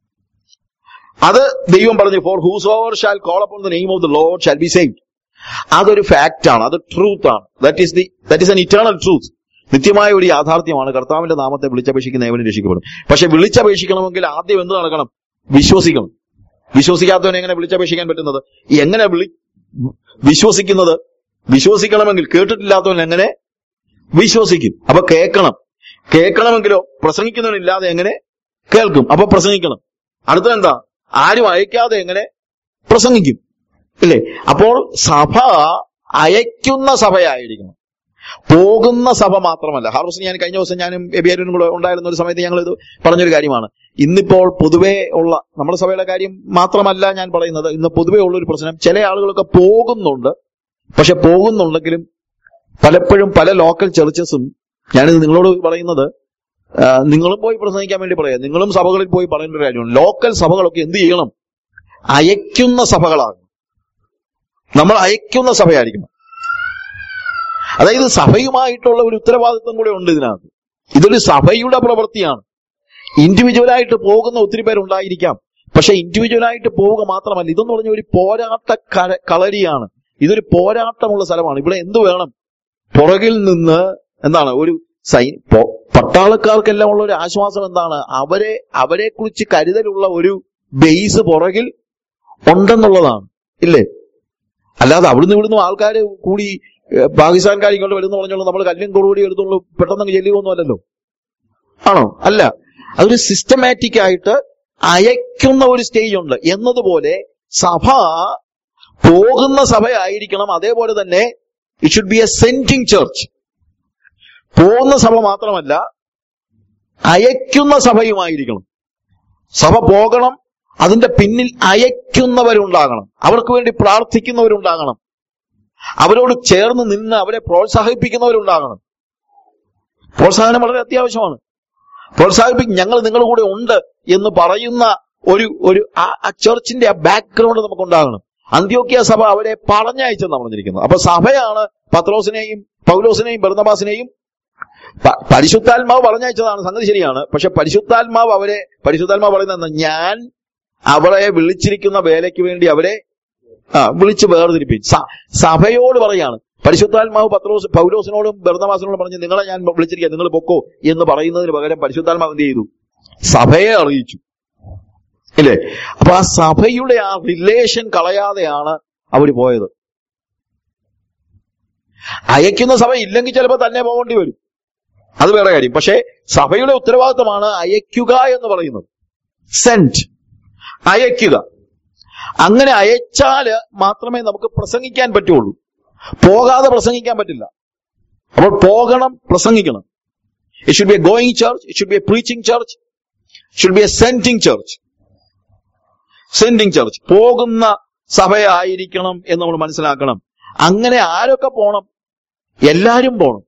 അത് ദൈവം പറഞ്ഞു for whosoever shall call upon the name of the Lord shall be saved അതൊരു ഫാക്റ്റ് ആണ് അത് ട്രൂത്ത് ആണ് that is the that is an eternal truth നിത്യമായ ഒരു യാഥാർത്ഥ്യമാണ് കർത്താവിന്റെ നാമത്തെ വിളിച്ചപേക്ഷിക്കുന്ന ഏവനും രക്ഷിക്കപ്പെടും പക്ഷെ വിളിച്ചപേക്ഷിക്കണമെങ്കിൽ ആദ്യം എന്ത് നടക്കണം വിശ്വസിക്കണം വിശ്വസിക്കാത്തവനെ എങ്ങനെ വിളിച്ചപേക്ഷിക്കാൻ പറ്റുന്നത് എങ്ങനെ വിളി വിശ്വസിക്കുന്നത് വിശ്വസിക്കണമെങ്കിൽ കേട്ടിട്ടില്ലാത്തവൻ എങ്ങനെ വിശ്വസിക്കും അപ്പൊ കേൾക്കണം കേൾക്കണമെങ്കിലോ പ്രസംഗിക്കുന്നവനില്ലാതെ എങ്ങനെ കേൾക്കും അപ്പൊ പ്രസംഗിക്കണം അടുത്തെന്താ ആരും അയക്കാതെ എങ്ങനെ പ്രസംഗിക്കും ഇല്ലേ അപ്പോൾ സഭ അയക്കുന്ന സഭയായിരിക്കണം പോകുന്ന സഭ മാത്രമല്ല ഹാർവസ്റ്റ് ഞാൻ കഴിഞ്ഞ ദിവസം ഞാനും എബിയാരും കൂടെ ഉണ്ടായിരുന്ന ഒരു സമയത്ത് ഞങ്ങൾ ഇത് പറഞ്ഞൊരു കാര്യമാണ് ഇന്നിപ്പോൾ പൊതുവേ ഉള്ള നമ്മുടെ സഭയുടെ കാര്യം മാത്രമല്ല ഞാൻ പറയുന്നത് ഇന്ന് പൊതുവേ ഉള്ള ഒരു പ്രശ്നം ചില ആളുകളൊക്കെ പോകുന്നുണ്ട് പക്ഷെ പോകുന്നുണ്ടെങ്കിലും പലപ്പോഴും പല ലോക്കൽ ചർച്ചസും ഞാനിത് നിങ്ങളോട് പറയുന്നത് ആ, നിങ്ങളും പോയി പ്രസംഗിക്കാൻ വേണ്ടി പറയാം നിങ്ങളും സഭകളിൽ പോയി പറയേണ്ട ഒരു കാര്യമാണ് ലോക്കൽ സഭകളൊക്കെ എന്ത് ചെയ്യണം അയക്കുന്ന സഭകളാകണം നമ്മൾ അയക്കുന്ന സഭയായിരിക്കണം അതായത് സഭയുമായിട്ടുള്ള ഒരു ഉത്തരവാദിത്വം കൂടെ ഉണ്ട് ഇതിനകത്ത് ഇതൊരു സഭയുടെ പ്രവൃത്തിയാണ് ഇൻഡിവിജ്വലായിട്ട് പോകുന്ന ഒത്തിരി പേരുണ്ടായിരിക്കാം പക്ഷെ ഇൻഡിവിജ്വലായിട്ട് പോവുക മാത്രമല്ല ഇതെന്ന് പറഞ്ഞ ഒരു പോരാട്ട ക- കളരിയാണ് ഇതൊരു പോരാട്ടമുള്ള സ്ഥലമാണ് ഇവിടെ എന്ത് വേണം പുറകിൽ നിന്ന് എന്താണ് ഒരു സൈ പൊ- പട്ടാളക്കാർക്കെല്ലാം ഉള്ള ഒരു ആശ്വാസം എന്താണ് അവരെ അവരെ കുറിച്ച് കരുതലുള്ള ഒരു ബേസ് പുറകിൽ ഉണ്ടെന്നുള്ളതാണ് ഇല്ലേ അല്ലാതെ അവിടുന്ന് ഇവിടുന്ന് ആൾക്കാർ കൂടി ഏഹ്, പാകിസ്ഥാൻകാർ ഇങ്ങോട്ട് വരുന്ന പറഞ്ഞോളൂ നമ്മൾ കല്ലും കുറുകൂടി എടുത്തോളൂ പെട്ടെന്ന് ചെല്ലുകയൊന്നും അല്ലല്ലോ ആണോ അല്ല അതൊരു സിസ്റ്റമാറ്റിക് ആയിട്ട് അയക്കുന്ന ഒരു സ്റ്റേജ് ഉണ്ട് എന്നതുപോലെ സഭ പോകുന്ന സഭയായിരിക്കണം അതേപോലെ തന്നെ it should be a sending church പോകുന്ന സഭ മാത്രമല്ല അയക്കുന്ന സഭയുമായിരിക്കണം സഭ പോകണം അതിന്റെ പിന്നിൽ അയക്കുന്നവരുണ്ടാകണം അവർക്ക് വേണ്ടി പ്രാർത്ഥിക്കുന്നവരുണ്ടാകണം അവരോട് ചേർന്ന് നിന്ന് അവരെ പ്രോത്സാഹിപ്പിക്കുന്നവരുണ്ടാകണം പ്രോത്സാഹനം വളരെ അത്യാവശ്യമാണ് പ്രോത്സാഹിപ്പിക്കും ഞങ്ങൾ നിങ്ങളുടെ കൂടെ ഉണ്ട് എന്ന് പറയുന്ന ഒരു ഒരു ആ- ആ ചർച്ചിന്റെ ആ ബാക്ക്ഗ്രൗണ്ട് നമുക്കുണ്ടാകണം അന്ത്യോക്യ സഭ അവരെ പറഞ്ഞയച്ചെന്നാണ് പറഞ്ഞിരിക്കുന്നത് അപ്പൊ സഭയാണ് പത്രോസിനെയും പൗലോസിനെയും ബർന്നബാസിനെയും പ- പരിശുദ്ധാത്മാവ് പറഞ്ഞയച്ചതാണ് സംഗതി ശരിയാണ് പക്ഷെ പരിശുദ്ധാത്മാവ് അവരെ പരിശുദ്ധാത്മാവ് പറയുന്നത് ഞാൻ അവരെ വിളിച്ചിരിക്കുന്ന വേലയ്ക്ക് വേണ്ടി അവരെ ആ വിളിച്ച് വേർതിരിപ്പിച്ചു സ- സഭയോട് പറയാണ് പരിശുദ്ധാത്മാവ് പത്രോസ് പൗലോസിനോടും ബർന്നബാസിനോടും പറഞ്ഞ് നിങ്ങളെ ഞാൻ വിളിച്ചിരിക്കുക നിങ്ങൾ പൊക്കോ എന്ന് പറയുന്നതിന് പകരം പരിശുദ്ധാത്മാവ് എന്ത് ചെയ്തു സഭയെ അറിയിച്ചു ഇല്ലേ അപ്പൊ ആ സഭയുടെ ആ റിലേഷൻ കളയാതെയാണ് അവര് പോയത് അയക്കുന്ന സഭ ഇല്ലെങ്കിൽ ചിലപ്പോൾ തന്നെ പോകേണ്ടി വരും അത് വേറെ കാര്യം പക്ഷേ സഭയുടെ ഉത്തരവാദിത്തമാണ് അയക്കുക എന്ന് പറയുന്നത് സെന്റ് അയക്കുക അങ്ങനെ അയച്ചാല് മാത്രമേ നമുക്ക് പ്രസംഗിക്കാൻ പറ്റുള്ളൂ പോകാതെ പ്രസംഗിക്കാൻ പറ്റില്ല അപ്പോൾ പോകണം പ്രസംഗിക്കണം it should be a going church it should be a preaching church should be a sending church sending church പോകുന്ന സഭയായിരിക്കണം എന്ന് നമ്മൾ മനസ്സിലാക്കണം അങ്ങനെ ആരൊക്കെ പോണം എല്ലാരും പോണം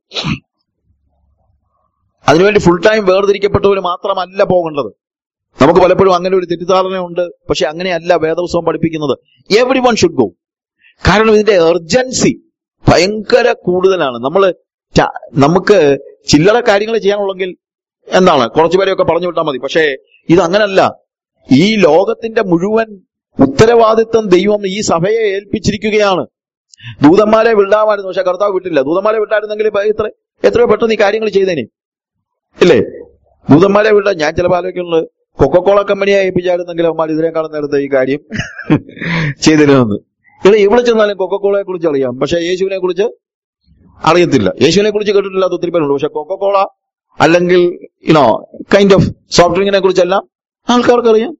അതിനുവേണ്ടി ഫുൾ ടൈം വേർതിരിക്കപ്പെട്ടവർ മാത്രമല്ല പോകേണ്ടത് നമുക്ക് പലപ്പോഴും അങ്ങനെ ഒരു തെറ്റിദ്ധാരണയുണ്ട് പക്ഷെ അങ്ങനെയല്ല വേദപുസ്തകം പഠിപ്പിക്കുന്നത് എവറി വൺ ഷുഡ് ഗോ കാരണം ഇതിന്റെ എർജൻസി ഭയങ്കര കൂടുതലാണ് നമ്മൾ നമുക്ക് ചില്ലറ കാര്യങ്ങൾ ചെയ്യാനുള്ളെങ്കിൽ എന്താണ് കുറച്ചുപേരെയൊക്കെ പറഞ്ഞു വിട്ടാൽ മതി പക്ഷേ ഇത് അങ്ങനല്ല ഈ ലോകത്തിന്റെ മുഴുവൻ ഉത്തരവാദിത്വം ദൈവം ഈ സഭയെ ഏൽപ്പിച്ചിരിക്കുകയാണ് ദൂതന്മാരെ വിടാമായിരുന്നു പക്ഷെ കർത്താവ് വിട്ടില്ല ദൂതന്മാരെ വിട്ടായിരുന്നെങ്കിൽ ഇപ്പൊ എത്ര എത്രയോ പെട്ടെന്ന് ഈ കാര്യങ്ങൾ ചെയ്തേനെ ഇല്ലേ ദൂതന്മാരെ വിട്ട ഞാൻ ചിലപ്പോൾ ആലോചിക്കുന്നത് കൊക്കക്കോള കമ്പനിയെ ഏൽപ്പിച്ചായിരുന്നെങ്കിൽ അവന്മാർ ഇതിനേക്കാളും നേരത്തെ ഈ കാര്യം ചെയ്തിരുന്നത് ഇവിടെ ഇവിടെ ചെന്നാലും കൊക്കക്കോളയെ കുറിച്ച് അറിയാം പക്ഷെ യേശുവിനെ കുറിച്ച് അറിയത്തില്ല യേശുവിനെ കുറിച്ച് കേട്ടിട്ടില്ലാത്ത ഒത്തിരി പേരുണ്ട് പക്ഷെ കൊക്കക്കോള അല്ലെങ്കിൽ യുനോ കൈൻഡ് ഓഫ് സോഫ്റ്റ് ഡ്രിങ്കിനെ കുറിച്ചെല്ലാം ആൾക്കാർക്ക് അറിയാം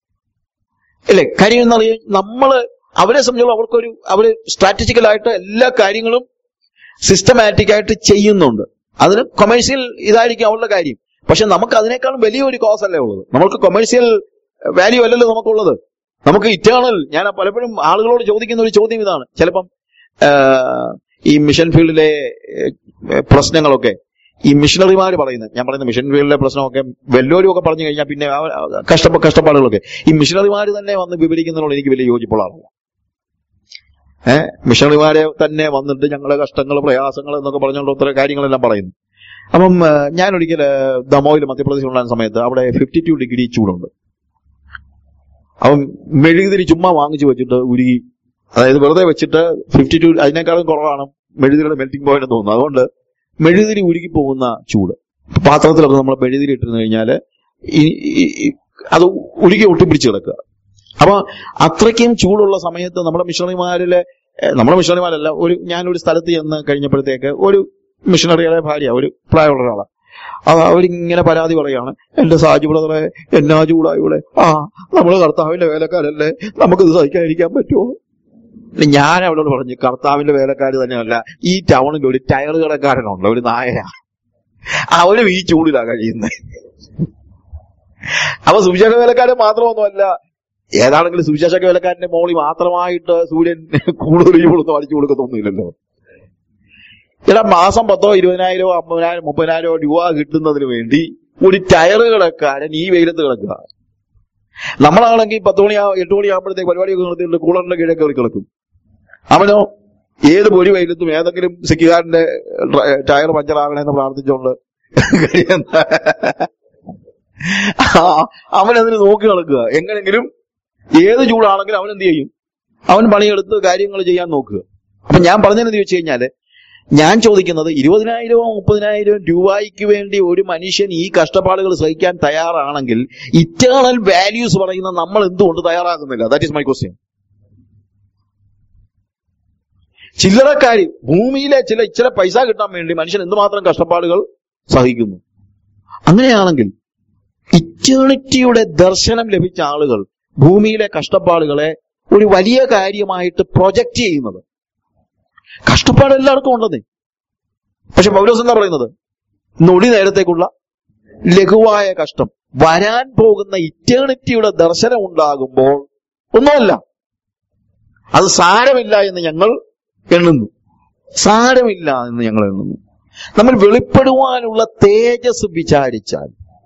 ഇല്ലേ കാര്യം എന്നറിയാം നമ്മള് അവരെ സംബന്ധിച്ചോളം അവർക്കൊരു അവര് സ്ട്രാറ്റജിക്കലായിട്ട് എല്ലാ കാര്യങ്ങളും സിസ്റ്റമാറ്റിക് ആയിട്ട് ചെയ്യുന്നുണ്ട് അതിന് കൊമേഴ്സ്യൽ ഇതായിരിക്കും അവരുടെ കാര്യം പക്ഷെ നമുക്ക് അതിനേക്കാളും വലിയൊരു കോസ് അല്ലേ ഉള്ളത് നമുക്ക് കൊമേഴ്സ്യൽ വാല്യൂ അല്ലല്ലോ നമുക്കുള്ളത് നമുക്ക് ഇറ്റേണൽ ഞാൻ പലപ്പോഴും ആളുകളോട് ചോദിക്കുന്ന ഒരു ചോദ്യം ഇതാണ് ചിലപ്പം ആ, ഈ മിഷൻ ഫീൽഡിലെ ഏ, പ്രശ്നങ്ങളൊക്കെ ഈ മിഷണറിമാർ പറയുന്നത് ഞാൻ പറയുന്ന മിഷൻ ഫീൽഡിലെ പ്രശ്നമൊക്കെ വല്ലവരും ഒക്കെ പറഞ്ഞു കഴിഞ്ഞാൽ പിന്നെ ആ- ആ കഷ്ടപ്പ കഷ്ടപ്പാടുകളൊക്കെ ഈ മിഷണറിമാർ തന്നെ വന്ന് വിവരിക്കുന്നതിനോട് എനിക്ക് വലിയ യോജിപ്പുള്ള ആളല്ല ഏഹ് മിഷണറിമാരെ തന്നെ വന്നിട്ട് ഞങ്ങളുടെ കഷ്ടങ്ങൾ പ്രയാസങ്ങൾ എന്നൊക്കെ പറഞ്ഞുകൊണ്ട് ഒത്തിരി കാര്യങ്ങളെല്ലാം പറയുന്നു അപ്പം ആ, ഞാൻ ഒരിക്കൽ ദമോയിൽ മധ്യപ്രദേശിൽ ഉണ്ടായിരുന്ന സമയത്ത് അവിടെ ഫിഫ്റ്റി ടു ഡിഗ്രി ചൂടുണ്ട് അവൻ മെഴുകുതിരി ചുമ്മാ വാങ്ങിച്ചു വെച്ചിട്ട് ഉരുകി അതായത് വെറുതെ വെച്ചിട്ട് ഫിഫ്റ്റി ടു അതിനേക്കാളും കുറവാണ് മെഴുകുതിരിയുടെ മെൽറ്റിംഗ് പോയിന്റ് എന്ന് തോന്നുന്നു അതുകൊണ്ട് മെഴുകുതിരി ഉരുകി പോകുന്ന ചൂട് പാത്രത്തിലൊക്കെ നമ്മൾ മെഴുകുതിരി ഇട്ടിരുന്നു കഴിഞ്ഞാല് ഈ- ഈ- ഈ- അത് ഉരുകി ഒട്ടിപ്പിടിച്ച് കിടക്കുക അപ്പൊ അത്രയ്ക്കും ചൂടുള്ള സമയത്ത് നമ്മുടെ മിഷണറിമാരിലെ ഏഹ്, നമ്മുടെ മിഷണറിമാരല്ല ഒരു ഞാനൊരു സ്ഥലത്ത് ചെന്ന് കഴിഞ്ഞപ്പോഴത്തേക്ക് ഒരു മിഷണറിയുടെ ഭാര്യ ഒരു പ്രായമുള്ള ഒരാളാണ് അത് അവരിങ്ങനെ പരാതി പറയാണ് എന്റെ സാജു ബ്രദറെ എന്നാ ചൂടാ ഇവിടെ ആ നമ്മള് കർത്താവിന്റെ വേലക്കാരല്ലേ നമുക്കിത് സഹിക്കാതിരിക്കാൻ പറ്റുമോ ഞാൻ അവളോട് പറഞ്ഞു കർത്താവിന്റെ വേലക്കാർ തന്നെയല്ല ഈ ടൗണിൽ ഒരു ടയർ കടക്കാരനുണ്ട് ഒരു നായരാ അവനും ഈ ചൂടിലാ കഴിയുന്നത് അപ്പൊ സുവിശേഷ വേലക്കാരൻ മാത്രമൊന്നുമല്ല ഏതാണെങ്കിലും സുവിശേഷ വേലക്കാരന്റെ മോളി മാത്രമായിട്ട് സൂര്യൻ കൂടുതൽ ചൂടൊന്നും അടിച്ചു കൊടുക്കത്തൊന്നുമില്ലല്ലോ എടാ മാസം പത്തോ ഇരുപതിനായിരോ അമ്പതിനായിരം മുപ്പതിനായിരോ രൂപ കിട്ടുന്നതിന് വേണ്ടി ഒരു ടയർ കിടക്കാരൻ ഈ വെയിലത്ത് കിടക്കുക നമ്മളാണെങ്കിൽ പത്ത് മണി എട്ട് മണിയാകുമ്പോഴത്തേക്ക് പരിപാടിയൊക്കെ നിർത്തിയിട്ട് കൂളറിന്റെ കീഴെ കയറി കിടക്കും അവനോ ഏത് പൊരി വെയിലത്തും ഏതെങ്കിലും സിക്കുകാരന്റെ ടയർ പഞ്ചറാകണമെന്ന് പ്രാർത്ഥിച്ചുകൊണ്ട് കഴിയുന്ന ആ, അവനതിന് നോക്കി നടക്കുക എങ്ങനെങ്കിലും ഏത് ചൂടാണെങ്കിലും അവൻ എന്ത് ചെയ്യും അവൻ പണിയെടുത്ത് കാര്യങ്ങൾ ചെയ്യാൻ നോക്കുക അപ്പൊ ഞാൻ പറഞ്ഞതെന്ന് ചോദിച്ചു കഴിഞ്ഞാല് ഞാൻ ചോദിക്കുന്നത് ഇരുപതിനായിരമോ മുപ്പതിനായിരമോ രൂപയ്ക്ക് വേണ്ടി ഒരു മനുഷ്യൻ ഈ കഷ്ടപ്പാടുകൾ സഹിക്കാൻ തയ്യാറാണെങ്കിൽ ഇറ്റേണൽ വാല്യൂസ് പറയുന്ന നമ്മൾ എന്തുകൊണ്ട് തയ്യാറാകുന്നില്ല ദാറ്റ് ഇസ് മൈ ക്വസ്റ്റ്യൻ ചില്ലറക്കാരി ഭൂമിയിലെ ചില ഇച്ചിരി പൈസ കിട്ടാൻ വേണ്ടി മനുഷ്യൻ എന്തുമാത്രം കഷ്ടപ്പാടുകൾ സഹിക്കുന്നു അങ്ങനെയാണെങ്കിൽ ഇറ്റേണിറ്റിയുടെ ദർശനം ലഭിച്ച ആളുകൾ ഭൂമിയിലെ കഷ്ടപ്പാടുകളെ ഒരു വലിയ കാര്യമായിട്ട് പ്രൊജക്റ്റ് ചെയ്യുന്നത് കഷ്ടപ്പാട് എല്ലാവർക്കും ഉണ്ടെന്നേ പക്ഷെ പൗലോസ് എന്താ പറയുന്നത് നൊടി നേരത്തേക്കുള്ള ലഘുവായ കഷ്ടം വരാൻ പോകുന്ന ഇറ്റേണിറ്റിയുടെ ദർശനം ഉണ്ടാകുമ്പോൾ ഒന്നുമല്ല അത് സാരമില്ല എന്ന് ഞങ്ങൾ എണ്ണുന്നു സാരമില്ല എന്ന് ഞങ്ങൾ എണ്ണുന്നു നമ്മൾ വെളിപ്പെടുവാനുള്ള തേജസ് വിചാരിച്ചാൽ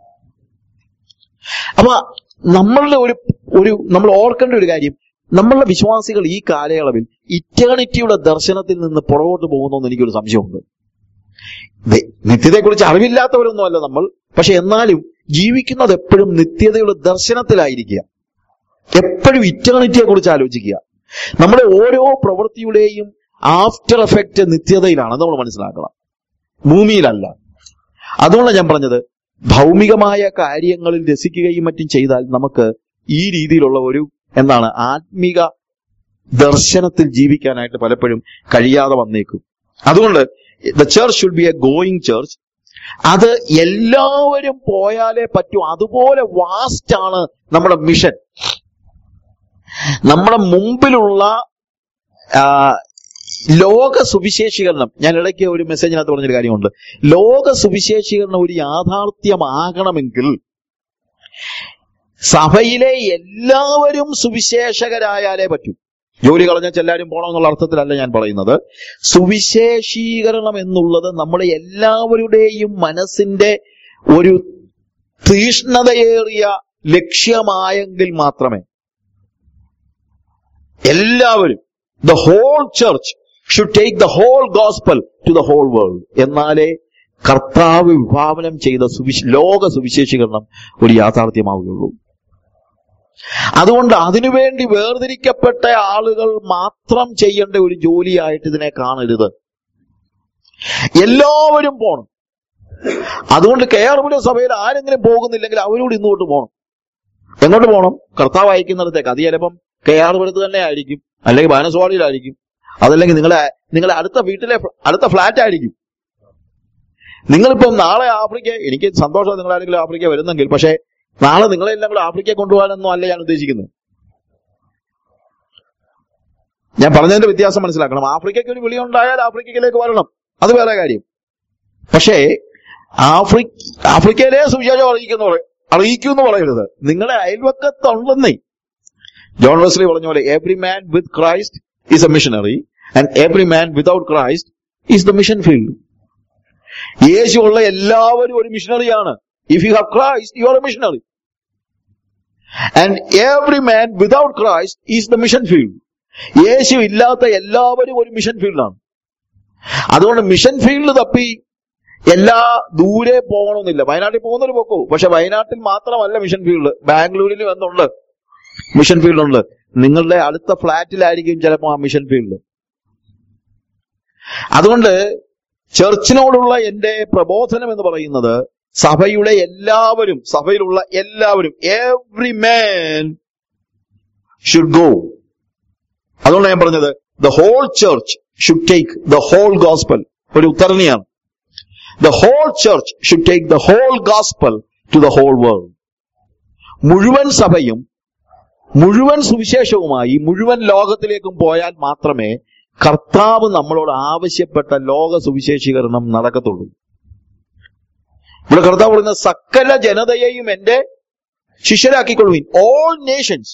അപ്പൊ നമ്മളുടെ ഒരു ഒരു നമ്മൾ ഓർക്കേണ്ട ഒരു കാര്യം നമ്മളുടെ വിശ്വാസികൾ ഈ കാലയളവിൽ ഇറ്റേണിറ്റിയുടെ ദർശനത്തിൽ നിന്ന് പുറകോട്ട് പോകുന്നു എന്ന് എനിക്കൊരു സംശയമുണ്ട് ദേ- നിത്യതയെക്കുറിച്ച് അറിവില്ലാത്തവരൊന്നുമല്ല നമ്മൾ പക്ഷെ എന്നാലും ജീവിക്കുന്നത് എപ്പോഴും നിത്യതയുടെ ദർശനത്തിലായിരിക്കുക എപ്പോഴും ഇറ്റേണിറ്റിയെ കുറിച്ച് ആലോചിക്കുക നമ്മുടെ ഓരോ പ്രവൃത്തിയുടെയും ആഫ്റ്റർ എഫക്റ്റ് നിത്യതയിലാണ് നമ്മൾ മനസ്സിലാക്കണം ഭൂമിയിലല്ല അതുകൊണ്ടാണ് ഞാൻ പറഞ്ഞത് ഭൗമികമായ കാര്യങ്ങളിൽ രസിക്കുകയും മറ്റും ചെയ്താൽ നമുക്ക് ഈ രീതിയിലുള്ള ഒരു എന്താണ് ആത്മീക ദർശനത്തിൽ ജീവിക്കാനായിട്ട് പലപ്പോഴും കഴിയാതെ വന്നേക്കും അതുകൊണ്ട് the church should be a going church അത് എല്ലാവരും പോയാലേ പറ്റൂ അതുപോലെ വാസ്റ്റ് ആണ് നമ്മുടെ മിഷൻ നമ്മുടെ മുമ്പിലുള്ള ആ, ലോക സുവിശേഷീകരണം ഞാൻ ഇടയ്ക്ക് ഒരു മെസ്സേജിനകത്ത് പറഞ്ഞൊരു കാര്യമുണ്ട് ലോക സുവിശേഷീകരണം ഒരു യാഥാർത്ഥ്യമാകണമെങ്കിൽ സഭയിലെ എല്ലാവരും സുവിശേഷകരായാലേ പറ്റൂ ജോലി കളഞ്ഞ എല്ലാവരും പോകണമെന്നുള്ള അർത്ഥത്തിലല്ല ഞാൻ പറയുന്നത് സുവിശേഷീകരണം എന്നുള്ളത് നമ്മുടെ എല്ലാവരുടെയും മനസ്സിന്റെ ഒരു തീഷ്ണതയേറിയ ലക്ഷ്യമായെങ്കിൽ മാത്രമേ എല്ലാവരും the whole church should take the whole gospel to the whole world എന്നാലേ കർത്താവ് വിഭാവനം ചെയ്ത സുവിശ ലോക സുവിശേഷീകരണം ഒരു യാഥാർത്ഥ്യമാവുകയുള്ളൂ അതുകൊണ്ട് അതിനുവേണ്ടി വേർതിരിക്കപ്പെട്ട ആളുകൾ മാത്രം ചെയ്യേണ്ട ഒരു ജോലിയായിട്ട് ഇതിനെ കാണരുത് എല്ലാവരും പോണം അതുകൊണ്ട് കേരള സഭയിൽ ആരെങ്കിലും പോകുന്നില്ലെങ്കിൽ അവരോട് ഇന്നോട്ട് പോകണം എങ്ങോട്ട് പോകണം കർത്താവ് അയക്കുന്നിടത്തേക്ക് അത് ചിലപ്പം കെ ആർ പുരത്ത് തന്നെ ആയിരിക്കും അല്ലെങ്കിൽ ബാനസ്വാടിയിലായിരിക്കും അതല്ലെങ്കിൽ നിങ്ങളെ നിങ്ങളെ അടുത്ത വീട്ടിലെ ഫ്ല- അടുത്ത ഫ്ലാറ്റ് ആയിരിക്കും നിങ്ങളിപ്പം നാളെ ആഫ്രിക്ക എനിക്ക് സന്തോഷം നിങ്ങൾ ആരെങ്കിലും ആഫ്രിക്ക വരുന്നെങ്കിൽ പക്ഷേ നാളെ നിങ്ങളെല്ലാം കൂടെ ആഫ്രിക്ക കൊണ്ടുപോകാനൊന്നും അല്ല ഞാൻ ഉദ്ദേശിക്കുന്നത് ഞാൻ പറഞ്ഞതിന്റെ വ്യത്യാസം മനസ്സിലാക്കണം ആഫ്രിക്കയ്ക്ക് ഒരു വിളി ഉണ്ടായാൽ ആഫ്രിക്കയിലേക്ക് വരണം അത് വേറെ കാര്യം പക്ഷേ ആഫ്രിക്ക ആഫ്രിക്കയിലെ സുവിശേഷം അറിയിക്കുന്ന അറിയിക്കൂ എന്ന് പറയരുത് നിങ്ങളുടെ അയൽവക്കത്തുണ്ടെന്നേ ജോൺ വെസ്ലി പറഞ്ഞ പോലെ every man with Christ is a missionary and every man without Christ is the mission field യേശു ഉള്ള എല്ലാവരും ഒരു മിഷണറിയാണ് if you have Christ you are a missionary and every man without Christ is the mission field യേശു ഇല്ലാത്ത എല്ലാവരും ഒരു mission ഫീൽഡാണ് അതുകൊണ്ട് മിഷൻ ഫീൽഡ് തപ്പി എല്ലാ ദൂരെ പോകണമെന്നില്ല വയനാട്ടിൽ പോകുന്നൊരു പോക്കോ പക്ഷെ വയനാട്ടിൽ മാത്രമല്ല മിഷൻ ഫീൽഡ് ബാംഗ്ലൂരിലും എന്തുണ്ട് മിഷൻ ഫീൽഡ് ഉണ്ട് നിങ്ങളുടെ അടുത്ത ഫ്ലാറ്റിലായിരിക്കും ചിലപ്പോൾ ആ മിഷൻ ഫീൽഡ് അതുകൊണ്ട് ചർച്ചിനോടുള്ള എന്റെ പ്രബോധനം എന്ന് പറയുന്നത് സഭയുടെ എല്ലാവരും സഭയിലുള്ള എല്ലാവരും എവ്രി മാൻ ഷുഡ് ഗോ അതുകൊണ്ട് ഞാൻ പറഞ്ഞത് the whole church should take the whole gospel ഒരു ഉത്തരണിയാണ് the whole church should take the whole gospel to the whole world മുഴുവൻ സഭയും മുഴുവൻ സുവിശേഷവുമായി മുഴുവൻ ലോകത്തിലേക്കും പോയാൽ മാത്രമേ കർത്താവ് നമ്മളോട് ആവശ്യപ്പെട്ട ലോക സുവിശേഷീകരണം നടക്കത്തുള്ളൂ ഇവിടെ കർത്താവ് പറയുന്ന സകല ജനതയെയും എന്റെ ശിഷ്യരാക്കിക്കൊള്ളുവിൻ ഓൾ നേഷൻസ്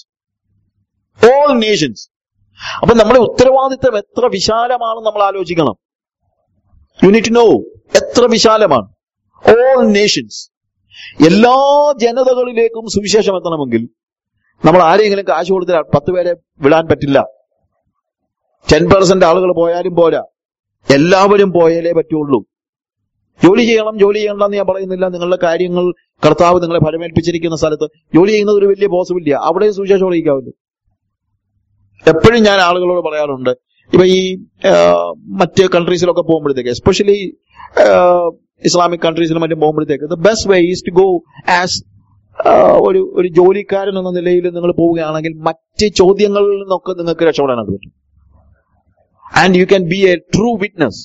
ഓൾ നേഷൻസ് അപ്പൊ നമ്മുടെ ഉത്തരവാദിത്തം എത്ര വിശാലമാണെന്ന് നമ്മൾ ആലോചിക്കണം യൂണിറ്റ് നോ എത്ര വിശാലമാണ് ഓൾ നേഷൻസ് എല്ലാ ജനതകളിലേക്കും സുവിശേഷം എത്തണമെങ്കിൽ നമ്മൾ ആരെങ്കിലും കാശ് കൊടുത്ത് പത്ത് പേരെ വിടാൻ പറ്റില്ല ടെൻ പെർസെന്റ് ആളുകൾ പോയാലും പോരാ എല്ലാവരും പോയാലേ പറ്റുള്ളൂ ജോലി ചെയ്യണം ജോലി ചെയ്യണമെന്ന് ഞാൻ പറയുന്നില്ല നിങ്ങളുടെ കാര്യങ്ങൾ കർത്താവ് നിങ്ങളെ ഫലമേൽപ്പിച്ചിരിക്കുന്ന സ്ഥലത്ത് ജോലി ചെയ്യുന്നത് ഒരു വലിയ പോസിബിലിറ്റിയാ അവിടെ സുവിശേഷം അറിയിക്കാമല്ലോ എപ്പോഴും ഞാൻ ആളുകളോട് പറയാറുണ്ട് ഇപ്പൊ ഈ ആ, മറ്റ് കൺട്രീസിലൊക്കെ പോകുമ്പോഴത്തേക്ക് എസ്പെഷ്യലി ഇസ്ലാമിക് കൺട്രീസിലും മറ്റും പോകുമ്പോഴത്തേക്ക് the best way is to go as ഒരു ഒരു ജോലിക്കാരൻ എന്ന നിലയിൽ നിങ്ങൾ പോവുകയാണെങ്കിൽ മറ്റ് ചോദ്യങ്ങളിൽ നിന്നൊക്കെ നിങ്ങൾക്ക് രക്ഷപ്പെടാനായിട്ട് പറ്റും and you can be a true witness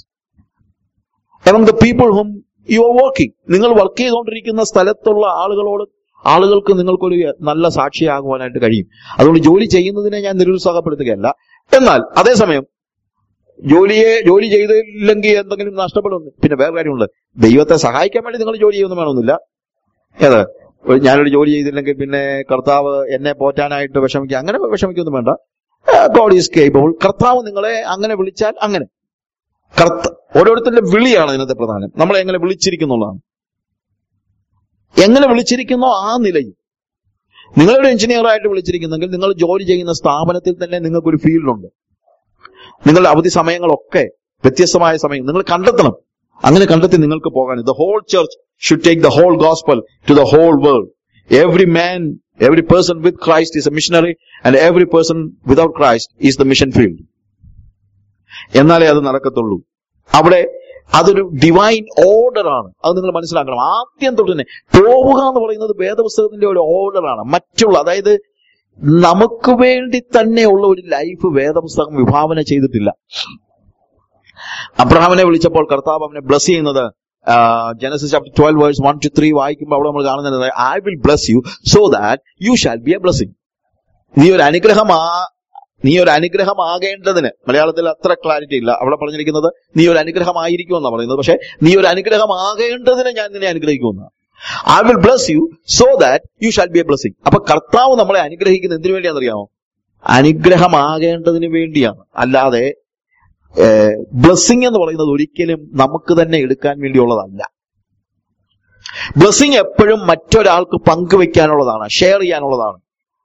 among the people whom you are working നിങ്ങൾ വർക്ക് ചെയ്തുകൊണ്ടിരിക്കുന്ന സ്ഥലത്തുള്ള ആളുകളോട് ആളുകൾക്ക് നിങ്ങൾക്കൊരു നല്ല സാക്ഷിയാകുവാനായിട്ട് കഴിയും അതുകൊണ്ട് ജോലി ചെയ്യുന്നതിനെ ഞാൻ നിരുത്സാഹപ്പെടുത്തുകയല്ല എന്നാൽ അതേസമയം ജോലിയെ ജോലി ചെയ്തില്ലെങ്കിൽ എന്തെങ്കിലും നഷ്ടപ്പെടുന്നു പിന്നെ വേറെ കാര്യമുണ്ട് ദൈവത്തെ സഹായിക്കാൻ വേണ്ടി നിങ്ങൾ ജോലി ചെയ്യുന്നു വേണമെന്നില്ല ഏത് ഒരു- ഞാനൊരു ജോലി ചെയ്തില്ലെങ്കിൽ പിന്നെ കർത്താവ് എന്നെ പോറ്റാനായിട്ട് വിഷമിക്കുക അങ്ങനെ വിഷമിക്കൊന്നും വേണ്ട ഗോഡ് ഈസ് കേപ്പബിൾ കർത്താവ് നിങ്ങളെ അങ്ങനെ വിളിച്ചാൽ അങ്ങനെ കർത്ത ഓരോരുത്തരുടെ വിളിയാണ് ഇതിനകത്തെ പ്രധാനം നമ്മളെ എങ്ങനെ വിളിച്ചിരിക്കുന്നുള്ളതാണ് എങ്ങനെ വിളിച്ചിരിക്കുന്നോ ആ നിലയിൽ നിങ്ങളൊരു എഞ്ചിനീയറായിട്ട് വിളിച്ചിരിക്കുന്നെങ്കിൽ നിങ്ങൾ ജോലി ചെയ്യുന്ന സ്ഥാപനത്തിൽ തന്നെ നിങ്ങൾക്കൊരു ഫീൽഡുണ്ട് നിങ്ങളുടെ അവധി സമയങ്ങളൊക്കെ വ്യത്യസ്തമായ സമയം നിങ്ങൾ കണ്ടെത്തണം അങ്ങനെ കണ്ടെത്തി നിങ്ങൾക്ക് പോകാൻ the whole church should take the whole gospel to the whole world every man every person with Christ is a missionary and every person without Christ is the mission field എന്നാലേ അത് നടക്കത്തുള്ളൂ അവിടെ അതൊരു ഡിവൈൻ ഓർഡർ ആണ് അത് നിങ്ങൾ മനസ്സിലാക്കണം ആദ്യം തൊട്ട് തന്നെ പോവുക എന്ന് പറയുന്നത് വേദപുസ്തകത്തിന്റെ ഒരു ഓർഡറാണ് മറ്റുള്ള അതായത് നമുക്ക് വേണ്ടി തന്നെയുള്ള ഒരു ലൈഫ് വേദപുസ്തകം വിഭാവന ചെയ്തിട്ടില്ല അബ്രഹാമിനെ വിളിച്ചപ്പോൾ കർത്താവ് അവനെ ബ്ലസ് ചെയ്യുന്നത് Genesis chapter twelve verse one two three വായിക്കുമ്പോൾ അവിടെ നമ്മൾ കാണുന്നത് I will bless you so that you shall be a blessing നീ ഒരു അനുഗ്രഹമാ നീ ഒരു അനുഗ്രഹമാകേണ്ടതിന് മലയാളത്തിൽ അത്ര ക്ലാരിറ്റി ഇല്ല അവിടെ പറഞ്ഞിരിക്കുന്നത് നീ ഒരു അനുഗ്രഹമായിരിക്കുമെന്നാണ് പറയുന്നത് പക്ഷെ നീ ഒരു അനുഗ്രഹമാകേണ്ടതിന് ഞാൻ നിന്നെ അനുഗ്രഹിക്കുമെന്നാണ് I will bless you so that you shall be a blessing അപ്പൊ കർത്താവ് നമ്മളെ അനുഗ്രഹിക്കുന്നത് എന്തിനു വേണ്ടിയാണെന്നറിയാമോ അനുഗ്രഹമാകേണ്ടതിന് വേണ്ടിയാണ് അല്ലാതെ ബ്ലസ്സിംഗ് എന്ന് പറയുന്നത് ഒരിക്കലും നമുക്ക് തന്നെ എടുക്കാൻ വേണ്ടിയുള്ളതല്ല ബ്ലസ്സിംഗ് എപ്പോഴും മറ്റൊരാൾക്ക് പങ്കുവെക്കാനുള്ളതാണ് ഷെയർ ചെയ്യാനുള്ളതാണ്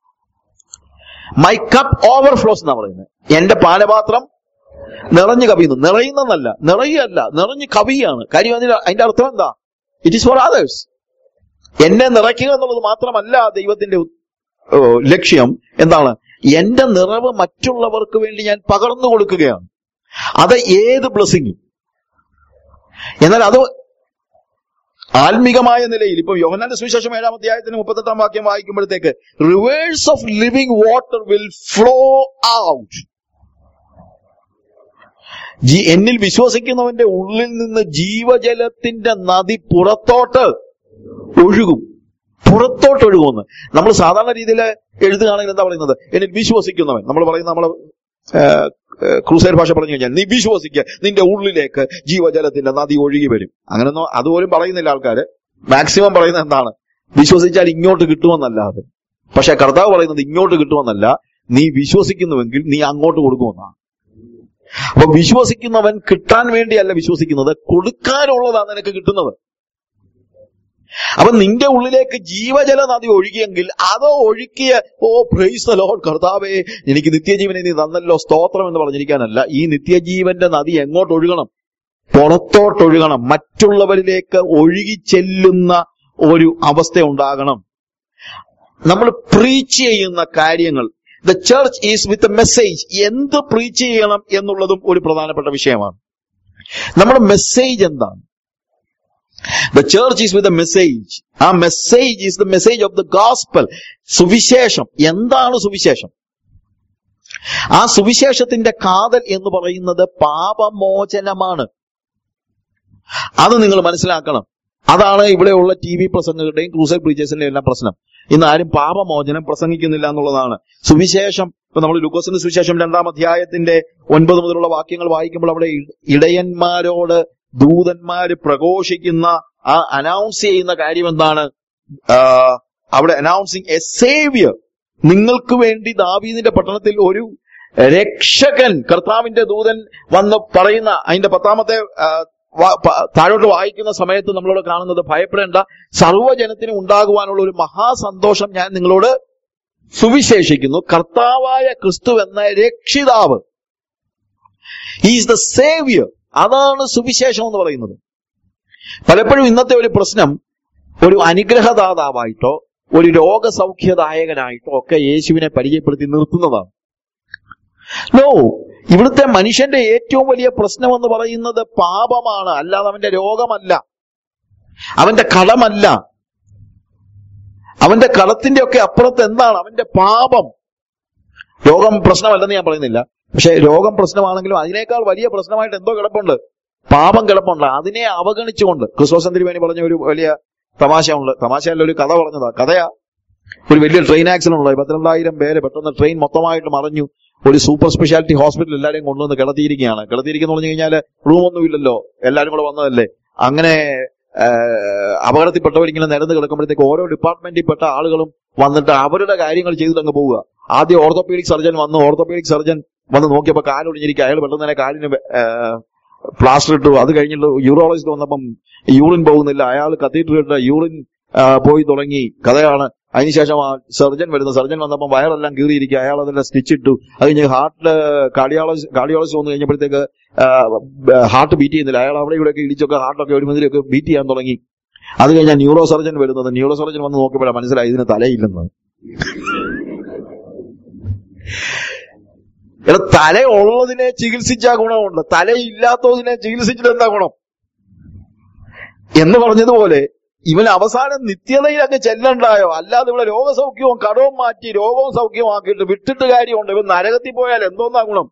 മൈ കപ്പ് ഓവർഫ്ലോസ് എന്നാ പറയുന്നത് എന്റെ പാനപാത്രം നിറഞ്ഞു കവിയുന്നു നിറയുന്നതല്ല നിറയല്ല നിറഞ്ഞു കവിയാണ് കാര്യം അതിന്റെ അതിന്റെ അർത്ഥം എന്താ ഇറ്റ് ഈസ് ഫോർ അതേഴ്സ് എന്നെ നിറയ്ക്കുക എന്നുള്ളത് മാത്രമല്ല ദൈവത്തിന്റെ ഉ- ഓ, ലക്ഷ്യം എന്താണ് എന്റെ നിറവ് മറ്റുള്ളവർക്ക് വേണ്ടി ഞാൻ പകർന്നു കൊടുക്കുകയാണ് അത് ഏത് ബ്ലസ്സിങ്ങും എന്നാൽ അത് ആത്മീകമായ നിലയിൽ ഇപ്പൊ യോഹന്നാന്റെ സുവിശേഷം ഏഴാം അധ്യായത്തിന് മുപ്പത്തെട്ടാം വാക്യം വായിക്കുമ്പോഴത്തേക്ക് rivers of living water will flow out എന്നിൽ വിശ്വസിക്കുന്നവന്റെ ഉള്ളിൽ നിന്ന് ജീവജലത്തിന്റെ നദി പുറത്തോട്ട് ഒഴുകും പുറത്തോട്ട് ഒഴുകുമെന്ന് നമ്മൾ സാധാരണ രീതിയിൽ എഴുതുകയാണെങ്കിൽ എന്താ പറയുന്നത് എന്നിൽ വിശ്വസിക്കുന്നവൻ നമ്മൾ പറയുന്ന നമ്മൾ ക്രൂസൈഡ് ഭാഷ പറഞ്ഞു കഴിഞ്ഞാൽ നീ വിശ്വസിക്കുക നിന്റെ ഉള്ളിലേക്ക് ജീവജലത്തിന്റെ നദി ഒഴുകി വരും അങ്ങനൊന്നും അതുപോലും പറയുന്നില്ല ആൾക്കാര് മാക്സിമം പറയുന്നത് എന്താണ് വിശ്വസിച്ചാൽ ഇങ്ങോട്ട് കിട്ടുമെന്നല്ലാതെ പക്ഷെ കർത്താവ് പറയുന്നത് ഇങ്ങോട്ട് കിട്ടുമെന്നല്ല നീ വിശ്വസിക്കുന്നുവെങ്കിൽ നീ അങ്ങോട്ട് കൊടുക്കുമെന്നാണ് അപ്പൊ വിശ്വസിക്കുന്നവൻ കിട്ടാൻ വേണ്ടിയല്ല വിശ്വസിക്കുന്നത് കൊടുക്കാനുള്ളതാണ് നിനക്ക് കിട്ടുന്നത് അപ്പൊ നിന്റെ ഉള്ളിലേക്ക് ജീവജല നദി ഒഴുകിയെങ്കിൽ അത് ഒഴുക്കിയ ഓ പ്രൈസ് ലോഡ് കർത്താവേ എനിക്ക് നിത്യജീവനെ നീ തന്നല്ലോ സ്തോത്രം എന്ന് പറഞ്ഞിരിക്കാനല്ല ഈ നിത്യജീവന്റെ നദി എങ്ങോട്ട് ഒഴുകണം പുറത്തോട്ടൊഴുകണം മറ്റുള്ളവരിലേക്ക് ഒഴുകി ചെല്ലുന്ന ഒരു അവസ്ഥ ഉണ്ടാകണം നമ്മൾ പ്രീച്ച് ചെയ്യുന്ന കാര്യങ്ങൾ the church is with a message എന്ത് പ്രീച്ച് ചെയ്യണം എന്നുള്ളതും ഒരു പ്രധാനപ്പെട്ട വിഷയമാണ് നമ്മുടെ മെസ്സേജ് എന്താണ് the church is with a message ആ message is the message of the gospel സുവിശേഷം എന്താണ് സുവിശേഷം ആ സുവിശേഷത്തിന്റെ കാതൽ എന്ന് പറയുന്നത് പാപമോചനമാണ് അത് നിങ്ങൾ മനസ്സിലാക്കണം അതാണ് ഇവിടെയുള്ള ടി വി പ്രസംഗങ്ങളുടെയും ക്രൂസൈഡ് പ്രീച്ചേഴ്സിന്റെയും എല്ലാം പ്രശ്നം ഇന്ന് ആരും പാപമോചനം പ്രസംഗിക്കുന്നില്ല എന്നുള്ളതാണ് സുവിശേഷം ഇപ്പൊ നമ്മൾ ലുക്കോസിന്റെ സുവിശേഷം രണ്ടാം അധ്യായത്തിന്റെ ഒൻപത് മുതലുള്ള വാക്യങ്ങൾ വായിക്കുമ്പോൾ അവിടെ ഇ- ഇടയന്മാരോട് ദൂതന്മാര് പ്രഘോഷിക്കുന്ന ആ അനൗൺസ് ചെയ്യുന്ന കാര്യം എന്താണ് ആ, അവിടെ അനൗൺസിങ് എ സേവിയർ നിങ്ങൾക്ക് വേണ്ടി ദാവീദിന്റെ പട്ടണത്തിൽ ഒരു രക്ഷകൻ കർത്താവിന്റെ ദൂതൻ വന്ന് പറയുന്ന അതിന്റെ പത്താമത്തെ ആ, വാ- പ- താഴോട്ട് വായിക്കുന്ന സമയത്ത് നമ്മളോട് കാണുന്നത് ഭയപ്പെടേണ്ട സർവ്വജനത്തിനും ഉണ്ടാകുവാനുള്ള ഒരു മഹാസന്തോഷം ഞാൻ നിങ്ങളോട് സുവിശേഷിക്കുന്നു കർത്താവായ ക്രിസ്തു എന്ന രക്ഷിതാവ് ഈസ് ദ സേവിയർ അതാണ് സുവിശേഷം എന്ന് പറയുന്നത് പലപ്പോഴും ഇന്നത്തെ ഒരു പ്രശ്നം ഒരു അനുഗ്രഹദാതാവായിട്ടോ ഒരു രോഗസൗഖ്യദായകനായിട്ടോ ഒക്കെ യേശുവിനെ പരിചയപ്പെടുത്തി നിർത്തുന്നതാണ് നോ ഇവിടുത്തെ മനുഷ്യന്റെ ഏറ്റവും വലിയ പ്രശ്നം എന്ന് പറയുന്നത് പാപമാണ് അല്ലാതെ അവന്റെ രോഗമല്ല അവന്റെ കടമല്ല അവന്റെ കടത്തിന്റെ ഒക്കെ അപ്പുറത്ത് എന്താണ് അവന്റെ പാപം രോഗം പ്രശ്നമല്ലെന്ന് ഞാൻ പറയുന്നില്ല പക്ഷെ രോഗം പ്രശ്നമാണെങ്കിലും അതിനേക്കാൾ വലിയ പ്രശ്നമായിട്ട് എന്തോ കിടപ്പുണ്ട് പാപം കിടപ്പുണ്ട് അതിനെ അവഗണിച്ചുകൊണ്ട് ക്രിസ്തോസ് തിരുവേനി പറഞ്ഞ ഒരു വലിയ തമാശ ഉണ്ട് തമാശയല്ല ഒരു കഥ പറഞ്ഞതാ കഥയാ ഒരു വലിയ ട്രെയിൻ ആക്സിഡന്റ് ഉണ്ടായി പന്ത്രണ്ടായിരം പേര് പെട്ടെന്ന് ട്രെയിൻ മൊത്തമായിട്ട് മറിഞ്ഞു ഒരു സൂപ്പർ സ്പെഷ്യാലിറ്റി ഹോസ്പിറ്റൽ എല്ലാവരെയും കൊണ്ടുവന്ന് കിടത്തിയിരിക്കുകയാണ് കിടത്തിയിരിക്കുന്ന പറഞ്ഞു കഴിഞ്ഞാൽ റൂമൊന്നും ഇല്ലല്ലോ എല്ലാവരും കൂടെ വന്നതല്ലേ അങ്ങനെ അപകടത്തിൽപ്പെട്ടവരിങ്ങനെ നിരന്ന് കിടക്കുമ്പോഴത്തേക്ക് ഓരോ ഡിപ്പാർട്ട്മെന്റിൽ പെട്ട ആളുകളും വന്നിട്ട് അവരുടെ കാര്യങ്ങൾ ചെയ്തിട്ട് അങ്ങ് പോവുക ആദ്യം ഓർത്തോപീഡിക് സർജൻ വന്നു ഓർത്തോപീഡിക് സർജൻ വന്ന് നോക്കിയപ്പോൾ കാലൊടിഞ്ഞിരിക്കുക അയാൾ പെട്ടെന്ന് തന്നെ കാലിന് പ്ലാസ്റ്റർ ഇട്ടു അത് കഴിഞ്ഞിട്ട് യൂറോളജിസ്റ്റ് വന്നപ്പം യൂറിൻ പോകുന്നില്ല അയാൾ കത്തീറ്റർ ഇട്ട് യൂറിൻ ആ, പോയി തുടങ്ങി കഥയാണ് അതിനുശേഷം ആ സർജൻ വരുന്നു സർജൻ വന്നപ്പം വയറെല്ലാം കീറിയിരിക്കുക അയാൾ അതെല്ലാം സ്റ്റിച്ച് ഇട്ടു അത് കഴിഞ്ഞ് ഹാർട്ടില് കാർഡിയോളജി കാർഡിയോളജി വന്നു കഴിഞ്ഞപ്പോഴത്തേക്ക് ഹാർട്ട് ബീറ്റ് ചെയ്യുന്നില്ല അയാൾ അവിടെ ഇവിടെയൊക്കെ ഇടിച്ചൊക്കെ ഹാർട്ടൊക്കെ ഒരുമാതിരിയൊക്കെ ബീറ്റ് ചെയ്യാൻ തുടങ്ങി അത് കഴിഞ്ഞാൽ ന്യൂറോ സർജൻ വരുന്നത് ന്യൂറോ സർജൻ വന്ന് നോക്കിയപ്പോഴാണ് മനസ്സിലായി ഇതിന് തലയില്ലെന്ന് എടാ തലയുള്ളതിനെ ചികിത്സിച്ചാ ഗുണമുണ്ട് തലയില്ലാത്തതിനെ ചികിത്സിച്ചിട്ട് എന്താ ഗുണം എന്ന് പറഞ്ഞതുപോലെ ഇവൻ അവസാനം നിത്യതയിലൊക്കെ ചെല്ലണ്ടായോ അല്ലാതെ ഇവിടെ രോഗസൗഖ്യവും കടവും മാറ്റി രോഗവും സൗഖ്യവും ആക്കിയിട്ട് വിട്ടിട്ട് കാര്യമുണ്ട് ഇവൻ നരകത്തിൽ പോയാൽ എന്തോന്നാ ഗുണം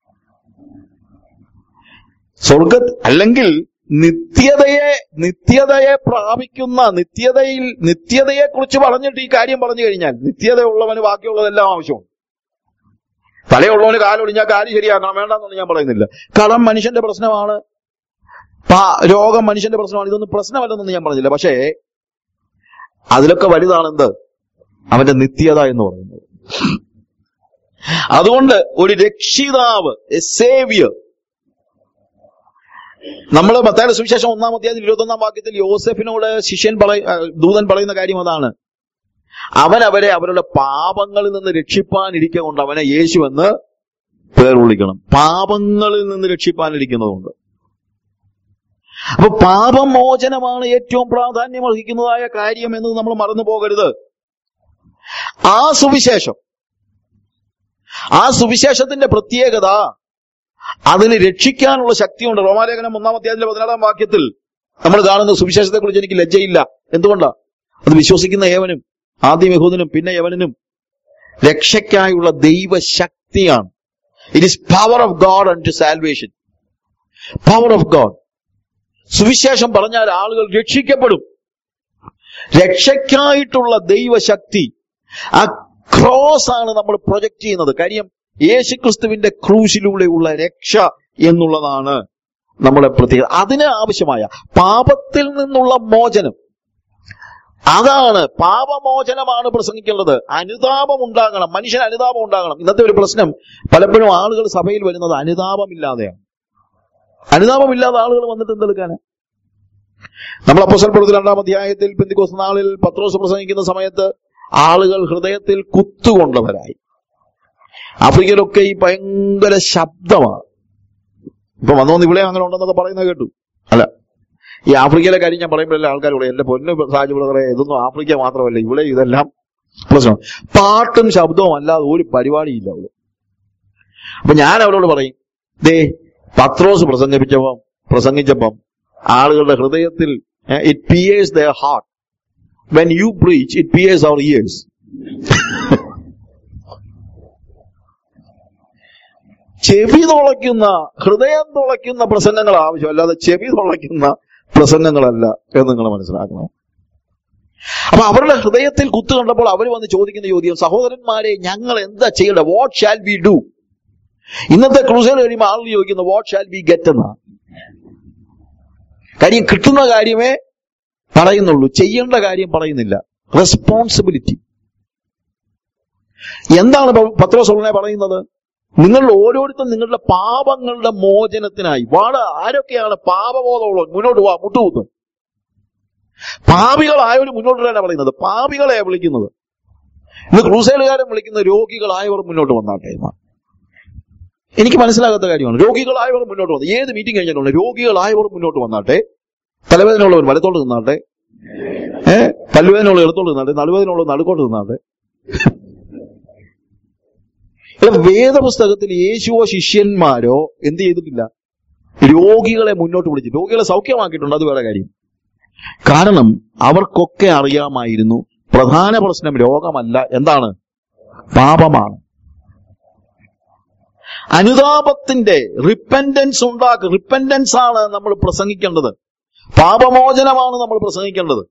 സ്വർഗ അല്ലെങ്കിൽ നിത്യതയെ നിത്യതയെ പ്രാപിക്കുന്ന നിത്യതയിൽ നിത്യതയെ കുറിച്ച് പറഞ്ഞിട്ട് ഈ കാര്യം പറഞ്ഞു കഴിഞ്ഞാൽ നിത്യതയുള്ളവന് ബാക്കിയുള്ളതെല്ലാം ആവശ്യമുണ്ട് തലയുള്ളവന് കാലൊടിഞ്ഞാൽ കാല് ശരിയാക്കണം വേണ്ടെന്നൊന്നും ഞാൻ പറയുന്നില്ല കടം മനുഷ്യന്റെ പ്രശ്നമാണ് പാ- രോഗം മനുഷ്യന്റെ പ്രശ്നമാണ് ഇതൊന്നും പ്രശ്നമല്ലെന്നൊന്നും ഞാൻ പറഞ്ഞില്ല പക്ഷേ അതിലൊക്കെ വലുതാണെന്ത് അവന്റെ നിത്യത എന്ന് പറയുന്നത് അതുകൊണ്ട് ഒരു രക്ഷിതാവ് എ സേവിയർ നമ്മൾ മത്തായുടെ സുവിശേഷം ഒന്നാം അധ്യായത്തിൽ ഇരുപത്തൊന്നാം വാക്യത്തിൽ യോസെഫിനോട് ശിഷ്യൻ പറയ ആ, ദൂതൻ പറയുന്ന കാര്യം അതാണ് അവൻ അവരെ അവരുടെ പാപങ്ങളിൽ നിന്ന് രക്ഷിപ്പാനിരിക്കെ കൊണ്ട് അവനെ യേശു എന്ന് പേർ വിളിക്കണം പാപങ്ങളിൽ നിന്ന് രക്ഷിപ്പാനിരിക്കുന്നതുകൊണ്ട് അപ്പൊ പാപമോചനമാണ് ഏറ്റവും പ്രാധാന്യം അർഹിക്കുന്നതായ കാര്യം എന്ന് നമ്മൾ മറന്നു പോകരുത് ആ സുവിശേഷം ആ സുവിശേഷത്തിന്റെ പ്രത്യേകത അതിന് രക്ഷിക്കാനുള്ള ശക്തിയുണ്ട് റോമാലേഖനം ഒന്നാം അധ്യായത്തിലെ പതിനാറാം വാക്യത്തിൽ നമ്മൾ കാണുന്ന സുവിശേഷത്തെ കുറിച്ച് എനിക്ക് ലജ്ജയില്ല എന്തുകൊണ്ടാ അത് വിശ്വസിക്കുന്ന ഏവനും ആദ്യം യഹൂദനും പിന്നെ യവനും രക്ഷയ്ക്കായുള്ള ദൈവശക്തിയാണ് it is power of God and to salvation power of God സുവിശേഷം പറഞ്ഞാൽ ആളുകൾ രക്ഷിക്കപ്പെടും രക്ഷയ്ക്കായിട്ടുള്ള ദൈവശക്തി ആ ക്രോസ് ആണ് നമ്മൾ പ്രൊജക്ട് ചെയ്യുന്നത് കാര്യം യേശുക്രിസ്തുവിന്റെ ക്രൂശിലൂടെയുള്ള രക്ഷ എന്നുള്ളതാണ് നമ്മുടെ പ്രത്യേകത അതിന് ആവശ്യമായ പാപത്തിൽ നിന്നുള്ള മോചനം അതാണ് പാപമോചനമാണ് പ്രസംഗിക്കേണ്ടത് അനുതാപം ഉണ്ടാകണം മനുഷ്യന് അനുതാപം ഉണ്ടാകണം ഇന്നത്തെ ഒരു പ്രശ്നം പലപ്പോഴും ആളുകൾ സഭയിൽ വരുന്നത് അനുതാപമില്ലാതെയാണ് അനുതാപമില്ലാതെ ആളുകൾ വന്നിട്ട് എന്തെടുക്കാന് നമ്മൾ അപ്പോസൽപ്പുറത്തിൽ രണ്ടാം അധ്യായത്തിൽ പെന്തിക്കോസ് നാളിൽ പത്രോസ് പ്രസംഗിക്കുന്ന സമയത്ത് ആളുകൾ ഹൃദയത്തിൽ കുത്തുകൊണ്ടവരായി ആഫ്രിക്കയിലൊക്കെ ഈ ഭയങ്കര ശബ്ദമാണ് ഇപ്പൊ വന്നോന്ന് ഇവിടെ അങ്ങനെ ഉണ്ടെന്നൊക്കെ പറയുന്നത് കേട്ടു അല്ല ഈ ആഫ്രിക്കയിലെ കാര്യം ഞാൻ പറയുമ്പോഴല്ലേ ആൾക്കാർ ഇവിടെ എന്റെ പൊന്നു സാജ് ബ്രദറെ ഇതൊന്നും ആഫ്രിക്ക മാത്രമല്ല ഇവിടെ ഇതെല്ലാം പ്രശ്നം പാട്ടും ശബ്ദവും അല്ലാതെ ഒരു പരിപാടിയില്ല അവിടെ അപ്പൊ ഞാൻ അവരോട് പറയും ദേ പത്രോസ് പ്രസംഗിച്ചപ്പം പ്രസംഗിച്ചപ്പം ആളുകളുടെ ഹൃദയത്തിൽ it pierce the heart when you preach it pierce our ears ചെവി തുളയ്ക്കുന്ന ഹൃദയം തുളയ്ക്കുന്ന പ്രസംഗങ്ങൾ ആവശ്യം അല്ലാതെ ചെവി തുളയ്ക്കുന്ന പ്രസംഗങ്ങളല്ല എന്ന് നിങ്ങൾ മനസ്സിലാക്കണം അപ്പൊ അവരുടെ ഹൃദയത്തിൽ കുത്തു കണ്ടപ്പോൾ അവർ വന്ന് ചോദിക്കുന്ന ചോദ്യം സഹോദരന്മാരെ ഞങ്ങൾ എന്താ ചെയ്യേണ്ടത് വാട്ട് ഷാൽ ബി ഡു ഇന്നത്തെ ക്രൂസൽ കഴിയുമ്പോൾ ആളുകൾ ചോദിക്കുന്നു വാട്ട് ഷാൽ ബി ഗെറ്റ് എന്നാ കാര്യം കിട്ടുന്ന കാര്യമേ പറയുന്നുള്ളൂ ചെയ്യേണ്ട കാര്യം പറയുന്നില്ല റെസ്പോൺസിബിലിറ്റി എന്താണ് പ- പത്രോസ് ഉടനെ പറയുന്നത് നിങ്ങൾ ഓരോരുത്തരും നിങ്ങളുടെ പാപങ്ങളുടെ മോചനത്തിനായി വാട ആരൊക്കെയാണ് പാപബോധമുള്ളത് മുന്നോട്ട് പോവാ മുട്ടുകുത്തും പാപികളായവർ മുന്നോട്ട് വരാനാണ് പറയുന്നത് പാപികളെ വിളിക്കുന്നത് ഇന്ന് ക്രൂസേലുകാരൻ വിളിക്കുന്ന രോഗികളായവർ മുന്നോട്ട് വന്നാട്ടെ എന്നാണ്. എനിക്ക് മനസ്സിലാകാത്ത കാര്യമാണ് രോഗികളായവർ മുന്നോട്ട് വന്നു ഏത് മീറ്റിംഗ് കഴിഞ്ഞിട്ടുണ്ട് രോഗികളായവർ മുന്നോട്ട് വന്നാട്ടെ തലവേദനയുള്ളവർ വലത്തോട്ട് നിന്നാട്ടെ ഏഹ് പല്ലുവേദനയുള്ള ഇടത്തോട്ട് നിന്നാട്ടെ നടുവേദനയുള്ള നടുക്കോട്ട് നിന്നാട്ടെ ഇവിടെ വേദപുസ്തകത്തിൽ യേശുവോ ശിഷ്യന്മാരോ എന്ത് ചെയ്തിട്ടില്ല രോഗികളെ മുന്നോട്ട് വിളിച്ചു രോഗികളെ സൗഖ്യമാക്കിയിട്ടുണ്ട് അത് വേറെ കാര്യം കാരണം അവർക്കൊക്കെ അറിയാമായിരുന്നു പ്രധാന പ്രശ്നം രോഗമല്ല എന്താണ് പാപമാണ് അനുതാപത്തിന്റെ റിപ്പൻഡൻസ് ഉണ്ടാക്കുക റിപ്പൻഡൻസ് ആണ് നമ്മൾ പ്രസംഗിക്കേണ്ടത് പാപമോചനമാണ് നമ്മൾ പ്രസംഗിക്കേണ്ടത്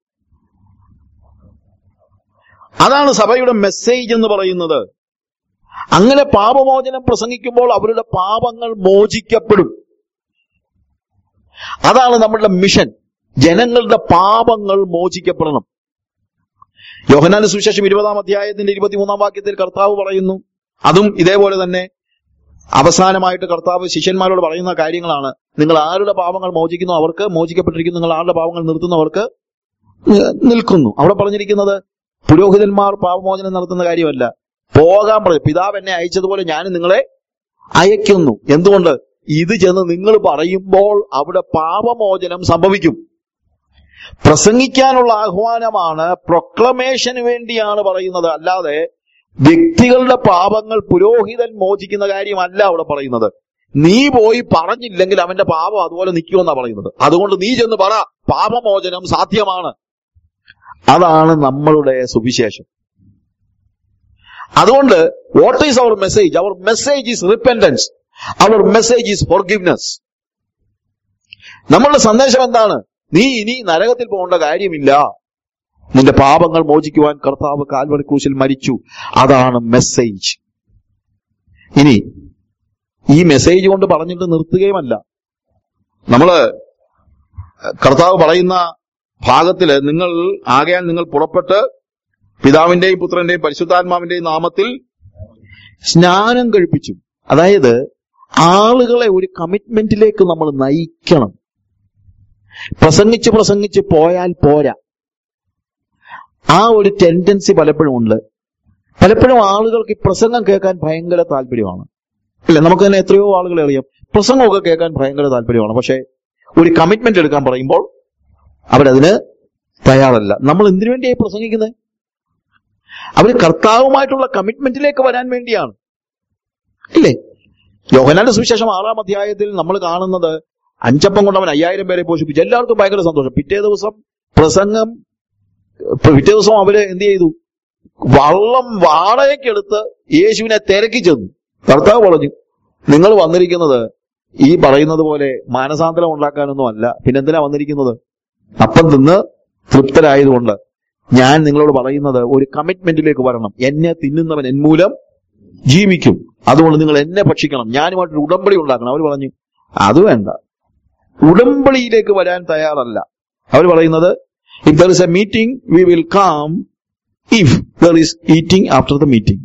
അതാണ് സഭയുടെ മെസ്സേജ് എന്ന് പറയുന്നത് അങ്ങനെ പാപമോചനം പ്രസംഗിക്കുമ്പോൾ അവരുടെ പാപങ്ങൾ മോചിക്കപ്പെടും അതാണ് നമ്മളുടെ മിഷൻ ജനങ്ങളുടെ പാപങ്ങൾ മോചിക്കപ്പെടണം യോഹനാന്റെ സുവിശേഷം ഇരുപതാം അധ്യായത്തിന്റെ ഇരുപത്തിമൂന്നാം വാക്യത്തിൽ കർത്താവ് പറയുന്നു അതും ഇതേപോലെ തന്നെ അവസാനമായിട്ട് കർത്താവ് ശിഷ്യന്മാരോട് പറയുന്ന കാര്യങ്ങളാണ് നിങ്ങൾ ആരുടെ പാപങ്ങൾ മോചിക്കുന്നു അവർക്ക് മോചിക്കപ്പെട്ടിരിക്കുന്നു നിങ്ങൾ ആരുടെ പാപങ്ങൾ നിർത്തുന്നവർക്ക് നി- നിൽക്കുന്നു അവിടെ പറഞ്ഞിരിക്കുന്നത് പുരോഹിതന്മാർ പാപമോചനം നടത്തുന്ന കാര്യമല്ല പോകാൻ പറഞ്ഞു പിതാവ് എന്നെ അയച്ചതുപോലെ ഞാൻ നിങ്ങളെ അയക്കുന്നു എന്തുകൊണ്ട് ഇത് ചെന്ന് നിങ്ങൾ പറയുമ്പോൾ അവിടെ പാപമോചനം സംഭവിക്കും പ്രസംഗിക്കാനുള്ള ആഹ്വാനമാണ് പ്രൊക്ലമേഷന് വേണ്ടിയാണ് പറയുന്നത് അല്ലാതെ വ്യക്തികളുടെ പാപങ്ങൾ പുരോഹിതൻ മോചിക്കുന്ന കാര്യമല്ല അവിടെ പറയുന്നത് നീ പോയി പറഞ്ഞില്ലെങ്കിൽ അവന്റെ പാപം അതുപോലെ നിൽക്കുമെന്നാണ് പറയുന്നത് അതുകൊണ്ട് നീ ചെന്ന് പറ പാപമോചനം സാധ്യമാണ് അതാണ് നമ്മളുടെ സുവിശേഷം അതുകൊണ്ട് what is our message our message is repentance our message is forgiveness നമ്മളുടെ സന്ദേശം എന്താണ് നീ ഇനി നരകത്തിൽ പോകേണ്ട കാര്യമില്ല നിന്റെ പാപങ്ങൾ മോചിക്കുവാൻ കർത്താവ് കാൽവറി ക്രൂശിൽ മരിച്ചു അതാണ് മെസ്സേജ് ഇനി ഈ മെസ്സേജ് കൊണ്ട് പറഞ്ഞിട്ട് നിർത്തുകയുമല്ല നമ്മള് കർത്താവ് പറയുന്ന ഭാഗത്തില് നിങ്ങൾ ആകയാൽ നിങ്ങൾ പുറപ്പെട്ട് പിതാവിന്റെയും പുത്രന്റെയും പരിശുദ്ധാത്മാവിന്റെയും നാമത്തിൽ സ്നാനം കഴിപ്പിച്ചു അതായത് ആളുകളെ ഒരു കമ്മിറ്റ്മെന്റിലേക്ക് നമ്മൾ നയിക്കണം പ്രസംഗിച്ച് പ്രസംഗിച്ച് പോയാൽ പോരാ ആ ഒരു ടെൻഡൻസി പലപ്പോഴും ഉണ്ട് പലപ്പോഴും ആളുകൾക്ക് ഈ പ്രസംഗം കേൾക്കാൻ ഭയങ്കര താല്പര്യമാണ് അല്ലെ നമുക്ക് തന്നെ എത്രയോ ആളുകളെ അറിയാം പ്രസംഗമൊക്കെ കേൾക്കാൻ ഭയങ്കര താല്പര്യമാണ് പക്ഷെ ഒരു കമ്മിറ്റ്മെന്റ് എടുക്കാൻ പറയുമ്പോൾ അവരതിന് തയ്യാറല്ല നമ്മൾ എന്തിനു വേണ്ടിയായി പ്രസംഗിക്കുന്നത് അവർ കർത്താവുമായിട്ടുള്ള കമ്മിറ്റ്മെന്റിലേക്ക് വരാൻ വേണ്ടിയാണ് ഇല്ലേ യോഹനാന്റെ സുവിശേഷം ആറാം അധ്യായത്തിൽ നമ്മൾ കാണുന്നത് അഞ്ചപ്പം കൊണ്ട് അവൻ അയ്യായിരം പേരെ പോഷിപ്പിച്ചു എല്ലാവർക്കും ഭയങ്കര സന്തോഷം പിറ്റേ ദിവസം പ്രസംഗം പിറ്റേ ദിവസം അവര് എന്ത് ചെയ്തു വള്ളം വാടകയ്ക്കെടുത്ത് യേശുവിനെ തിരക്കി ചെന്നു കർത്താവ് പറഞ്ഞു നിങ്ങൾ വന്നിരിക്കുന്നത് ഈ പറയുന്നത് പോലെ മാനസാന്തരം ഉണ്ടാക്കാനൊന്നും അല്ല പിന്നെന്തിനാ വന്നിരിക്കുന്നത് അപ്പം തിന്ന് തൃപ്തരായതുകൊണ്ട് ഞാൻ നിങ്ങളോട് പറയുന്നത് ഒരു കമ്മിറ്റ്മെന്റിലേക്ക് വരണം എന്നെ തിന്നുന്നവൻ എന്മൂലം ജീവിക്കും അതുകൊണ്ട് നിങ്ങൾ എന്നെ ഭക്ഷിക്കണം ഞാനുമായിട്ടൊരു ഉടമ്പടി ഉണ്ടാക്കണം അവർ പറഞ്ഞു അത് വേണ്ട ഉടമ്പടിയിലേക്ക് വരാൻ തയ്യാറല്ല അവർ പറയുന്നത് if there is a meeting we will come if there is eating after the meeting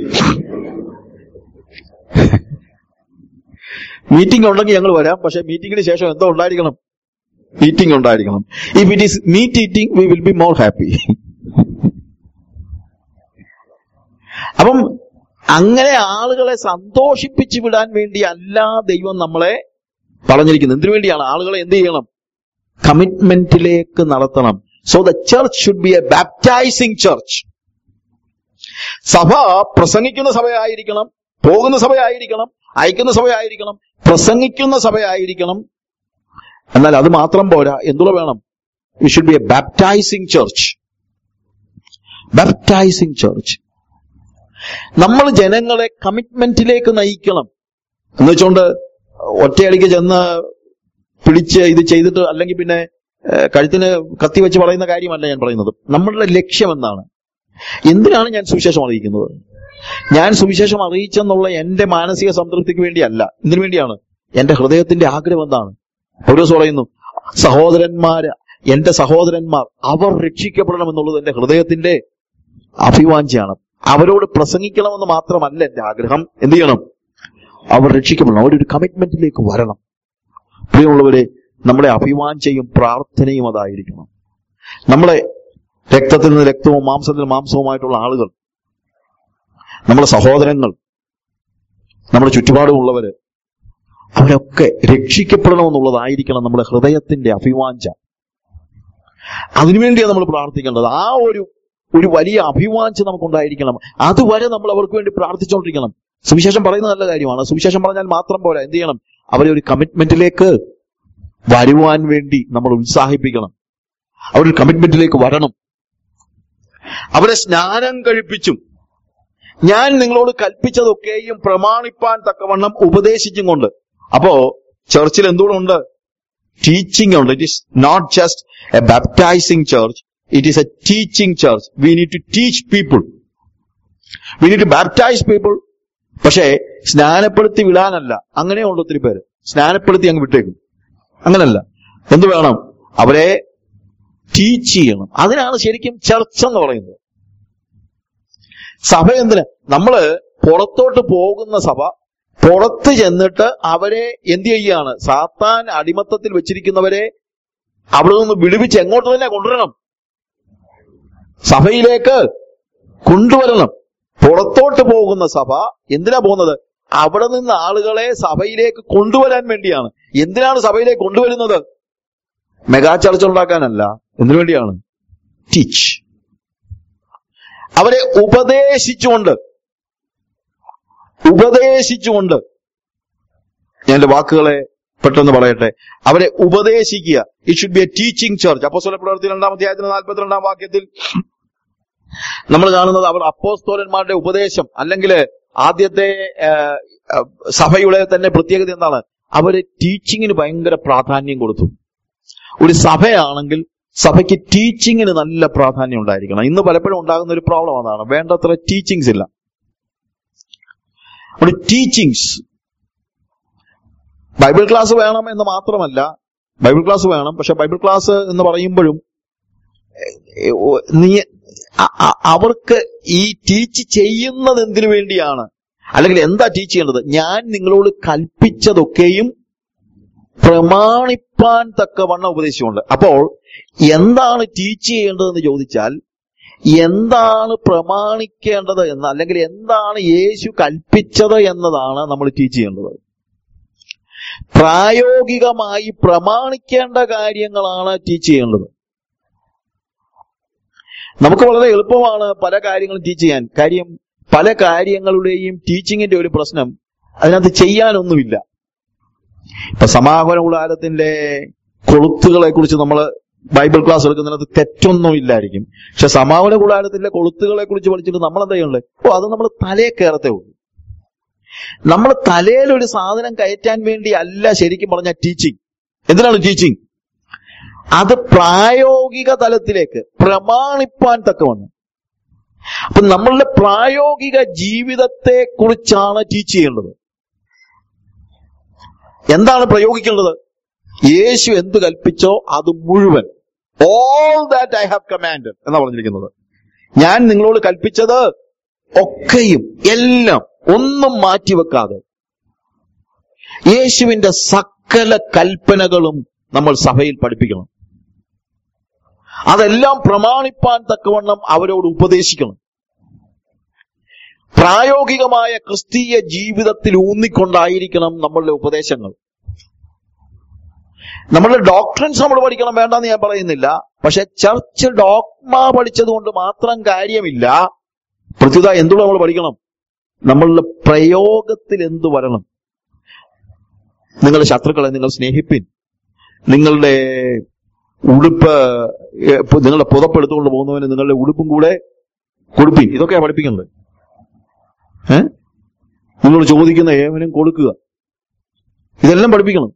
meeting ഉണ്ടെങ്കിൽ ഞങ്ങൾ വരാം പക്ഷെ മീറ്റിംഗിന് ശേഷം എന്തോ ഉണ്ടായിരിക്കണം ഈറ്റിംഗ് ഉണ്ടായിരിക്കണം if it is meat eating we will be more happy അപ്പം അങ്ങനെ ആളുകളെ സന്തോഷിപ്പിച്ചു വിടാൻ വേണ്ടി അല്ല ദൈവം നമ്മളെ പറഞ്ഞിരിക്കുന്നത് എന്തിനു വേണ്ടിയാണ് ആളുകളെ എന്ത് ചെയ്യണം കമ്മിറ്റ്മെന്റിലേക്ക് നടത്തണം so the church should be a baptising church സഭ പ്രസംഗിക്കുന്ന സഭയായിരിക്കണം പോകുന്ന സഭയായിരിക്കണം അയക്കുന്ന സഭയായിരിക്കണം പ്രസംഗിക്കുന്ന സഭയായിരിക്കണം എന്നാൽ അത് മാത്രം പോരാ എന്തുള്ള വേണം we should be a baptising church baptising church നമ്മൾ ജനങ്ങളെ കമ്മിറ്റ്മെന്റിലേക്ക് നയിക്കണം എന്ന് വെച്ചുകൊണ്ട് ഒറ്റയടിക്ക് ചെന്ന് പിടിച്ച് ഇത് ചെയ്തിട്ട് അല്ലെങ്കിൽ പിന്നെ ഏഹ്, കഴുത്തിന് കത്തി വെച്ച് പറയുന്ന കാര്യമല്ല ഞാൻ പറയുന്നത് നമ്മളുടെ ലക്ഷ്യം എന്താണ് എന്തിനാണ് ഞാൻ സുവിശേഷം അറിയിക്കുന്നത് ഞാൻ സുവിശേഷം അറിയിച്ചെന്നുള്ള എന്റെ മാനസിക സംതൃപ്തിക്ക് വേണ്ടിയല്ല എന്തിനു വേണ്ടിയാണ് എന്റെ ഹൃദയത്തിന്റെ ആഗ്രഹം എന്താണ് പൗലോസ് പറയുന്നു സഹോദരന്മാര് എന്റെ സഹോദരന്മാർ അവർ രക്ഷിക്കപ്പെടണം എന്നുള്ളത് എന്റെ ഹൃദയത്തിന്റെ അഭിവാഞ്ചയാണ് അവരോട് പ്രസംഗിക്കണമെന്ന് മാത്രമല്ല എന്റെ ആഗ്രഹം എന്ത് ചെയ്യണം അവർ രക്ഷിക്കപ്പെടണം അവരൊരു കമ്മിറ്റ്മെന്റിലേക്ക് വരണം പ്രിയമുള്ളവരെ നമ്മുടെ അഭിവാഞ്ചയും പ്രാർത്ഥനയും അതായിരിക്കണം നമ്മളെ രക്തത്തിൽ നിന്ന് രക്തവും മാംസത്തിൽ നിന്ന് മാംസവുമായിട്ടുള്ള ആളുകൾ നമ്മുടെ സഹോദരങ്ങൾ നമ്മുടെ ചുറ്റുപാടുമുള്ളവര് അവരൊക്കെ രക്ഷിക്കപ്പെടണമെന്നുള്ളതായിരിക്കണം നമ്മുടെ ഹൃദയത്തിന്റെ അഭിവാഞ്ച അതിനുവേണ്ടിയാണ് നമ്മൾ പ്രാർത്ഥിക്കേണ്ടത് ആ ഒരു ഒരു വലിയ അഭിവാഞ്ച നമുക്കുണ്ടായിരിക്കണം അതുവരെ നമ്മൾ അവർക്ക് വേണ്ടി പ്രാർത്ഥിച്ചുകൊണ്ടിരിക്കണം സുവിശേഷം പറയുന്ന നല്ല കാര്യമാണ് സുവിശേഷം പറഞ്ഞാൽ മാത്രം പോരാ എന്ത് ചെയ്യണം അവരെ ഒരു കമ്മിറ്റ്മെന്റിലേക്ക് വരുവാൻ വേണ്ടി നമ്മൾ ഉത്സാഹിപ്പിക്കണം അവരൊരു കമ്മിറ്റ്മെന്റിലേക്ക് വരണം അവരെ സ്നാനം കഴിപ്പിച്ചും ഞാൻ നിങ്ങളോട് കൽപ്പിച്ചതൊക്കെയും പ്രമാണിപ്പാൻ തക്കവണ്ണം ഉപദേശിച്ചും കൊണ്ട് അപ്പോ ചർച്ചിൽ എന്തുകൊണ്ടുണ്ട് ടീച്ചിങ് ഉണ്ട് it is not just a baptising church it is a teaching church we need to teach people we need to baptise people പക്ഷേ സ്നാനപ്പെടുത്തി വിടാനല്ല അങ്ങനെയുണ്ട് ഒത്തിരി പേര് സ്നാനപ്പെടുത്തി അങ്ങ് വിട്ടേക്കും അങ്ങനല്ല എന്ത് വേണം അവരെ ടീച്ച് ചെയ്യണം അതിനാണ് ശരിക്കും ചർച്ച എന്ന് പറയുന്നത് സഭ എന്തിന് നമ്മള് പുറത്തോട്ട് പോകുന്ന സഭ പുറത്ത് ചെന്നിട്ട് അവരെ എന്ത് ചെയ്യുകയാണ് സാത്താൻ അടിമത്തത്തിൽ വെച്ചിരിക്കുന്നവരെ അവിടെ നിന്ന് വിടുവിച്ച് എങ്ങോട്ട് തന്നെ കൊണ്ടുവരണം സഭയിലേക്ക് കൊണ്ടുവരണം പുറത്തോട്ട് പോകുന്ന സഭ എന്തിനാ പോകുന്നത് അവിടെ നിന്ന് ആളുകളെ സഭയിലേക്ക് കൊണ്ടുവരാൻ വേണ്ടിയാണ് എന്തിനാണ് സഭയിലേക്ക് കൊണ്ടുവരുന്നത് മെഗാ ചർച്ച ഉണ്ടാക്കാനല്ല എന്തിനു വേണ്ടിയാണ് ടീച്ച് അവരെ ഉപദേശിച്ചുകൊണ്ട് ഉപദേശിച്ചുകൊണ്ട് ഞാൻ എന്റെ വാക്കുകളെ പെട്ടെന്ന് പറയട്ടെ അവരെ ഉപദേശിക്കുക it should be a teaching church അപ്പോസ്തല പ്രവർത്തി രണ്ടാം അധ്യായത്തിന് നാൽപ്പത്തിരണ്ടാം വാക്യത്തിൽ നമ്മൾ കാണുന്നത് അവർ അപ്പോസ്തോലന്മാരുടെ ഉപദേശം അല്ലെങ്കിൽ ആദ്യത്തെ ആ, ആ, സഭയുടെ തന്നെ പ്രത്യേകത എന്താണ് അവര് ടീച്ചിങ്ങിന് ഭയങ്കര പ്രാധാന്യം കൊടുത്തു ഒരു സഭയാണെങ്കിൽ സഭയ്ക്ക് ടീച്ചിങ്ങിന് നല്ല പ്രാധാന്യം ഉണ്ടായിരിക്കണം ഇന്ന് പലപ്പോഴും ഉണ്ടാകുന്ന ഒരു പ്രോബ്ലം അതാണ് വേണ്ടത്ര ടീച്ചിങ്സ് ഇല്ല ഒരു ടീച്ചിങ്സ് ബൈബിൾ ക്ലാസ് വേണം എന്ന് മാത്രമല്ല ബൈബിൾ ക്ലാസ് വേണം പക്ഷെ ബൈബിൾ ക്ലാസ് എന്ന് പറയുമ്പോഴും ഏ, ഓ, നീ അ- അ- അവർക്ക് ഈ ടീച്ച് ചെയ്യുന്നത് എന്തിനു വേണ്ടിയാണ് അല്ലെങ്കിൽ എന്താ ടീച്ച് ചെയ്യേണ്ടത് ഞാൻ നിങ്ങളോട് കൽപ്പിച്ചതൊക്കെയും പ്രമാണിപ്പാൻ തക്കവണ്ണം ഉപദേശിച്ചുകൊണ്ട് അപ്പോൾ എന്താണ് ടീച്ച് ചെയ്യേണ്ടതെന്ന് ചോദിച്ചാൽ എന്താണ് പ്രമാണിക്കേണ്ടത് എന്ന് അല്ലെങ്കിൽ എന്താണ് യേശു കൽപ്പിച്ചത് എന്നതാണ് നമ്മൾ ടീച്ച് ചെയ്യേണ്ടത് പ്രായോഗികമായി പ്രമാണിക്കേണ്ട കാര്യങ്ങളാണ് ടീച്ച് ചെയ്യേണ്ടത് നമുക്ക് വളരെ എളുപ്പമാണ് പല കാര്യങ്ങളും ടീച്ച് ചെയ്യാൻ കാര്യം പല കാര്യങ്ങളുടെയും ടീച്ചിങ്ങിന്റെ ഒരു പ്രശ്നം അതിനകത്ത് ചെയ്യാനൊന്നുമില്ല ഇപ്പൊ സമാപന കൂടാരത്തിന്റെ കൊളുത്തുകളെ കുറിച്ച് നമ്മൾ ബൈബിൾ ക്ലാസ് എടുക്കുന്നതിനകത്ത് തെറ്റൊന്നും ഇല്ലായിരിക്കും പക്ഷെ സമാപന കൂടാരത്തിന്റെ കൊളുത്തുകളെ കുറിച്ച് പഠിച്ചിട്ട് നമ്മൾ എന്താ ചെയ്യണ്ടേ ഓ അത് നമ്മൾ തലയെ കയറത്തേ ഉള്ളൂ നമ്മൾ തലയിൽ ഒരു സാധനം കയറ്റാൻ വേണ്ടി അല്ല ശരിക്കും പറഞ്ഞ ടീച്ചിങ് എന്തിനാണ് ടീച്ചിങ് അത് പ്രായോഗിക തലത്തിലേക്ക് പ്രമാണിപ്പാൻ തക്കവണ്ണം അപ്പൊ നമ്മളുടെ പ്രായോഗിക ജീവിതത്തെ കുറിച്ചാണ് ടീച്ച് ചെയ്യേണ്ടത് എന്താണ് പ്രയോഗിക്കേണ്ടത് യേശു എന്ത് കൽപ്പിച്ചോ അത് മുഴുവൻ all that I have command എന്നാ പറഞ്ഞിരിക്കുന്നത് ഞാൻ നിങ്ങളോട് കൽപ്പിച്ചത് ഒക്കെയും എല്ലാം ഒന്നും മാറ്റിവെക്കാതെ യേശുവിന്റെ സകല കൽപ്പനകളും നമ്മൾ സഭയിൽ പഠിപ്പിക്കണം അതെല്ലാം പ്രമാണിപ്പാൻ തക്കവണ്ണം അവരോട് ഉപദേശിക്കണം പ്രായോഗികമായ ക്രിസ്തീയ ജീവിതത്തിൽ ഊന്നിക്കൊണ്ടായിരിക്കണം നമ്മളുടെ ഉപദേശങ്ങൾ നമ്മളുടെ ഡോക്ടറൻസ് നമ്മൾ പഠിക്കണം വേണ്ടെന്ന് ഞാൻ പറയുന്നില്ല പക്ഷെ ചർച്ച് ഡോക്മ പഠിച്ചത് കൊണ്ട് മാത്രം കാര്യമില്ല പ്രത്യുത എന്തുകൊണ്ട് നമ്മൾ പഠിക്കണം നമ്മളുടെ പ്രയോഗത്തിൽ എന്ത് വരണം നിങ്ങളുടെ ശത്രുക്കളെ നിങ്ങൾ സ്നേഹിപ്പിൻ നിങ്ങളുടെ ഉടുപ്പ് ഏ, പു- നിങ്ങളുടെ പുതപ്പെടുത്തുകൊണ്ട് പോകുന്നവന് നിങ്ങളുടെ ഉടുപ്പും കൂടെ കൊടുപ്പിൻ ഇതൊക്കെയാ പഠിപ്പിക്കുന്നത് ഏ നിങ്ങൾ ചോദിക്കുന്ന ഏവനും കൊടുക്കുക ഇതെല്ലാം പഠിപ്പിക്കണം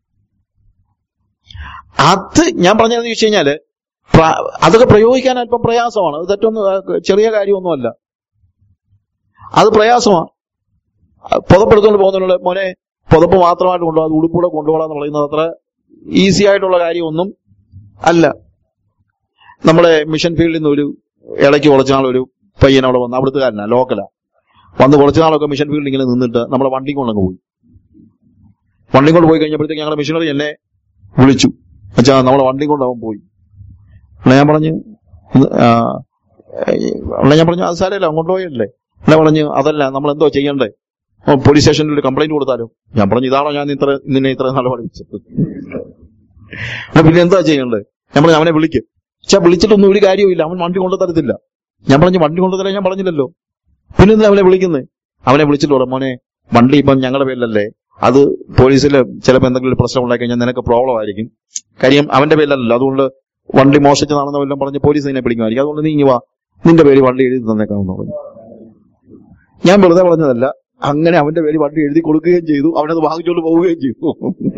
അത് ഞാൻ പറഞ്ഞതെന്ന് ചോദിച്ചു കഴിഞ്ഞാല് പ്ര- അതൊക്കെ പ്രയോഗിക്കാൻ അല്പം പ്രയാസമാണ് അത് തെറ്റൊന്നും ആ, ചെറിയ കാര്യമൊന്നുമല്ല അത് പ്രയാസമാണ് പുതപ്പെടുത്തുകൊണ്ട് പോകുന്നതിനുള്ള മോനെ പുതപ്പ് മാത്രമായിട്ട് കൊണ്ടുപോകാം അത് ഉടുപ്പൂടെ കൊണ്ടുപോകാന്ന് പറയുന്നത് അത്ര ഈസി ആയിട്ടുള്ള കാര്യമൊന്നും അല്ല നമ്മളെ മിഷൻ ഫീൽഡിൽ നിന്ന് ഒരു ഇടയ്ക്ക് കുറച്ച് നാൾ ഒരു പയ്യൻ അവിടെ വന്ന് അവിടുത്തുകാരനാ ലോക്കലാ വന്ന് കുറച്ച് നാളൊക്കെ മിഷൻ ഫീൽഡിൽ ഇങ്ങനെ നിന്നിട്ട് നമ്മളെ വണ്ടി കൊണ്ടങ്ങ് പോയി വണ്ടി കൊണ്ട് പോയി കഴിഞ്ഞപ്പോഴത്തേക്ക് ഞങ്ങളുടെ മിഷനറി എന്നെ വിളിച്ചു അച്ഛാ നമ്മളെ വണ്ടി കൊണ്ട് അവൻ പോയി അല്ല ഞാൻ പറഞ്ഞു ഇത്, ആ, അല്ല ഞാൻ പറഞ്ഞു അത് സാരമില്ല അങ്ങോട്ട് പോയല്ലേ അല്ല പറഞ്ഞു അതല്ല നമ്മൾ എന്തോ ചെയ്യണ്ടേ ഓ, പോലീസ് സ്റ്റേഷനിൽ ഒരു കംപ്ലൈന്റ് കൊടുത്താലോ ഞാൻ പറഞ്ഞു ഇതാണോ ഞാൻ ഇത്ര നിന്നെ ഇത്ര നാൾ പഠിപ്പിച്ചത് അല്ല, പിന്നെ എന്താ ചെയ്യണ്ടേ ഞാൻ പറഞ്ഞു അവനെ വിളിക്ക് പക്ഷെ വിളിച്ചിട്ടൊന്നും ഒരു കാര്യവുമില്ല അവൻ വണ്ടി കൊണ്ടു തരത്തില്ല ഞാൻ പറഞ്ഞു വണ്ടി കൊണ്ടു തരാൻ ഞാൻ പറഞ്ഞില്ലല്ലോ പിന്നെ എന്തിനാ അവനെ വിളിക്കുന്നത് അവനെ വിളിച്ചിട്ട് പറയാം മോനെ വണ്ടി ഇപ്പം ഞങ്ങളുടെ പേരിലല്ലേ അത് പോലീസിൽ ചിലപ്പോൾ എന്തെങ്കിലും ഒരു പ്രശ്നം ഉണ്ടായി കഴിഞ്ഞാൽ നിനക്ക് പ്രോബ്ലം ആയിരിക്കും കാര്യം അവന്റെ പേരിലല്ലോ അതുകൊണ്ട് വണ്ടി മോഷിച്ചതാണെന്ന് വല്ലതും പറഞ്ഞ് പോലീസ് നിന്നെ പിടിക്കുമായിരിക്കും അതുകൊണ്ട് നീ ഇങ്ങ് വാ നിന്റെ പേര് വണ്ടി എഴുതി തന്നേക്കാമെന്ന് പറഞ്ഞു ഞാൻ വെറുതെ പറഞ്ഞതല്ല അങ്ങനെ അവന്റെ പേര് വണ്ടി എഴുതി കൊടുക്കുകയും ചെയ്തു അവനത് വാങ്ങിച്ചുകൊണ്ട് പോവുകയും ചെയ്തു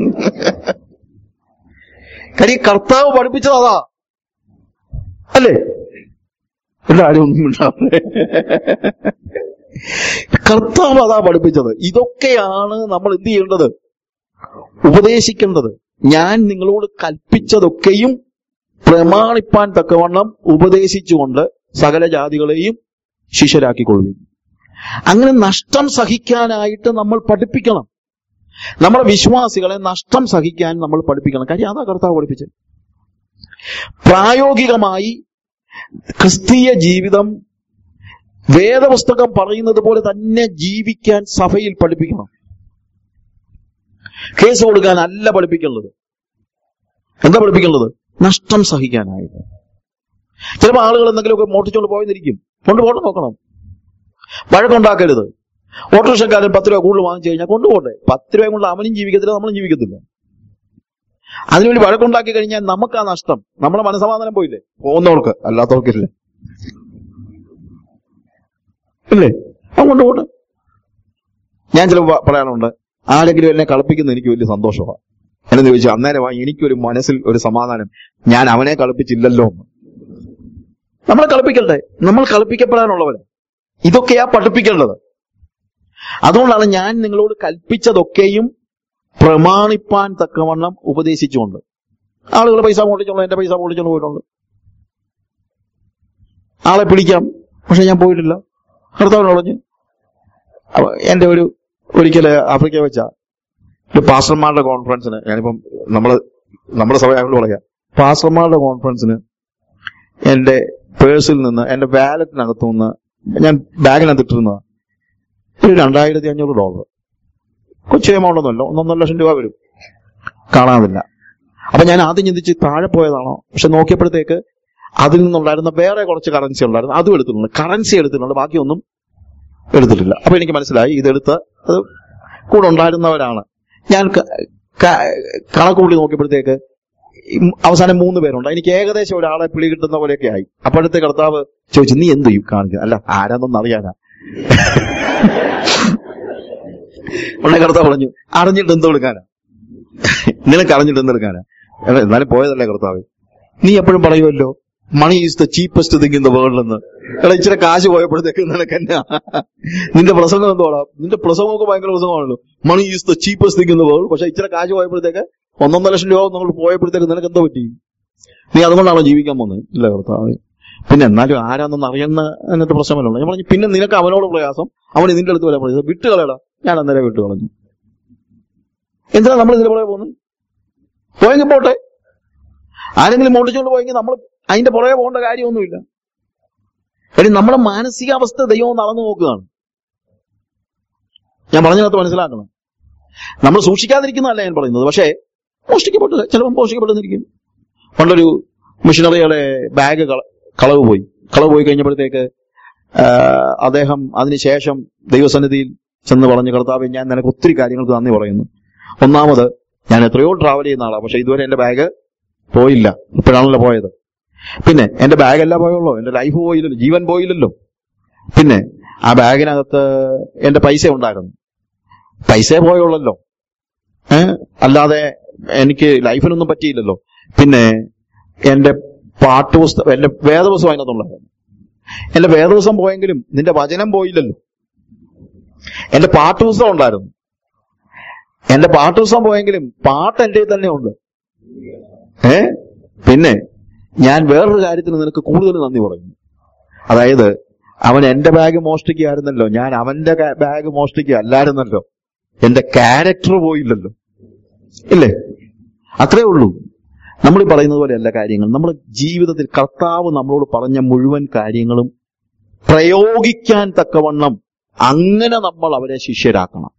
കാര്യം കർത്താവ് പഠിപ്പിച്ചത് അതാ അല്ലേ എല്ലാവരും ഒന്നും മിണ്ടാതെ. കർത്താവ് അതാ പഠിപ്പിച്ചത് ഇതൊക്കെയാണ് നമ്മൾ എന്ത് ചെയ്യേണ്ടത് ഉപദേശിക്കേണ്ടത് ഞാൻ നിങ്ങളോട് കൽപ്പിച്ചതൊക്കെയും പ്രമാണിപ്പാൻ തക്കവണ്ണം ഉപദേശിച്ചുകൊണ്ട് സകല ജാതികളെയും ശിഷ്യരാക്കിക്കൊള്ളുവിൻ അങ്ങനെ നഷ്ടം സഹിക്കാനായിട്ട് നമ്മൾ പഠിപ്പിക്കണം നമ്മുടെ വിശ്വാസികളെ നഷ്ടം സഹിക്കാൻ നമ്മൾ പഠിപ്പിക്കണം കാര്യം അതാ കർത്താവ് പഠിപ്പിച്ചത് പ്രായോഗികമായി ക്രിസ്തീയ ജീവിതം വേദപുസ്തകം പറയുന്നത് പോലെ തന്നെ ജീവിക്കാൻ സഭയിൽ പഠിപ്പിക്കണം കേസ് കൊടുക്കാൻ അല്ല പഠിപ്പിക്കേണ്ടത് എന്താ പഠിപ്പിക്കേണ്ടത് നഷ്ടം സഹിക്കാനായിട്ട് ചിലപ്പോൾ ആളുകൾ എന്തെങ്കിലുമൊക്കെ മോട്ടിച്ചുകൊണ്ട് പോയെന്നിരിക്കും കൊണ്ടുപോകണം നോക്കണം വഴക്കുണ്ടാക്കരുത് ഓട്ടോറിക്ഷക്കാരൻ പത്ത് രൂപ കൂടുതൽ വാങ്ങിച്ചു കഴിഞ്ഞാൽ കൊണ്ടുപോട്ടെ പത്ത് രൂപ കൊണ്ട് അവനും ജീവിക്കത്തില്ല നമ്മളും ജീവിക്കത്തില്ല അതിനുവേണ്ടി വഴക്കുണ്ടാക്കി കഴിഞ്ഞാൽ നമുക്കാ നഷ്ടം നമ്മുടെ മനസമാധാനം പോയില്ലേ പോകുന്നവർക്ക് അല്ലാത്തവർക്കില്ല ഇല്ലേ അവൻ കൊണ്ടുപോട്ടെ ഞാൻ ചിലപ്പോൾ പറയാനുണ്ട് ആരെങ്കിലും എന്നെ കളിപ്പിക്കുന്ന എനിക്ക് വലിയ സന്തോഷമാണ് എന്നു ചോദിച്ചാൽ അന്നേരമാണ് എനിക്കൊരു മനസ്സിൽ ഒരു സമാധാനം ഞാൻ അവനെ കളിപ്പിച്ചില്ലല്ലോ എന്ന് നമ്മളെ കളിപ്പിക്കട്ടെ നമ്മൾ കളിപ്പിക്കപ്പെടാനുള്ളവര് ഇതൊക്കെയാ പഠിപ്പിക്കേണ്ടത് അതുകൊണ്ടാണ് ഞാൻ നിങ്ങളോട് കൽപ്പിച്ചതൊക്കെയും പ്രമാണിപ്പാൻ തക്കവണ്ണം ഉപദേശിച്ചുകൊണ്ട് ആളുകൾ പൈസ മോട്ടിച്ചോളൂ എന്റെ പൈസ മോട്ടിച്ചോണ്ട് പോയിട്ടുണ്ട് ആളെ പിടിക്കാം പക്ഷെ ഞാൻ പോയിട്ടില്ല കർത്താവിന് പറഞ്ഞു അപ്പൊ എന്റെ ഒരു ഒരിക്കല് ആഫ്രിക്ക വെച്ച ഒരു പാസ്റ്റർമാരുടെ കോൺഫറൻസിന് ഞാനിപ്പം നമ്മള് നമ്മുടെ സഭയായോട് പറയാം പാസ്റ്റർമാരുടെ കോൺഫറൻസിന് എന്റെ പേഴ്സിൽ നിന്ന് എന്റെ വാലറ്റിനകത്തു നിന്ന് ഞാൻ ബാഗിനകത്ത് ഇട്ടിരുന്നതാ ഒരു രണ്ടായിരത്തി അഞ്ഞൂറ് ഡോളർ കൊച്ചു എമൗണ്ട് ഒന്നുമല്ല ഒന്നൊന്നര ലക്ഷം രൂപ വരും കാണാതില്ല അപ്പൊ ഞാൻ ആദ്യം ചിന്തിച്ച് താഴെ പോയതാണോ പക്ഷെ നോക്കിയപ്പോഴത്തേക്ക് അതിൽ നിന്നുണ്ടായിരുന്ന വേറെ കുറച്ച് കറൻസി ഉണ്ടായിരുന്നു അതും എടുത്തിട്ടുണ്ട് കറൻസി എടുത്തിട്ടുണ്ട് ബാക്കിയൊന്നും എടുത്തിട്ടില്ല അപ്പൊ എനിക്ക് മനസ്സിലായി ഇതെടുത്ത് അത് കൂടെ ഉണ്ടായിരുന്നവരാണ് ഞാൻ ക- ക- കണക്ക് കൂടി നോക്കിയപ്പോഴത്തേക്ക് ഈ അവസാനം മൂന്ന് പേരുണ്ട് എനിക്ക് ഏകദേശം ഒരാളെ പിടി കിട്ടുന്ന പോലെയൊക്കെ ആയി അപ്പോഴത്തെ കർത്താവ് ചോദിച്ചു നീ എന്ത് ഈ കാണിക്കുന്നത് അല്ല ആരാന്നൊന്നും അറിയാനാ ഉടനെ കർത്താവ് പറഞ്ഞു അറിഞ്ഞിട്ട് എന്ത് കൊടുക്കാനാ നിനക്ക് അറിഞ്ഞിട്ട് എന്ത് എടുക്കാനാ എടാ, എന്നാലും പോയതല്ലേ കർത്താവ് നീ എപ്പോഴും പറയുമല്ലോ money is the cheapest thing in the world എന്ന് എടാ ഇച്ചിരി കാശ് പോയപ്പോഴത്തേക്ക് നിനക്ക് എന്നാ നിന്റെ പ്രസംഗം എന്തോടാ നിന്റെ പ്രസംഗമൊക്കെ ഭയങ്കര പ്രസംഗമാണല്ലോ money is the cheapest thing in the world പക്ഷെ ഇച്ചിരി കാശ് പോയപ്പോഴത്തേക്ക് ഒന്നൊന്നര ലക്ഷം രൂപ നമ്മൾ പോയപ്പോഴത്തേക്ക് നിനക്ക് എന്തോ പറ്റി നീ അതുകൊണ്ടാണോ ജീവിക്കാൻ പോകുന്നത് ഇല്ല കർത്താവ് പിന്നെ എന്നാലും ആരാന്നൊന്ന് അറിയുന്ന എന്നിട്ട് പ്രശ്നമല്ലോ ഞാൻ പറഞ്ഞു പിന്നെ നിനക്ക് അവനോട് പ്രയാസം അവൻ നിന്റെ അടുത്ത് വരാൻ പ്രയാസം വിട്ട് കളയടാ ഞാൻ അന്നേരം വിട്ട് കളഞ്ഞു എന്തിനാ നമ്മൾ ഇതിന്റെ പുറകെ പോകുന്നത് പോയെങ്കിൽ പോട്ടെ ആരെങ്കിലും മോട്ടിച്ചുകൊണ്ട് പോയെങ്കിൽ നമ്മൾ അതിന്റെ പുറകെ പോകേണ്ട കാര്യമൊന്നുമില്ല കാര്യം നമ്മുടെ മാനസികാവസ്ഥ ദൈവം നടന്നു നോക്കുകയാണ് ഞാൻ പറഞ്ഞതിനകത്ത് മനസ്സിലാക്കണം നമ്മൾ സൂക്ഷിക്കാതിരിക്കുന്നതല്ല ഞാൻ പറയുന്നത് പക്ഷേ മോഷ്ടിക്കപ്പെട്ടു ചിലപ്പോൾ മോഷ്ടിക്കപ്പെട്ടെന്നിരിക്കും പണ്ടൊരു മിഷണറിയുടെ ബാഗ് കളവ് പോയി കളവ് പോയി കഴിഞ്ഞപ്പോഴത്തേക്ക് ആ, അദ്ദേഹം അതിനുശേഷം ദൈവസന്നിധിയിൽ ചെന്ന് പറഞ്ഞു കർത്താവ് ഞാൻ നിനക്ക് ഒത്തിരി കാര്യങ്ങൾക്ക് നന്ദി പറയുന്നു ഒന്നാമത് ഞാൻ എത്രയോ ട്രാവൽ ചെയ്യുന്ന ആളാണ് പക്ഷെ ഇതുവരെ എന്റെ ബാഗ് പോയില്ല ഇപ്പോഴാണല്ലോ പോയത് പിന്നെ എന്റെ ബാഗ് അല്ല പോയുള്ളൂ എന്റെ ലൈഫ് പോയില്ലല്ലോ ജീവൻ പോയില്ലല്ലോ പിന്നെ ആ ബാഗിനകത്ത് എന്റെ പൈസ ഉണ്ടായിരുന്നു പൈസ പോയുള്ളല്ലോ ഏ അല്ലാതെ എനിക്ക് ലൈഫിനൊന്നും പറ്റിയില്ലല്ലോ പിന്നെ എന്റെ പാട്ടുപുസ്തകം എന്റെ വേദപുസ്തകം അതിനകത്തുണ്ടായിരുന്നു എന്റെ വേദപുസ്തകം പോയെങ്കിലും നിന്റെ വചനം പോയില്ലല്ലോ എന്റെ പാട്ടുപുസ്തകം ഉണ്ടായിരുന്നു എന്റെ പാട്ടുപുസ്തകം പോയെങ്കിലും പാട്ട് എന്റെ കയ്യിൽ തന്നെ ഉണ്ട് ഏ പിന്നെ ഞാൻ വേറൊരു കാര്യത്തിന് നിനക്ക് കൂടുതൽ നന്ദി പറയുന്നു അതായത് അവൻ എന്റെ ബാഗ് മോഷ്ടിക്കുകയായിരുന്നല്ലോ ഞാൻ അവന്റെ കാ- ബാഗ് മോഷ്ടിക്കുക അല്ലായിരുന്നല്ലോ എന്റെ ക്യാരക്ടർ പോയില്ലല്ലോ ഇല്ലേ അത്രേ ഉള്ളൂ നമ്മൾ ഈ പറയുന്നത് പോലെയല്ല കാര്യങ്ങൾ നമ്മുടെ ജീവിതത്തിൽ കർത്താവ് നമ്മളോട് പറഞ്ഞ മുഴുവൻ കാര്യങ്ങളും പ്രയോഗിക്കാൻ തക്കവണ്ണം അങ്ങനെ നമ്മൾ അവരെ ശിഷ്യരാക്കണം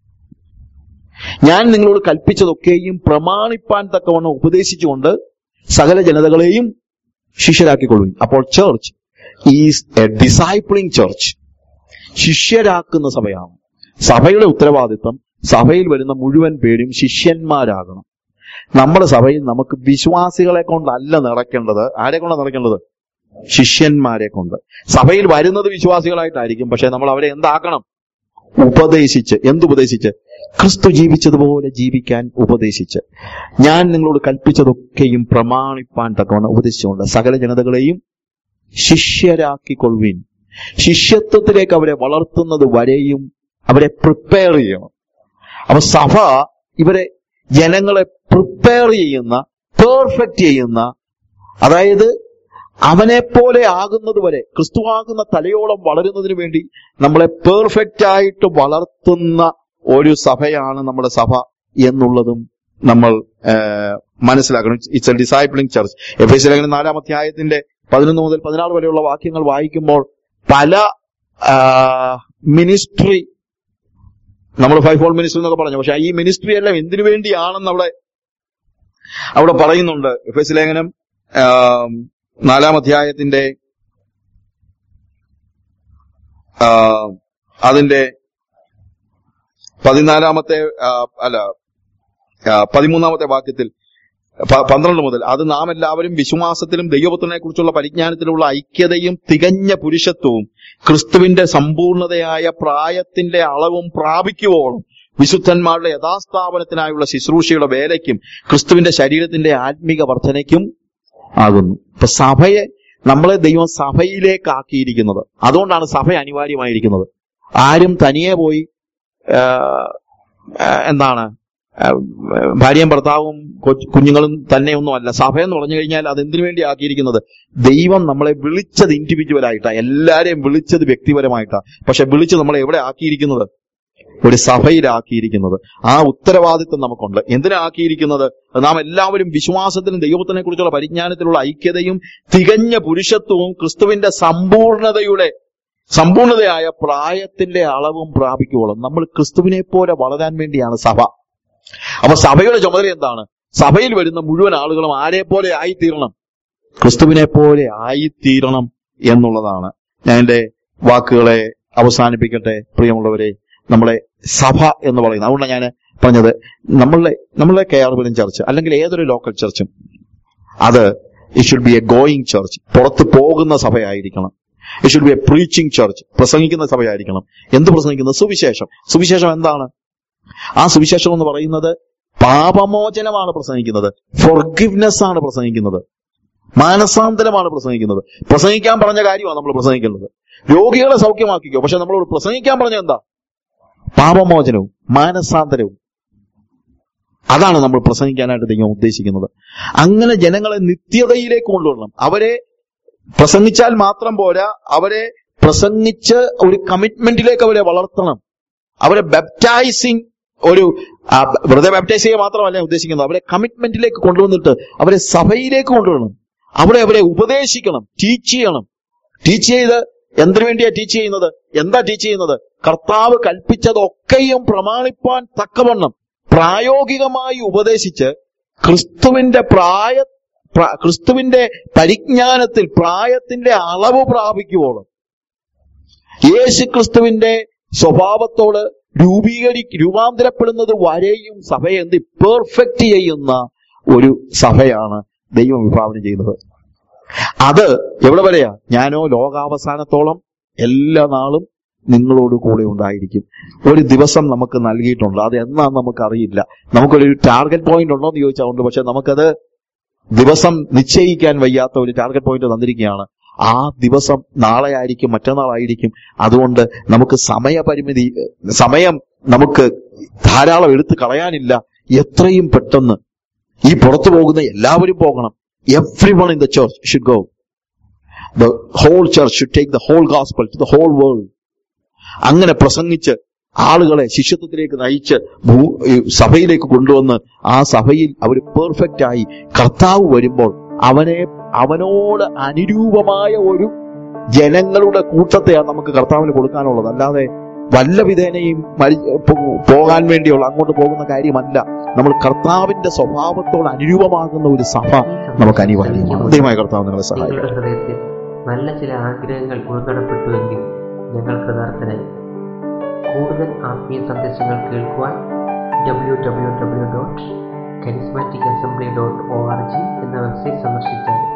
ഞാൻ നിങ്ങളോട് കൽപ്പിച്ചതൊക്കെയും പ്രമാണിപ്പാൻ തക്കവണ്ണം ഉപദേശിച്ചുകൊണ്ട് സകല ജനതകളെയും ശിഷ്യരാക്കിക്കൊള്ളുവിൻ അപ്പോൾ church is a discipling church ശിഷ്യരാക്കുന്ന സഭയാണ് സഭയുടെ ഉത്തരവാദിത്വം സഭയിൽ വരുന്ന മുഴുവൻ പേരും ശിഷ്യന്മാരാകണം നമ്മുടെ സഭയിൽ നമുക്ക് വിശ്വാസികളെ കൊണ്ടല്ല നിറയ്ക്കേണ്ടത് ആരെ കൊണ്ടാണ് നിറയ്ക്കേണ്ടത് ശിഷ്യന്മാരെ കൊണ്ട് സഭയിൽ വരുന്നത് വിശ്വാസികളായിട്ടായിരിക്കും പക്ഷെ നമ്മൾ അവരെ എന്താക്കണം ഉപദേശിച്ച് എന്തുപദേശിച്ച് ക്രിസ്തു ജീവിച്ചതുപോലെ ജീവിക്കാൻ ഉപദേശിച്ച് ഞാൻ നിങ്ങളോട് കൽപ്പിച്ചതൊക്കെയും പ്രമാണിപ്പാൻ തക്കവണ്ണം ഉപദേശിച്ചുകൊണ്ട് സകല ജനതകളെയും ശിഷ്യരാക്കിക്കൊള്ളുവിൻ ശിഷ്യത്വത്തിലേക്ക് അവരെ വളർത്തുന്നത് വരെയും അവരെ പ്രിപ്പയർ ചെയ്യണം അപ്പൊ സഭ ഇവരെ ജനങ്ങളെ പ്രിപ്പയർ ചെയ്യുന്ന പെർഫെക്റ്റ് ചെയ്യുന്ന അതായത് അവനെ പോലെ ആകുന്നത് വരെ ക്രിസ്തുവാകുന്ന തലയോളം വളരുന്നതിന് വേണ്ടി നമ്മളെ പെർഫെക്റ്റ് ആയിട്ട് വളർത്തുന്ന ഒരു സഭയാണ് നമ്മുടെ സഭ എന്നുള്ളതും നമ്മൾ ആ, മനസ്സിലാക്കണം it's a discipling church Ephesians ലേഖനം നാലാം അധ്യായത്തിന്റെ പതിനൊന്ന് മുതൽ പതിനാറ് വരെയുള്ള വാക്യങ്ങൾ വായിക്കുമ്പോൾ പല മിനിസ്ട്രി നമ്മൾ ഫൈവ് ഫോൾ മിനിസ്ട്രി എന്നൊക്കെ പറഞ്ഞു പക്ഷെ ഈ മിനിസ്ട്രി എല്ലാം എന്തിനു വേണ്ടിയാണെന്ന് അവിടെ അവിടെ പറയുന്നുണ്ട് എഫ് എസ് ലേഖനം ആ, നാലാം അധ്യായത്തിന്റെ ആ, അതിന്റെ പതിനാലാമത്തെ ആ, അല്ല ആ, പതിമൂന്നാമത്തെ വാക്യത്തിൽ പ- പന്ത്രണ്ട് മുതൽ അത് നാം എല്ലാവരും വിശ്വാസത്തിലും ദൈവപുത്രനെ കുറിച്ചുള്ള പരിജ്ഞാനത്തിലുള്ള ഐക്യതയും തികഞ്ഞ പുരുഷത്വവും ക്രിസ്തുവിന്റെ സമ്പൂർണതയായ പ്രായത്തിന്റെ അളവും പ്രാപിക്കുവോളം വിശുദ്ധന്മാരുടെ യഥാസ്ഥാപനത്തിനായുള്ള ശുശ്രൂഷയുടെ വേലയ്ക്കും ക്രിസ്തുവിന്റെ ശരീരത്തിന്റെ ആത്മീക വർധനയ്ക്കും ആകുന്നു ഇപ്പൊ സഭയെ നമ്മളെ ദൈവം സഭയിലേക്ക് ആക്കിയിരിക്കുന്നത് അതുകൊണ്ടാണ് സഭ അനിവാര്യമായിരിക്കുന്നത് ആരും തനിയെ പോയി ആ, ആ, എന്താണ് ആ, ഭാര്യയും ഭർത്താവും കൊച്ച് കുഞ്ഞുങ്ങളും തന്നെയൊന്നുമല്ല സഭ എന്ന് പറഞ്ഞു കഴിഞ്ഞാൽ അത് എന്തിനു വേണ്ടി ആക്കിയിരിക്കുന്നത് ദൈവം നമ്മളെ വിളിച്ചത് ഇൻഡിവിജ്വൽ ആയിട്ടാ എല്ലാരെയും വിളിച്ചത് വ്യക്തിപരമായിട്ടാ പക്ഷെ വിളിച്ച് നമ്മളെ എവിടെ ആക്കിയിരിക്കുന്നത് ഒരു സഭയിലാക്കിയിരിക്കുന്നത് ആ ഉത്തരവാദിത്വം നമുക്കുണ്ട് എന്തിനാ ആക്കിയിരിക്കുന്നത് നാം എല്ലാവരും വിശ്വാസത്തിലും ദൈവത്തിനെ കുറിച്ചുള്ള പരിജ്ഞാനത്തിലുള്ള ഐക്യതയും തികഞ്ഞ പുരുഷത്വവും ക്രിസ്തുവിന്റെ സമ്പൂർണതയുടെ സമ്പൂർണതയായ പ്രായത്തിന്റെ അളവും പ്രാപിക്കുവോളം നമ്മൾ ക്രിസ്തുവിനെ പോലെ വളരാൻ വേണ്ടിയാണ് സഭ അപ്പൊ സഭയുടെ ചുമതല എന്താണ് സഭയിൽ വരുന്ന മുഴുവൻ ആളുകളും ആരെ പോലെ ആയിത്തീരണം ക്രിസ്തുവിനെ പോലെ ആയിത്തീരണം എന്നുള്ളതാണ് ഞാൻ എന്റെ വാക്കുകളെ അവസാനിപ്പിക്കട്ടെ പ്രിയമുള്ളവരെ നമ്മളെ സഭ എന്ന് പറയുന്നത് അതുകൊണ്ടാണ് ഞാൻ പറഞ്ഞത് നമ്മളുടെ നമ്മളുടെ കെ ആർ വിലൻ ചർച്ച് അല്ലെങ്കിൽ ഏതൊരു ലോക്കൽ ചർച്ചും അത് it should be a going church പുറത്ത് പോകുന്ന സഭയായിരിക്കണം it should be a preaching church പ്രസംഗിക്കുന്ന സഭയായിരിക്കണം എന്ത് പ്രസംഗിക്കുന്നത് സുവിശേഷം സുവിശേഷം എന്താണ് ആ സുവിശേഷം എന്ന് പറയുന്നത് പാപമോചനമാണ് പ്രസംഗിക്കുന്നത് ഫൊർഗിവ്നെസ് ആണ് പ്രസംഗിക്കുന്നത് മാനസാന്തരമാണ് പ്രസംഗിക്കുന്നത് പ്രസംഗിക്കാൻ പറഞ്ഞ കാര്യമാണ് നമ്മൾ പ്രസംഗിക്കുന്നത് രോഗികളെ സൗഖ്യമാക്കിക്കോ പക്ഷെ നമ്മളോട് പ്രസംഗിക്കാൻ പറഞ്ഞ എന്താ പാപമോചനവും മാനസാന്തരവും അതാണ് നമ്മൾ പ്രസംഗിക്കാനായിട്ട് ദൈവം ഉദ്ദേശിക്കുന്നത് അങ്ങനെ ജനങ്ങളെ നിത്യതയിലേക്ക് കൊണ്ടുവരണം അവരെ പ്രസംഗിച്ചാൽ മാത്രം പോരാ അവരെ പ്രസംഗിച്ച് ഒരു കമ്മിറ്റ്മെന്റിലേക്ക് അവരെ വളർത്തണം അവരെ ബാപ്റ്റൈസിങ് ഒരു ആ, വെറുതെ ബാപ്റ്റൈസ് ചെയ്യുക മാത്രമല്ല ഞാൻ ഉദ്ദേശിക്കുന്നത് അവരെ കമ്മിറ്റ്മെന്റിലേക്ക് കൊണ്ടുവന്നിട്ട് അവരെ സഭയിലേക്ക് കൊണ്ടുവരണം അവിടെ അവരെ ഉപദേശിക്കണം ടീച്ച് ചെയ്യണം ടീച്ച് ചെയ്ത് എന്തിനു വേണ്ടിയാ ടീച്ച് ചെയ്യുന്നത് എന്താ ടീച്ച് ചെയ്യുന്നത് കർത്താവ് കൽപ്പിച്ചതൊക്കെയും പ്രമാണിപ്പാൻ തക്കവണ്ണം പ്രായോഗികമായി ഉപദേശിച്ച് ക്രിസ്തുവിന്റെ പ്രായ പ്ര- ക്രിസ്തുവിന്റെ പരിജ്ഞാനത്തിൽ പ്രായത്തിന്റെ അളവ് പ്രാപിക്കുവോളം യേശു ക്രിസ്തുവിന്റെ സ്വഭാവത്തോട് രൂപീകരി രൂപാന്തരപ്പെടുന്നത് വരെയും സഭയെ എന്ത് പെർഫെക്റ്റ് ചെയ്യുന്ന ഒരു സഭയാണ് ദൈവം വിഭാവനം ചെയ്യുന്നത് അത് എവിടെ വരെയാ ഞാനോ ലോകാവസാനത്തോളം എല്ലാ നാളും നിങ്ങളോട് കൂടെ ഉണ്ടായിരിക്കും ഒരു ദിവസം നമുക്ക് നൽകിയിട്ടുണ്ട് അത് എന്നാന്ന് നമുക്കറിയില്ല നമുക്കൊരു ടാർഗറ്റ് പോയിന്റ് ഉണ്ടോ എന്ന് ചോദിച്ചാൽ ഉണ്ട് പക്ഷെ നമുക്കത് ദിവസം നിശ്ചയിക്കാൻ വയ്യാത്ത ഒരു ടാർഗറ്റ് പോയിന്റ് തന്നിരിക്കുകയാണ് ആ ദിവസം നാളെ ആയിരിക്കും മറ്റന്നാളായിരിക്കും അതുകൊണ്ട് നമുക്ക് സമയപരിമിതി സമയം നമുക്ക് ധാരാളം എടുത്തു കളയാനില്ല എത്രയും പെട്ടെന്ന് ഈ പുറത്തു പോകുന്ന എല്ലാവരും പോകണം everyone in the church should go the whole church should take the whole gospel to the whole world അങ്ങനെ പ്രസംഗിച്ച് ആളുകളെ ശിഷ്യത്വത്തിലേക്ക് നയിച്ച് ഭൂ- ഈ സഭയിലേക്ക് കൊണ്ടുവന്ന് ആ സഭയിൽ അവർ പെർഫെക്റ്റ് ആയി കർത്താവ് വരുമ്പോൾ അവനെ അവനോട് അനുരൂപമായ ഒരു ജനങ്ങളുടെ കൂട്ടത്തെയാണ് നമുക്ക് കർത്താവിന് കൊടുക്കാനുള്ളത് അല്ലാതെ വല്ല വിധേനയും മരി- പോ- പോകാൻ വേണ്ടിയുള്ള അങ്ങോട്ട് പോകുന്ന കാര്യമല്ല നമ്മൾ കർത്താവിന്റെ സ്വഭാവത്തോട് അനുരൂപമാകുന്ന ഒരു സഭ നമുക്ക് അനിവാര്യമാണ് ദൈവമായ കർത്താവ് നിങ്ങളെ സഹായിക്കും നിങ്ങളുടെ ഹൃദയത്തിൽ നല്ല ചില ആഗ്രഹങ്ങൾ ഉൾക്കടപ്പെട്ടുവെങ്കിൽ ഞങ്ങൾ കൃതാർത്ഥരായി കൂടുതൽ ആത്മീയ സന്ദേശങ്ങൾ കേൾക്കുവാൻ W W W dot charismatic assembly dot O R G എന്ന വെബ്സൈറ്റ് സന്ദർശിച്ചാൽ